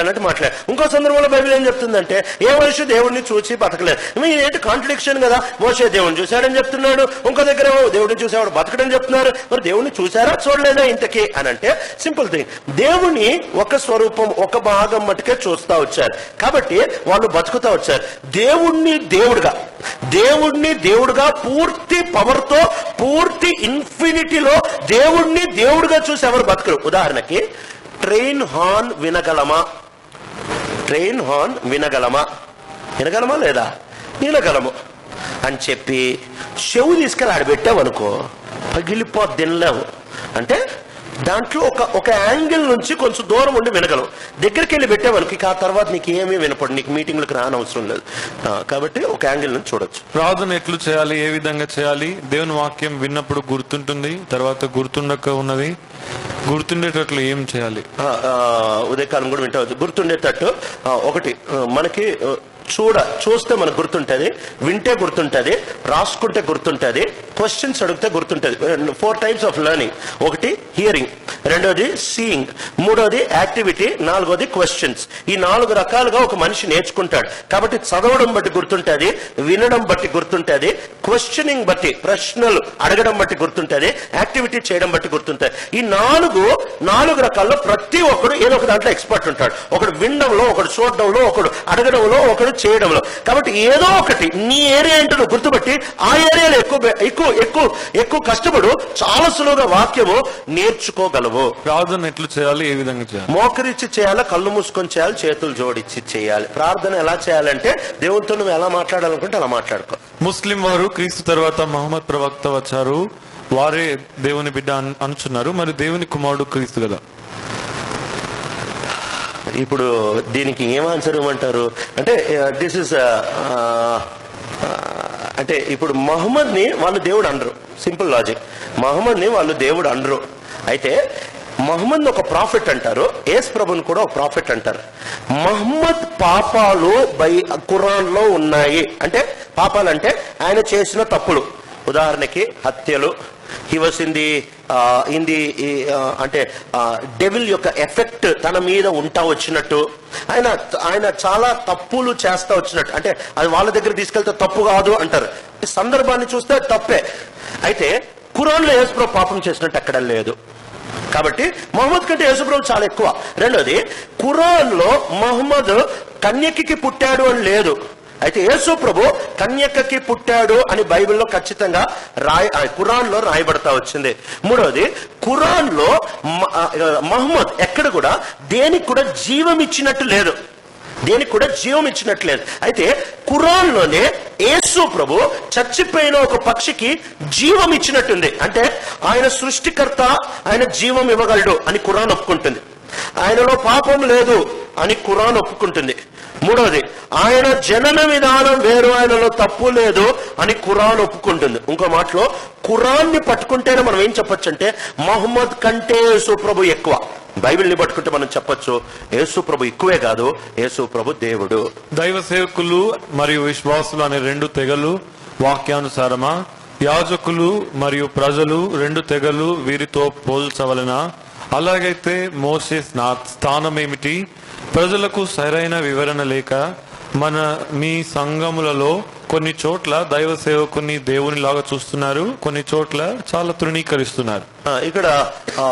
మాట్లాడినట్టు మాట్లాడు ఇంకో సందర్భంలో బైబిల్ ఏం చెప్తుందంటే ఏ మనిషి దేవుడిని చూసి బతకలేదు మీరు ఏంటి కాంట్రడిక్షన్ కదా మోసే దేవుడిని చూశాడని చెప్తున్నాడు ఇంకో దగ్గర ఏమో దేవుడిని చూసేవాడు బతకడని చెప్తున్నారు మరి దేవుడిని చూసారా చూడలేదా ఇంతకీ అని అంటే సింపుల్ థింగ్ దేవుని ఒక స్వరూపం ఒక భాగం మటుకే చూస్తా వచ్చారు కాబట్టి వాళ్ళు బతుకుతా వచ్చారు దేవుణ్ణి దేవుడుగా దేవుణ్ణి దేవుడుగా పూర్తి పవర్ తో పూర్తి ఇన్ఫినిటీలో దేవుణ్ణి దేవుడుగా చూసి ఎవరు బతకరు ఉదాహరణకి ట్రైన్ హార్న్ వినగలమా ట్రైన్ హార్న్ వినగలమా వినగలమా లేదా వినగలము అని చెప్పి చెవు తీసుకెళ్ళి ఆడబెట్టావనుకో పగిలిపోద్ది తినలేవు అంటే దాంట్లో ఒక ఒక యాంగిల్ నుంచి కొంచెం దూరం ఉండి వినగలం దగ్గరికి వెళ్ళి పెట్టావనుకో ఇక ఆ తర్వాత నీకు ఏమీ వినపడు నీకు మీటింగ్లకు రానవసరం లేదు ఆ, కాబట్టి ఒక యాంగిల్ నుంచి చూడొచ్చు ప్రార్థన ఎట్లు చేయాలి ఏ విధంగా చేయాలి దేవుని వాక్యం విన్నప్పుడు గుర్తుంటుంది తర్వాత గుర్తుండక ఉన్నది గుర్తుండేటట్లు ఏం చేయాలి ఆ, ఆ, ఉదయకాలం కూడా వింటవచ్చు గుర్తుండేటట్టు ఆ, ఒకటి ఆ, మనకి ఆ, చూడ చూస్తే మనకు గుర్తుంటది వింటే గుర్తుంటది రాసుకుంటే గుర్తుంటది క్వశ్చన్స్ అడిగితే గుర్తుంటది ఫోర్ టైప్స్ ఆఫ్ లెర్నింగ్ ఒకటి హియరింగ్ రెండోది సీయింగ్ మూడోది యాక్టివిటీ నాలుగోది క్వశ్చన్స్ ఈ నాలుగు రకాలుగా ఒక మనిషి నేర్చుకుంటాడు కాబట్టి చదవడం బట్టి గుర్తుంటది వినడం బట్టి గుర్తుంటది క్వశ్చనింగ్ బట్టి ప్రశ్నలు అడగడం బట్టి గుర్తుంటది యాక్టివిటీ చేయడం బట్టి గుర్తుంటది ఈ నాలుగు నాలుగు రకాల్లో ప్రతి ఒక్కడు ఏదో ఒక దాంట్లో ఎక్స్పర్ట్ ఉంటాడు ఒకడు వినడంలో ఒకడు చూడడంలో ఒకడు అడగడంలో ఒకడు చేయడంలో కాబట్టి ఏదో ఒకటి నీ ఏరియా ఏంటో నువ్వు గుర్తుపట్టి ఆ ఏరియాలో ఎక్కువ బె- ఎక్కువ ఎక్కువ ఎక్కువ కష్టపడు చాలా సులువుగా వాక్యము నేర్చుకోగలవు ప్రార్థన ఎట్లు చేయాలి ఏ విధంగా చేయాలి మోకరించి చేయాలి కళ్ళు మూసుకొని చేయాలి చేతులు జోడించి చేయాలి ప్రార్థన ఎలా చేయాలంటే దేవునితో నువ్వు ఎలా మాట్లాడాలనుకుంటే అలా మాట్లాడుకో ముస్లిం వారు క్రీస్తు తర్వాత మహమ్మద్ ప్రవక్త వచ్చారు వారే దేవుని బిడ్డ అన్- అనుచున్నారు మరి దేవుని కుమారుడు క్రీస్తు కదా ఇప్పుడు దీనికి ఏం ఆన్సర్ ఇవ్వమంటారు అంటే దిస్ ఇస్ అంటే ఇప్పుడు మహమ్మద్ ని వాళ్ళు దేవుడు అనరు సింపుల్ లాజిక్ మహమ్మద్ ని వాళ్ళు దేవుడు అనరు అయితే మహమ్మద్ ఒక ప్రాఫిట్ అంటారు ఏస్ ప్రభుని కూడా ఒక ప్రాఫిట్ అంటారు మహమ్మద్ పాపాలు బై ఖురాన్ లో ఉన్నాయి అంటే పాపాలు అంటే ఆయన చేసిన తప్పులు ఉదాహరణకి హత్యలు he was in the in the అంటే డెవిల్ యొక్క ఎఫెక్ట్ తన మీద ఉంటా వచ్చినట్టు ఆయన ఆయన చాలా తప్పులు చేస్తా వచ్చినట్టు అంటే అది వాళ్ళ దగ్గర తీసుకెళ్తే తప్పు కాదు అంటారు ఈ సందర్భాన్ని చూస్తే తప్పే అయితే ఖురాన్లో యేసుప్రభు పాపం చేసినట్టు ఎక్కడ లేదు కాబట్టి మహమ్మద్ కంటే యేసుప్రభు చాలా ఎక్కువ రెండోది ఖురాన్ లో మహమ్మద్ కన్యకి పుట్టాడు అని లేదు అయితే యేసు ప్రభు కన్యకకి పుట్టాడు అని బైబిల్లో ఖచ్చితంగా రాయ ఆ, ఖురాన్లో రాయబడతా వచ్చింది మూడవది ఖురాన్లో మ- ఆ, మహమ్మద్ ఎక్కడ కూడా దేనికి కూడా జీవం ఇచ్చినట్టు లేదు దేనికి కూడా జీవం ఇచ్చినట్లేదు అయితే ఖురాన్లోనే యేసు ప్రభు చచ్చిపోయిన ఒక పక్షికి జీవం ఇచ్చినట్టుంది అంటే ఆయన సృష్టికర్త ఆయన జీవం ఇవ్వగలడు అని ఖురాన్ ఒప్పుకుంటుంది ఆయనలో పాపం లేదు అని ఖురాన్ ఒప్పుకుంటుంది మూడవది ఆయన జనన విధానం వేరు ఆయనలో తప్పు లేదు అని ఖురాన్ ఒప్పుకుంటుంది ఇంకో మాటలో ఖురాన్ని పట్టుకుంటేనే మనం ఏం చెప్పొచ్చు అంటే మహమ్మద్ కంటే యేసు ప్రభు ఎక్కువ బైబిల్ని పట్టుకుంటే మనం చెప్పొచ్చు యేసు ప్రభు ఎక్కువే కాదు యేసు ప్రభు దేవుడు దైవ సేవకులు మరియు విశ్వాసులు అనే రెండు తెగలు వాక్యానుసారమా యాజకులు మరియు ప్రజలు రెండు తెగలు వీరితో పోల్చవలన అలాగైతే మోసే స్నా- స్థానం ఏమిటి ప్రజలకు సరైన వివరణ లేక మన మీ సంఘములలో కొన్ని చోట్ల దైవ సేవకుని దేవునిలాగా చూస్తున్నారు కొన్ని చోట్ల చాలా తృణీకరిస్తున్నారు ఆ, ఇక్కడ ఆ,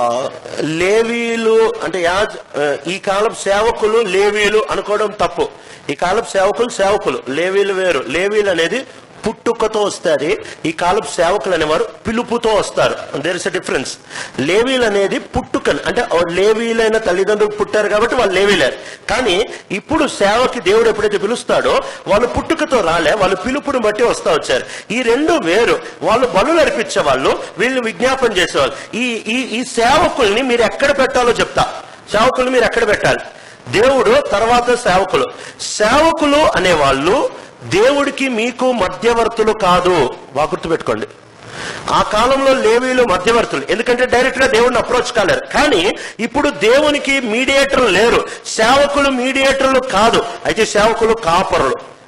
లేవీలు అంటే యాజ్ ఆ, ఈ కాలం సేవకులు లేవీలు అనుకోవడం తప్పు ఈ కాలపు సేవకులు సేవకులు లేవీలు వేరు లేవీలు అనేది పుట్టుకతో వస్తుంది ఈ కాలపు సేవకులు అనేవారు పిలుపుతో వస్తారు దేర్ ఇస్ అ డిఫరెన్స్ లేవీలు అనేది పుట్టుకని అంటే ఓ లేవీలైన తల్లిదండ్రులు పుట్టారు కాబట్టి వాళ్ళు లేవీలేరు కానీ ఇప్పుడు సేవకి దేవుడు ఎప్పుడైతే పిలుస్తాడో వాళ్ళు పుట్టుకతో రాలే వాళ్ళు పిలుపుని బట్టి వస్తా వచ్చారు ఈ రెండు వేరు వాళ్ళు బలు అర్పించే వాళ్ళు వీళ్ళు విజ్ఞాపన చేసేవాళ్ళు ఈ ఈ ఈ సేవకుల్ని మీరు ఎక్కడ పెట్టాలో చెప్తా సేవకుల్ని మీరు ఎక్కడ పెట్టాలి దేవుడు తర్వాత సేవకులు సేవకులు అనేవాళ్ళు దేవుడికి మీకు మధ్యవర్తులు కాదు వా గుర్తుపెట్టుకోండి ఆ కాలంలో లేవీలు మధ్యవర్తులు ఎందుకంటే డైరెక్ట్ గా దేవుడిని అప్రోచ్ కాలేరు కానీ ఇప్పుడు దేవునికి మీడియేటర్లు లేరు సేవకులు మీడియేటర్లు కాదు అయితే సేవకులు కాపరులు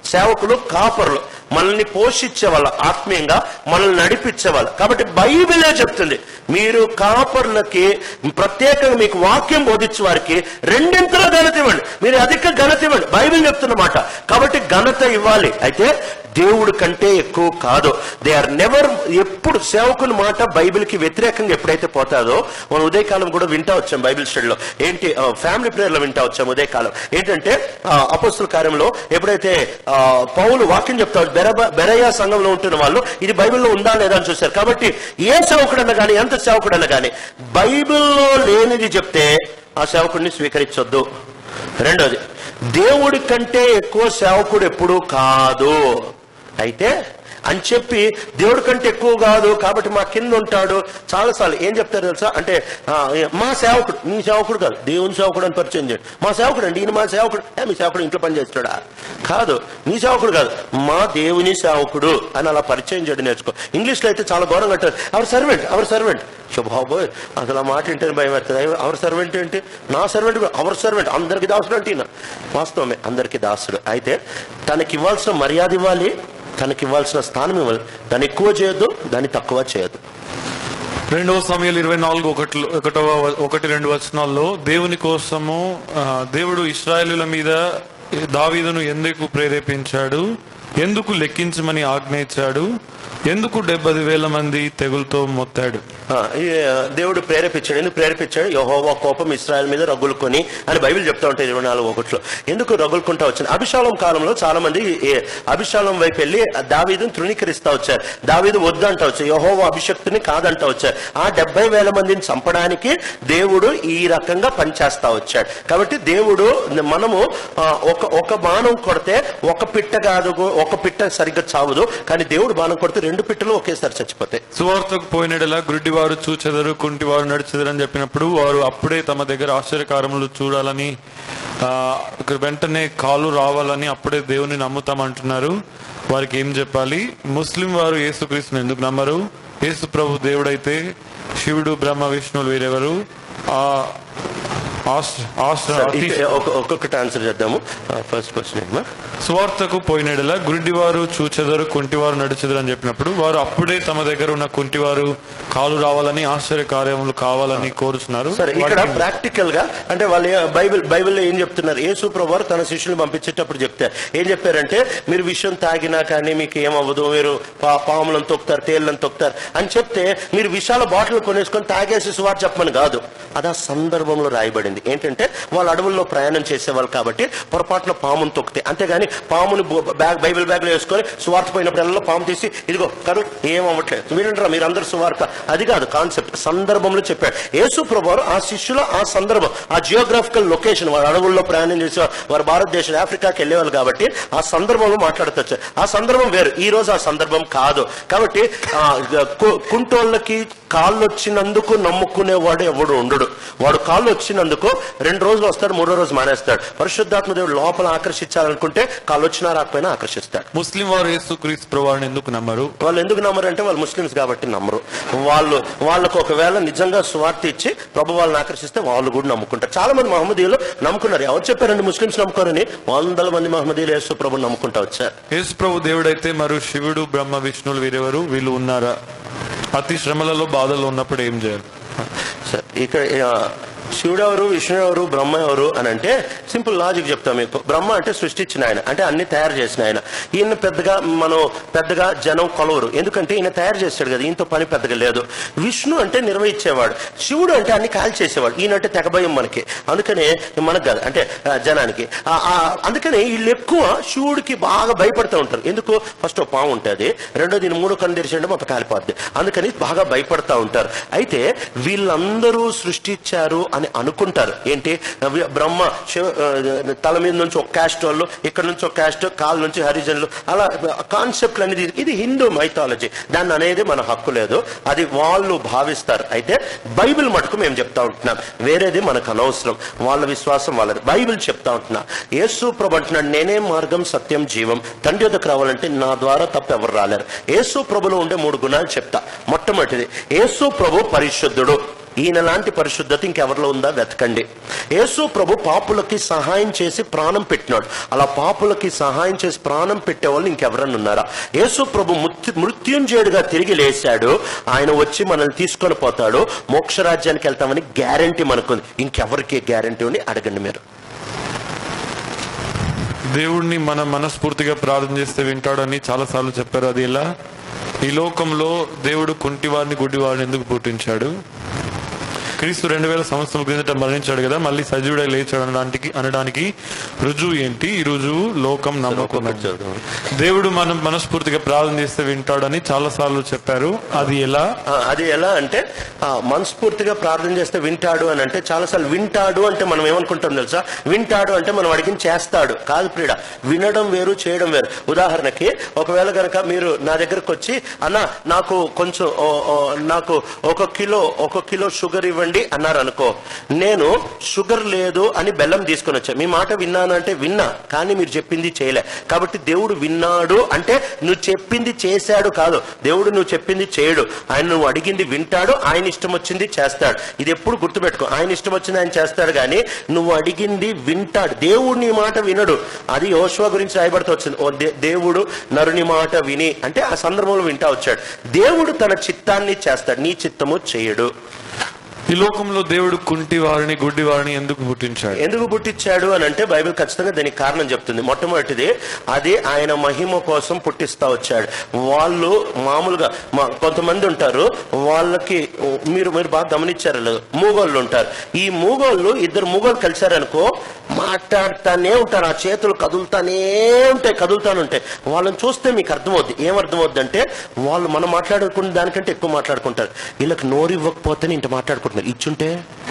సేవకులు కాపరులు మనల్ని పోషించేవాళ్ళు ఆత్మీయంగా మనల్ని నడిపించేవాళ్ళు కాబట్టి బైబిలే చెప్తుంది మీరు కాపర్లకి ప్రత్యేకంగా మీకు వాక్యం బోధించే వారికి రెండింతల ఘనత ఇవ్వండి మీరు అధిక ఘనత ఇవ్వండి బైబిల్ చెప్తున్నమాట కాబట్టి ఘనత ఇవ్వాలి అయితే దేవుడి కంటే ఎక్కువ కాదు దే ఆర్ నెవర్ ఎప్పుడు సేవకుల మాట బైబిల్కి వ్యతిరేకంగా ఎప్పుడైతే పోతాదో మనం ఉదయకాలం కూడా వింటా వచ్చాం బైబిల్ స్టడీలో ఏంటి ఫ్యామిలీ ప్రేయర్లో వింటా వచ్చాం ఉదయకాలం ఏంటంటే అపస్తుల కార్యంలో ఎప్పుడైతే ఆ, పౌలు వాక్యం చెప్తాడు బెరబ బెరయ సంఘంలో ఉంటున్న వాళ్ళు ఇది బైబిల్లో ఉందా లేదా అని చూశారు కాబట్టి ఏ సేవకుడన్నా కానీ ఎంత సేవకుడన్నా కానీ బైబిల్లో లేనిది చెప్తే ఆ సేవకుడిని స్వీకరించొద్దు రెండోది దేవుడి కంటే ఎక్కువ సేవకుడు ఎప్పుడు కాదు అయితే అని చెప్పి దేవుడి కంటే ఎక్కువ కాదు కాబట్టి మా కింద ఉంటాడు చాలాసార్లు ఏం చెప్తారు తెలుసా అంటే ఆ, మా సేవకుడు నీ సేవకుడు కాదు దేవుని సేవకుడు అని పరిచయం చేయండి మా సేవకుడు అండి ఈయన మా సేవకుడు ఏ, మీ సేవకుడు ఇంట్లో పని చేస్తాడా కాదు నీ సేవకుడు కాదు మా దేవుని సేవకుడు అని అలా పరిచయం చేయడం నేర్చుకో ఇంగ్లీష్లో అయితే చాలా ఘోరంగా అంటారు అవర్ సర్వెంట్ అవర్ సర్వెంట్ బాబోయ్ అసలు ఆ మాట ఏంటని భయం అవుతుంది అవర్ సర్వెంట్ ఏంటి నా సర్వెంట్ అవర్ సర్వెంట్ అందరికి దాసుడు అంటే ఈయన. వాస్తవమే అందరికి దాసుడు అయితే తనకి ఇవ్వాల్సిన మర్యాద ఇవ్వాలి తనకి ఇవ్వాల్సిన స్థానం ఇవ్వాలి దాన్ని ఎక్కువ చేయొద్దు దాన్ని తక్కువ చేయొద్దు రెండవ సమయాలు ఇరవై నాలుగు ఒకటి ఒకటవ ఒకటి రెండు వచనాల్లో దేవుని కోసము ఆ, దేవుడు ఇస్రాయేలుల మీద దావీదును ఎందుకు ప్రేరేపించాడు ఎందుకు లెక్కించమని ఆజ్ఞ ఇచ్చాడు ఎందుకు డెబ్బై వేల మంది తెగులతో మొత్తాడు ఆ, ఈ, ఆ, దేవుడు ప్రేరేపించాడు ఎందుకు ప్రేరేపించాడు యహోవా కోపం ఇస్రాయల్ మీద రగులుకొని అని బైబిల్ చెప్తా ఉంటాయి ఇరవై నాలుగు ఒకటిలో ఎందుకు రగులుకుంటా వచ్చింది అభిషాలం కాలంలో చాలా మంది ఈ అభిషాలం వైపు వెళ్ళి దావీదుని తృణీకరిస్తా వచ్చారు దావీదు వద్దంట వచ్చారు యహోవా అభిషక్తుని కాదంట వచ్చారు ఆ డెబ్బై వేల మందిని చంపడానికి దేవుడు ఈ రకంగా పనిచేస్తా వచ్చాడు కాబట్టి దేవుడు మనము ఆ, ఒక ఒక బాణం కొడితే ఒక పిట్ట కాదు ఒక పిట్ట సరిగ్గా చావదు కానీ దేవుడు బాణం కొడితే రెండు పిట్టలు ఒకేసారి చచ్చిపోతాయి సువార్తకు పోయినడలా గుడ్డివారు చూచెదరు కుంటివారు నడిచెదరు అని చెప్పినప్పుడు వారు అప్పుడే తమ దగ్గర ఆశ్చర్యకారములు చూడాలని ఆ, ఇక్కడ వెంటనే కాలు రావాలని అప్పుడే దేవుని నమ్ముతామంటున్నారు వారికి ఏం చెప్పాలి ముస్లిం వారు యేసుక్రీస్తుని ఎందుకు నమ్మరు యేసు ప్రభు దేవుడైతే శివుడు బ్రహ్మ విష్ణువులు వీరెవరు ఆ ఆశ్ర- ఆశ్ర- అతి- ఇక ఒక- ఒక్కొక్కటి ఆన్సర్ చేద్దాము ఫస్ట్ క్వశ్చన్ ఏమా సువార్తకు పోయినడలా గుడ్డివారు చూచెదరు కుంటివారు నడిచెదరు అని చెప్పినప్పుడు వారు అప్పుడే తమ దగ్గర ఉన్న కుంటివారు కాలు రావాలని ఆశ్చర్య కార్యములు కావాలని కోరుతున్నారు సరే ఇక్కడ వాటికి- ప్రాక్టికల్ గా అంటే వాళ్ళు ఏ- బైబిల్ బైబిల్లో ఏం చెప్తున్నారు యేసు ప్రభువారు తన శిష్యులు పంపించేటప్పుడు చెప్తారు ఏం చెప్పారంటే మీరు విషయం తాగినా కానీ మీకు ఏమవ్వదు మీరు పా- పాములను తొక్కుతారు తేళ్లను తొక్కుతారు అని చెప్తే మీరు విషాల బాటిల్ కొనేసుకొని తాగేసి సువార్ చెప్పమని కాదు అది ఆ సందర్భంలో రాయబడింది ఏంటంటే వాళ్ళు అడవుల్లో ప్రయాణం చేసేవాళ్ళు కాబట్టి పొరపాటున పామును తొక్కితే అంతేగాని పాముని బో- బ్యాగ్ బైబిల్ బ్యాగ్ లో వేసుకొని సువార్త పోయినప్పుడల్లా పాము తీసి ఇదిగో కరు ఏం అవ్వట్లేదు మీరంటారా మీరందరూ సువార్త అది కాదు కాన్సెప్ట్ సందర్భంలో చెప్పాడు యేసు ప్రభువారు ఆ శిష్యుల ఆ సందర్భం ఆ జియోగ్రాఫికల్ లొకేషన్ వారు అడవుల్లో ప్రయాణం చేసేవారు వారు భారతదేశం ఆఫ్రికాకి వెళ్ళేవాళ్ళు కాబట్టి ఆ సందర్భంలో మాట్లాడతచ్చు ఆ సందర్భం వేరు ఈ రోజు ఆ సందర్భం కాదు కాబట్టి ఆ, కు- కుంటోళ్ళకి కాళ్ళు వచ్చినందుకు నమ్ముకునేవాడు ఎవడు ఉండడు వాడు కాళ్ళు వచ్చినందుకు రెండు రోజులు వస్తాడు మూడో రోజు మానేస్తాడు పరిశుద్ధాత్మ దేవుడు లోపల ఆకర్షించాలనుకుంటే కాళ్ళు వచ్చినా రాకపోయినా ఆకర్షిస్తాడు ముస్లిం వారు యేసుక్రీస్తు ప్రభువారిని ఎందుకు నమ్మరు వాళ్ళు ఎందుకు నమ్మరు అంటే వాళ్ళు ముస్లిమ్స్ కాబట్టి నమ్మరు వాళ్ళు వాళ్ళకు ఒకవేళ నిజంగా స్వార్థ ఇచ్చి ప్రభు వాళ్ళని ఆకర్షిస్తే వాళ్ళు కూడా నమ్ముకుంటారు చాలా మంది మహమ్మదీయులు నమ్ముకున్నారు ఎవరు చెప్పారండి ముస్లిమ్స్ నమ్ముకోరని వందల మంది మహమ్మదీయులు యేసు ప్రభు నమ్ముకుంటా వచ్చారు యేసు ప్రభు దేవుడైతే మరి శివుడు బ్రహ్మ విష్ణువులు వీరెవరు వీళ్ళు ఉన్నారా అతి శ్రమలలో బాధలు ఉన్నప్పుడు ఏం చేయాలి సరే, ఇక్కడ ఆ, శివుడు ఎవరు విష్ణు ఎవరు బ్రహ్మ ఎవరు అని అంటే సింపుల్ లాజిక్ చెప్తాం మీకు బ్రహ్మ అంటే సృష్టించిన ఆయన అంటే అన్ని తయారు చేసిన ఆయన ఈయన పెద్దగా మనం పెద్దగా జనం కొలవరు ఎందుకంటే ఈయన తయారు చేస్తాడు కదా ఈయనతో పని పెద్దగా లేదు విష్ణు అంటే నిర్వహించేవాడు శివుడు అంటే అన్ని కాల్ చేసేవాడు ఈయన అంటే తెగభయం మనకి అందుకనే మనకు కాదు అంటే ఆ, జనానికి ఆ, ఆ, అందుకని వీళ్ళు ఎక్కువ శివుడికి బాగా భయపడుతూ ఉంటారు ఎందుకు ఫస్ట్ ఓ పాము ఉంటుంది రెండోది ఈయన మూడో కన్ను తెరిచింటే మొత్తం కాలిపోద్ది అందుకని బాగా భయపడతా ఉంటారు అయితే వీళ్ళందరూ సృష్టించారు అని అనుకుంటారు ఏంటి వి- బ్రహ్మ శివ- ఆ, తల మీద నుంచి ఒక క్యాస్ట్ వాళ్ళు ఇక్కడ నుంచి ఒక క్యాస్ట్ కాలు నుంచి హరిజనులు అలా కాన్సెప్ట్లు అనేది ఇది హిందూ మైథాలజీ దాన్ని అనేది మన హక్కు లేదు అది వాళ్ళు భావిస్తారు అయితే బైబిల్ మటుకు మేము చెప్తా ఉంటున్నాం వేరేది మనకు అనవసరం వాళ్ళ విశ్వాసం వాళ్ళది బైబిల్ చెప్తా ఉంటున్నా యేసు ప్రభు అంటున్నాడు నేనే మార్గం సత్యం జీవం తండ్రి వద్దకు రావాలంటే నా ద్వారా తప్ప ఎవరు రాలేరు యేసు ప్రభులో ఉండే మూడు గుణాలు చెప్తా మొట్టమొదటిది యేసు ప్రభు పరిశుద్ధుడు ఈయన లాంటి పరిశుద్ధత ఇంకెవరిలో ఉందా వెతకండి యేసు ప్రభు పాపులకి సహాయం చేసి ప్రాణం పెట్టినాడు అలా పాపులకి సహాయం చేసి ప్రాణం పెట్టే వాళ్ళు ఇంకెవరన్నా ఉన్నారా యేసు ప్రభు మృత్యు మృత్యుంజయుడిగా తిరిగి లేచాడు ఆయన వచ్చి మనల్ని తీసుకొని పోతాడు మోక్షరాజ్యానికి వెళ్తామని గ్యారంటీ మనకుంది ఇంకెవరికి గ్యారంటీ అని అడగండి మీరు దేవుడిని మనం మనస్ఫూర్తిగా ప్రార్థన చేస్తే వింటాడని చాలాసార్లు చెప్పారు అది ఎలా ఈ లోకంలో దేవుడు కుంటివారిని గుడ్డివారిని ఎందుకు పుట్టించాడు క్రీస్తు రెండు వేల సంవత్సరం క్రిందట మరణించాడు కదా మళ్ళీ సజీవుడై లేచాడు అనడానికి అనడానికి రుజువు ఏంటి ఈ రుజువు లోకం నమ్మకం దేవుడు మనం మనస్ఫూర్తిగా ప్రార్థన చేస్తే వింటాడని చాలా సార్లు చెప్పారు అది ఎలా ఆ, అది ఎలా అంటే ఆ, మనస్ఫూర్తిగా ప్రార్థన చేస్తే వింటాడు అని అంటే చాలాసార్లు వింటాడు అంటే మనం ఏమనుకుంటాం తెలుసా వింటాడు అంటే మనం అడిగిన చేస్తాడు కాదు ప్రియుడ వినడం వేరు చేయడం వేరు ఉదాహరణకి ఒకవేళ గనక మీరు నా దగ్గరకు వచ్చి అన్న నాకు కొంచెం ఓ- ఓ, నాకు ఒక కిలో ఒక కిలో షుగర్ ఇవ్వండి అన్నారు అనుకో నేను షుగర్ లేదు అని బెల్లం తీసుకొని వచ్చా మీ మాట విన్నాను అంటే విన్నా కానీ మీరు చెప్పింది చేయలే కాబట్టి దేవుడు విన్నాడు అంటే నువ్వు చెప్పింది చేశాడు కాదు దేవుడు నువ్వు చెప్పింది చేయడు ఆయన నువ్వు అడిగింది వింటాడు ఆయన ఇష్టం వచ్చింది చేస్తాడు ఇది ఎప్పుడు గుర్తుపెట్టుకో ఆయన ఇష్టం వచ్చింది ఆయన చేస్తాడు కానీ నువ్వు అడిగింది వింటాడు దేవుడు నీ మాట వినడు అది యోశువ గురించి రాయబడుతూ వచ్చింది ఓ దే- దేవుడు నరుని మాట విని అంటే ఆ సందర్భంలో వింటా వచ్చాడు దేవుడు తన చిత్తాన్ని చేస్తాడు నీ చిత్తము చేయడు ఈ లోకంలో దేవుడు కుంటి వారిని గుడ్డి వారిని ఎందుకు పుట్టించాడు ఎందుకు పుట్టించాడు అని అంటే బైబిల్ ఖచ్చితంగా దానికి కారణం చెప్తుంది మొట్టమొదటిది అది ఆయన మహిమ కోసం పుట్టిస్తా వచ్చాడు వాళ్ళు మామూలుగా మా- కొంతమంది ఉంటారు వాళ్ళకి మీరు మీరు బాగా గమనించారు లేదు మూగోళ్ళు ఉంటారు ఈ మూగోళ్ళు ఇద్దరు మూగోళ్ళు కలిశారనుకో మాట్లాడుతానే ఉంటారు ఆ చేతులు కదులుతానే ఉంటాయి కదులుతానే ఉంటాయి వాళ్ళని చూస్తే మీకు అర్థమవుద్ది ఏం అర్థమవుద్ది అంటే వాళ్ళు మనం మాట్లాడుకున్న దానికంటే ఎక్కువ మాట్లాడుకుంటారు వీళ్ళకి నోరు ఇవ్వకపోతేనే ఇంత మాట్లాడుకుంటున్నారు ఇచ్చుంటే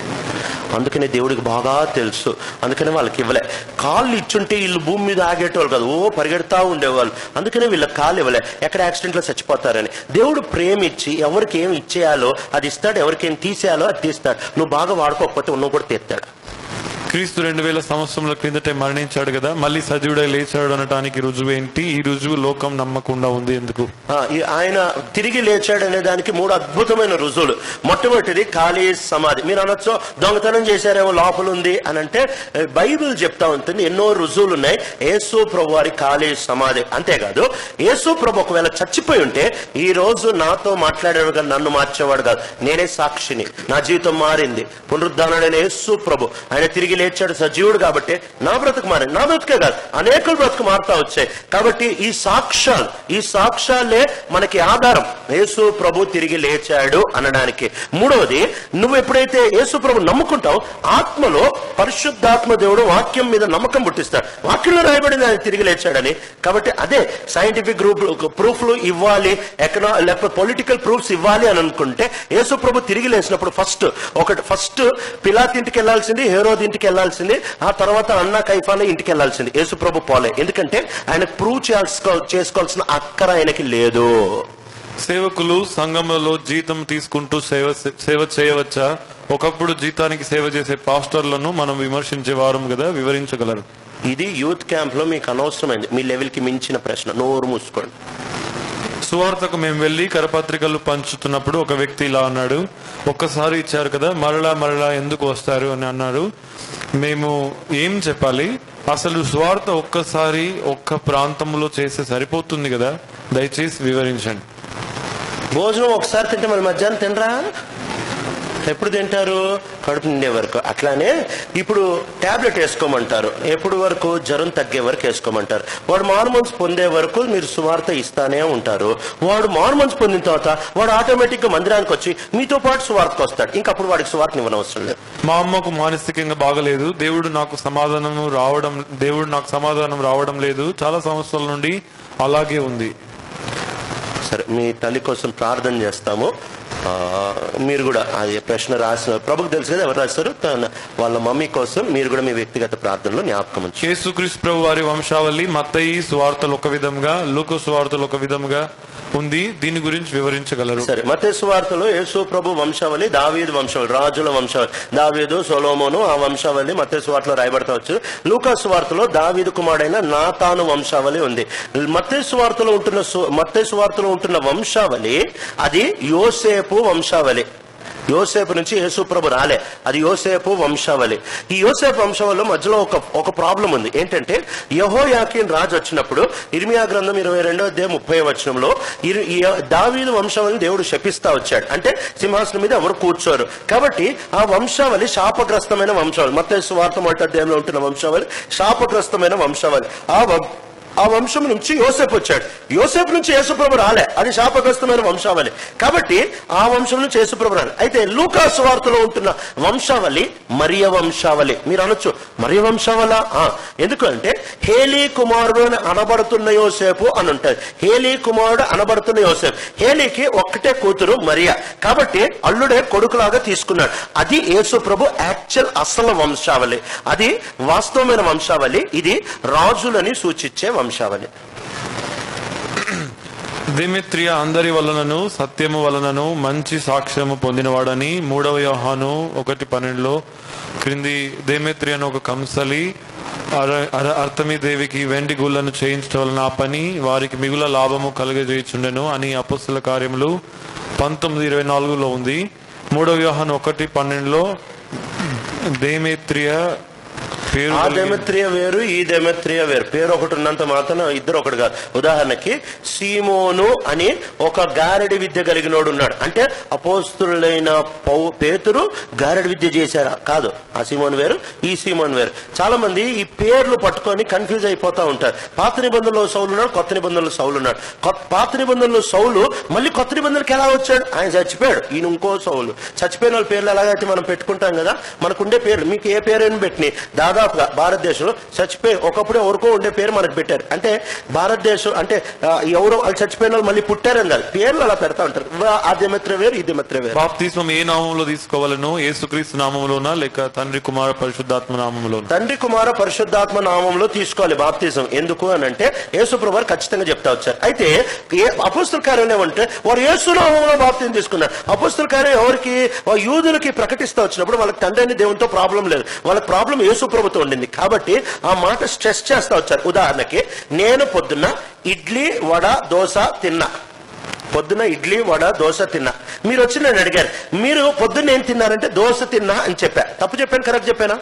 అందుకనే దేవుడికి బాగా తెలుసు అందుకనే వాళ్ళకి ఇవ్వలే కాళ్ళు ఇచ్చుంటే వీళ్ళు భూమి మీద ఆగేటోళ్ళు కాదు ఓ పరిగెడతా ఉండేవాళ్ళు అందుకనే వీళ్ళకి కాళ్ళు ఇవ్వలే ఎక్కడ యాక్సిడెంట్ లో చచ్చిపోతారని దేవుడు ప్రేమిచ్చి ఎవరికి ఏం ఇచ్చేయాలో అది ఇస్తాడు ఎవరికి ఏం తీసేయాలో అది తీస్తాడు నువ్వు బాగా వాడుకోకపోతే ఉన్ను కూడా తీస్తాడు క్రీస్తు రెండు వేల సంవత్సరముల క్రిందటే మరణించాడు కదా మళ్ళీ సజీవుడై లేచాడు అనటానికి రుజువు ఏంటి ఈ రుజువు లోకం నమ్మకుండా ఉంది ఎందుకు ఆ, ఈ ఆయన తిరిగి లేచాడు అనే దానికి మూడు అద్భుతమైన రుజువులు మొట్టమొదటిది ఖాళీ సమాధి మీరు అనొచ్చు దొంగతనం చేశారేమో లోపల ఉంది అని అంటే ఏ, బైబిల్ చెప్తా ఉంటుంది ఎన్నో రుజువులు ఉన్నాయి యేసు ప్రభు వారి ఖాళీ సమాధి అంతేకాదు యేసు ప్రభు ఒకవేళ చచ్చిపోయి ఉంటే ఈ రోజు నాతో మాట్లాడేవాడు కాదు నన్ను మార్చేవాడు కాదు నేనే సాక్షిని నా జీవితం మారింది పునరుద్ధానుడైన యేసు ప్రభు ఆయన తిరిగి లేచాడు సజీవుడు కాబట్టి నా బ్రతుకు మారింది నా బ్రతుకే కాదు అనేకుల బ్రతుకు మారుతా వచ్చాయి కాబట్టి ఈ సాక్ష్యాలు ఈ సాక్ష్యాలే మనకి ఆధారం యేసు ప్రభు తిరిగి లేచాడు అనడానికి మూడవది నువ్వు ఎప్పుడైతే యేసు ప్రభు నమ్ముకుంటావు ఆత్మలో పరిశుద్ధాత్మ దేవుడు వాక్యం మీద నమ్మకం పుట్టిస్తాడు వాక్యంలో రాయబడింది ఆయన తిరిగి లేచాడని కాబట్టి అదే సైంటిఫిక్ గ్రూప్ ప్రూఫ్లు ఇవ్వాలి ఎకనా లేకపోతే పొలిటికల్ ప్రూఫ్స్ ఇవ్వాలి అని అనుకుంటే యేసు ప్రభు తిరిగి లేచినప్పుడు ఫస్ట్ ఒకటి ఫస్ట్ పిలాత్ ఇంటికి వెళ్ళాల్సింది హేరోద్ ఇంటికి వెళ్ళాల్సింది ఆ తర్వాత అన్నా కైఫానే ఇంటికి వెళ్ళాల్సింది యేసు ప్రభు పోలే ఎందుకంటే ఆయన ప్రూవ్ చేసుకో చేసుకోవాల్సిన అక్కర ఆయనకి లేదు సేవకులు సంఘములలో జీతం తీసుకుంటూ సేవ సేవ చేయవచ్చా ఒకప్పుడు జీతానికి సేవ చేసే పాస్టర్లను మనం విమర్శించే వారం కదా వివరించగలరు ఇది యూత్ క్యాంప్ లో మీకు అనవసరమైంది మీ లెవెల్ కి మించిన ప్రశ్న నోరు మూసుకోండి సువార్తకు మేము వెళ్లి కరపత్రికలు పంచుతున్నప్పుడు ఒక వ్యక్తి ఇలా అన్నాడు ఒక్కసారి ఇచ్చారు కదా మరలా మరలా ఎందుకు వస్తారు అని అన్నారు మేము ఏం చెప్పాలి అసలు స్వార్థ ఒక్కసారి ఒక్క ప్రాంతంలో చేస్తే సరిపోతుంది కదా దయచేసి వివరించండి భోజనం ఒకసారి తింటే మళ్ళీ మధ్యాహ్నం తినరా ఎప్పుడు తింటారు కడుపు నిండే వరకు అట్లానే ఇప్పుడు టాబ్లెట్ వేసుకోమంటారు ఎప్పుడు వరకు జ్వరం తగ్గే వరకు వేసుకోమంటారు వాడు మార్మోన్స్ పొందే వరకు మీరు సువార్త ఇస్తానే ఉంటారు వాడు మార్మోన్స్ పొందిన తర్వాత వాడు ఆటోమేటిక్ గా మందిరానికి వచ్చి మీతో పాటు సువార్తకు వస్తాడు ఇంకా అప్పుడు వాడికి సువార్త ఇవ్వనవసరం లేదు మా అమ్మకు మానసికంగా బాగలేదు దేవుడు నాకు సమాధానం రావడం దేవుడు నాకు సమాధానం రావడం లేదు చాలా సంవత్సరాల నుండి అలాగే ఉంది సరే మీ తల్లి కోసం ప్రార్థన చేస్తాము ఆ, మీరు కూడా అది ప్రశ్న రాసిన ప్రభుకు తెలుసు కదా ఎవరు రాస్తారు తన వాళ్ళ మమ్మీ కోసం మీరు కూడా మీ వ్యక్తిగత ప్రార్థనలో జ్ఞాపకం ఉంచు యేసుక్రీస్తు ప్రభు వారి వంశావళి మత్తయి సువార్తలు ఒక విధంగా లూకు సువార్తలు ఒక విధంగా ఉంది దీని గురించి వివరించగలరు సరే మతేసు వార్తలో యేసు ప్రభు వంశావళి దావీదు వంశావళి రాజుల వంశావళి దావీదు సొలోమోను ఆ వంశావళి మతేసు వార్తలో రాయబడతా వచ్చు లూకాసు వార్తలో దావీదు కుమారుడైన నాతాను వంశావళి ఉంది మత్తేసు వార్తలో ఉంటున్న సు- మత్తేసు వార్తలో ఉంటున్న వంశావళి అది యోసేపు వంశావళి యోసేపు నుంచి యేసుప్రభు రాలే అది యోసేపు వంశావళి ఈ యోసేపు వంశావళిలో మధ్యలో ఒక ఒక ప్రాబ్లం ఉంది ఏంటంటే యహోయాకిన్ రాజు వచ్చినప్పుడు ఇర్మియా గ్రంథం ఇరవై రెండో అధ్యాయం ముప్పై వచనంలో ఇరు- ఈ దావీదు వంశావళిని దేవుడు శపిస్తా వచ్చాడు అంటే సింహాసనం మీద ఎవరు కూర్చోరు కాబట్టి ఆ వంశావళి శాపగ్రస్తమైన వంశావళి మొత్తం సువార్త మొదటి అధ్యాయంలో ఉంటున్న వంశావళి శాపగ్రస్తమైన వంశావళి ఆ వం- ఆ వంశం నుంచి యోసేపు వచ్చాడు యోసేపు నుంచి యేసుప్రభు రాలే అది శాపగ్రస్తమైన వంశావళి కాబట్టి ఆ వంశం నుంచి యేసుప్రభు రాలే అయితే లూకా సువార్తలో ఉంటున్న వంశావళి మరియ వంశావళి మీరు అనొచ్చు మరియ వంశావళ ఆ, ఎందుకంటే హేలీ కుమారుడు అని అనబడుతున్న యోసేపు అని ఉంటారు హేలీ కుమారుడు అనబడుతున్న యోసేపు హేలీకి ఒక్కటే కూతురు మరియ కాబట్టి అల్లుడే కొడుకులాగా తీసుకున్నాడు అది యేసు ప్రభు యాక్చువల్ అసలు వంశావళి అది వాస్తవమైన వంశావళి ఇది రాజులని సూచించే వంశావళి దిమిత్రియ అందరి వలనను సత్యము వలనను మంచి సాక్ష్యము పొందినవాడని మూడవ యోహాను ఒకటి పన్నెండులో క్రింది దేమిత్రి అని ఒక కంసలి అర- అర- అర్తమి దేవికి వెండి గుళ్ళను చేయించడం వలన ఆ పని వారికి మిగుల లాభము కలుగజేయుచుండెను అని అపస్సుల కార్యములు పంతొమ్మిది ఇరవై నాలుగులో ఉంది మూడవ యోహాను ఒకటి పన్నెండులో దేమేత్రియ పేరు ఆ కలిగిన- దెమెత్రియ వేరు ఈ దెమెత్రియ వేరు పేరు ఒకటి ఉన్నంత మాత్రం ఇద్దరు ఒకటి కాదు ఉదాహరణకి సీమోను అని ఒక గారెడి విద్య కలిగినోడు ఉన్నాడు అంటే అపోస్తులైన పౌ పేతురు గారెడి విద్య చేశారా కాదు ఆ సీమోన్ వేరు ఈ సీమోన్ వేరు చాలా మంది ఈ పేర్లు పట్టుకొని కన్ఫ్యూజ్ అయిపోతా ఉంటారు పాత నిబంధనలో సౌలు ఉన్నాడు కొత్త నిబంధనలో సౌలు ఉన్నాడు కొత్త- పాత నిబంధనలో సౌలు మళ్ళీ కొత్త నిబంధనకి ఎలా వచ్చాడు ఆయన చచ్చిపోయాడు ఈయన ఇంకో సౌలు చచ్చిపోయిన వాళ్ళ పేర్లు ఎలాగైతే మనం పెట్టుకుంటాం కదా మనకుండే పేర్లు మీకు ఏ పేరైనా పెట్టిన దాదాపుగా భారతదేశంలో చచ్చిపోయి ఒకప్పుడు ఎవరికో ఉండే పేరు మనకు పెట్టారు అంటే భారతదేశం అంటే ఆ, ఎవరో వాళ్ళు చచ్చిపోయిన వాళ్ళు మళ్ళీ పుట్టారని కాదు పేర్లు అలా పెడతా ఉంటారు వా- ఆ దిమిత్ర వేరు ఈ దిమిత్ర వేరు బాప్తిస్మం ఏ నామంలో తీసుకోవాలను యేసుక్రీస్తు నామంలోనా లేక తండ్రి కుమార పరిశుద్ధాత్మ నామంలోనా తండ్రి కుమార పరిశుద్ధాత్మ నామంలో తీసుకోవాలి బాప్తిజం ఎందుకు అని అంటే యేసుప్రభు వారు ఖచ్చితంగా చెప్తా వచ్చారు అయితే ఏ అపుస్తుల కార్యం ఏమంటే వారు యేసు నామంలో బాప్తిజం తీసుకున్నారు అపుస్తుల కార్యం ఎవరికి ఆ యూదులకి ప్రకటిస్తూ వచ్చినప్పుడు వాళ్ళకి తండ్రి అని దేవునితో ప్రాబ్లం లేదు వాళ్ళకి ప్రాబ్లం యేసు ప్రభుతో ఉండింది కాబట్టి ఆ మాట స్ట్రెస్ చేస్తా వచ్చారు ఉదాహరణకి నేను పొద్దున్న ఇడ్లీ వడ దోశ తిన్నా పొద్దున ఇడ్లీ వడ దోశ తిన్నా మీరు వచ్చి నేను అడిగారు మీరు పొద్దున్న ఏం తిన్నారంటే దోశ తిన్నా అని చెప్పా తప్పు చెప్పాను కరెక్ట్ చెప్పానా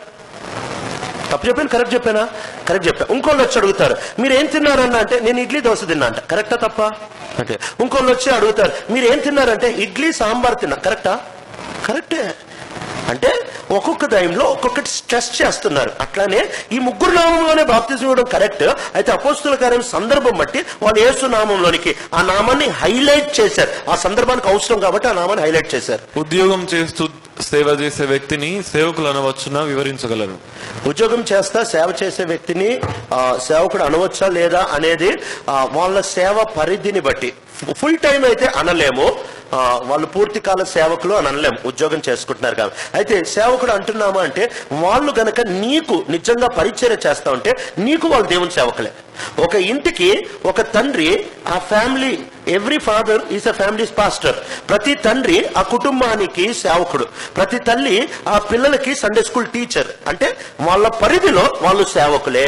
తప్పు చెప్పాను కరెక్ట్ చెప్పానా కరెక్ట్ చెప్పా ఇంకోళ్ళు వచ్చి అడుగుతారు మీరు ఏం తిన్నారన్న అంటే నేను ఇడ్లీ దోశ తిన్నా అంట కరెక్టా తప్ప అంటే ఇంకోళ్ళు వచ్చి అడుగుతారు మీరు ఏం తిన్నారంటే ఇడ్లీ సాంబార్ తిన్నా కరెక్టా కరెక్టే అంటే ఒక్కొక్క టైంలో ఒక్కొక్కటి స్ట్రెస్ చేస్తున్నారు అట్లానే ఈ ముగ్గురు నామంలోనే బాప్తిజం ఇవ్వడం కరెక్ట్ అయితే అపోస్తుల కార్యం సందర్భం బట్టి వాళ్ళు యేసు నామంలోనికి ఆ నామాన్ని హైలైట్ చేశారు ఆ సందర్భానికి అవసరం కాబట్టి ఆ నామాన్ని హైలైట్ చేశారు ఉద్యోగం చేస్తూ సేవ చేసే వ్యక్తిని సేవకులు అనవచ్చున వివరించగలరు ఉద్యోగం చేస్తా సేవ చేసే వ్యక్తిని ఆ, సేవకుడు అనవచ్చా లేదా అనేది ఆ, వాళ్ళ సేవ పరిధిని బట్టి ఫుల్ టైం అయితే అనలేము ఆ, వాళ్ళు పూర్తి కాల సేవకులు అని అనలేము ఉద్యోగం చేసుకుంటున్నారు కాబట్టి అయితే సేవకుడు అంటున్నామా అంటే వాళ్ళు గనక నీకు నిజంగా పరిచర్య చేస్తా ఉంటే నీకు వాళ్ళు దేవుని సేవకులే ఒక ఇంటికి ఒక తండ్రి ఆ family every father is a family's pastor ప్రతి తండ్రి ఆ కుటుంబానికి సేవకుడు ప్రతి తల్లి ఆ పిల్లలకి సండే స్కూల్ టీచర్ అంటే వాళ్ళ పరిధిలో వాళ్ళు సేవకులే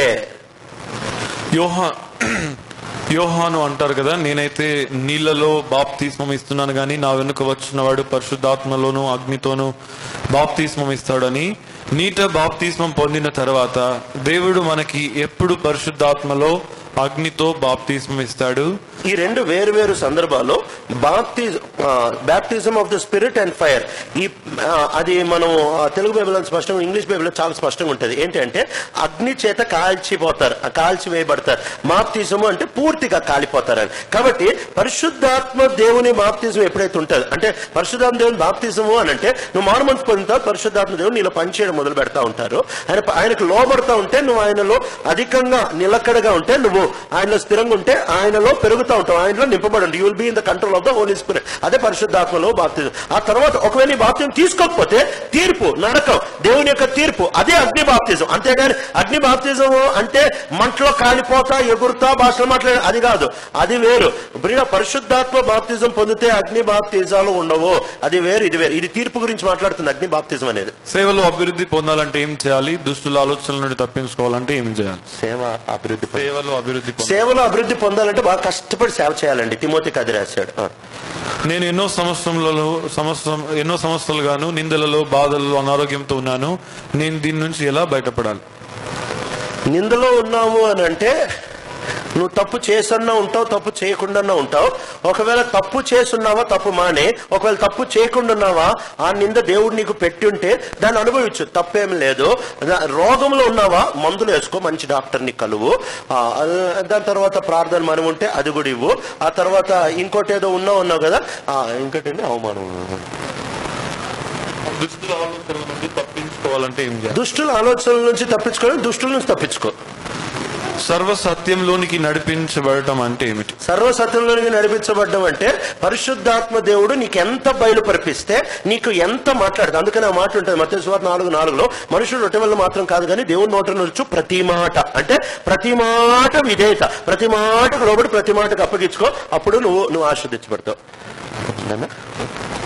యోహా యోహాను అంటారు కదా నేనైతే నీళ్లలో బాప్తిస్మం ఇస్తున్నాను కానీ నా వెనుక వచ్చినవాడు పరిశుద్ధాత్మలోను అగ్నితోను బాప్తిస్మం ఇస్తాడని నీట బాప్తిస్మం పొందిన తర్వాత దేవుడు మనకి ఎప్పుడు పరిశుద్ధాత్మలో అగ్నితో బాప్తిస్మం ఇస్తాడు ఈ రెండు వేరు వేరు సందర్భాల్లో బాప్తి baptism of the spirit and fire ఈ ఆ, అది మనం ఆ, తెలుగు బైబిల్ స్పష్టంగా ఇంగ్లీష్ బైబిల్ చాలా స్పష్టంగా ఉంటుంది ఏంటంటే అగ్ని చేత కాల్చిపోతారు ఆ కాల్చి వేయబడతారు బాప్తిజము అంటే పూర్తిగా కాలిపోతారని కాబట్టి పరిశుద్ధాత్మ దేవుని బాప్తిజం ఎప్పుడైతే ఉంటుంది అంటే పరిశుద్ధాత్మ దేవుని బాప్తిజము అని అంటే నువ్వు మారు మనసు పొందుతావు పరిశుద్ధాత్మ దేవుడు నీలో పనిచేయడం మొదలు పెడతా ఉంటారు ఆయన ఆయనకు లోబడతా ఉంటే నువ్వు ఆయనలో అధికంగా నిలకడగా ఉంటే నువ్వు ఆయనలో స్థిరంగా ఉంటే ఆయనలో పెరుగుతూ ఉంటావు ఆయనలో నింపబడి ఉంటావు you will be in the control of the Holy Spirit అదే పరిశుద్ధాత్మలో బాప్తిజం ఆ తర్వాత ఒకవేళ ఈ బాప్తిజం తీసుకోకపోతే తీర్పు నరకం దేవుని యొక్క తీర్పు అదే అగ్ని బాప్తిజం అంతేగాని అగ్ని బాప్తిజం అంటే మంటలో కాలిపోతా ఎగురుతా భాషలు మాట్లాడే అది కాదు అది వేరు ఇప్పుడు పరిశుద్ధాత్మ బాప్తిజం పొందితే అగ్ని బాప్తిజాలు ఉండవు అది వేరు ఇది వేరు ఇది తీర్పు గురించి మాట్లాడుతుంది అగ్ని బాప్తిజం అనేది సేవలో అభివృద్ధి పొందాలంటే ఏం చేయాలి దుష్టుల ఆలోచనల నుండి తప్పించుకోవాలంటే ఏం చేయాలి సేవ అభివృద్ధి సేవలో అభివృద్ధి పొందాలి సేవలో అభివృద్ధి పొందాలంటే బాగా కష్టపడి కష్టపడి సేవ చేయాలండి తిమోతికి అది రాశాడు ఆ. నేను ఎన్నో సంవత్సరములలో సంవత్సరం ఎన్నో సంవత్సరాలుగాను నిందలలో బాధలలో అనారోగ్యంతో ఉన్నాను నేను దీని నుంచి ఎలా బయటపడాలి నిందలో ఉన్నాము అని అంటే నువ్వు తప్పు చేసన్నా ఉంటావు తప్పు చేయకుండా ఉంటావు ఒకవేళ తప్పు చేసున్నావా తప్పు మానే ఒకవేళ తప్పు చేయకుండా ఉన్నావా ఆ నింద దేవుడు నీకు పెట్టి ఉంటే దాన్ని అనుభవించు తప్పేం లేదు దా- రోగంలో ఉన్నావా మందులు వేసుకో మంచి డాక్టర్ని కలువు ఆ, ఆ, దాని తర్వాత ప్రార్థన మనం ఉంటే అది కూడా ఇవ్వు ఆ తర్వాత ఇంకోటి ఏదో ఉన్నావు ఉన్నావు కదా ఆ, ఇంకోటి ఏంటి? అవమానం దుస్తుల ఆలోచనల నుండి తప్పించుకోవాలంటే ఏం చేయాలి దుష్టుల ఆలోచనల నుంచి తప్పించుకోవాలి దుష్టుల నుంచి తప్పించుకో సర్వ సత్యంలోనికి నడిపించబడటం అంటే ఏమిటి సర్వసత్యంలోనికి నడిపించబడ్డం అంటే పరిశుద్ధాత్మ దేవుడు నీకు ఎంత బయలుపరిపిస్తే నీకు ఎంత మాట్లాడదు అందుకని ఆ మాట ఉంటుంది మధ్య సువార్త నాలుగు నాలుగులో మనుషుడు రొట్టె వల్ల మాత్రం కాదు కానీ దేవుని నోట నుంచి ప్రతి మాట అంటే ప్రతి మాట విధేయత ప్రతి మాటకు లోబడి ప్రతి మాటకు అప్పగించుకో అప్పుడు నువ్వు నువ్వు ఆశ్రదించబడతావు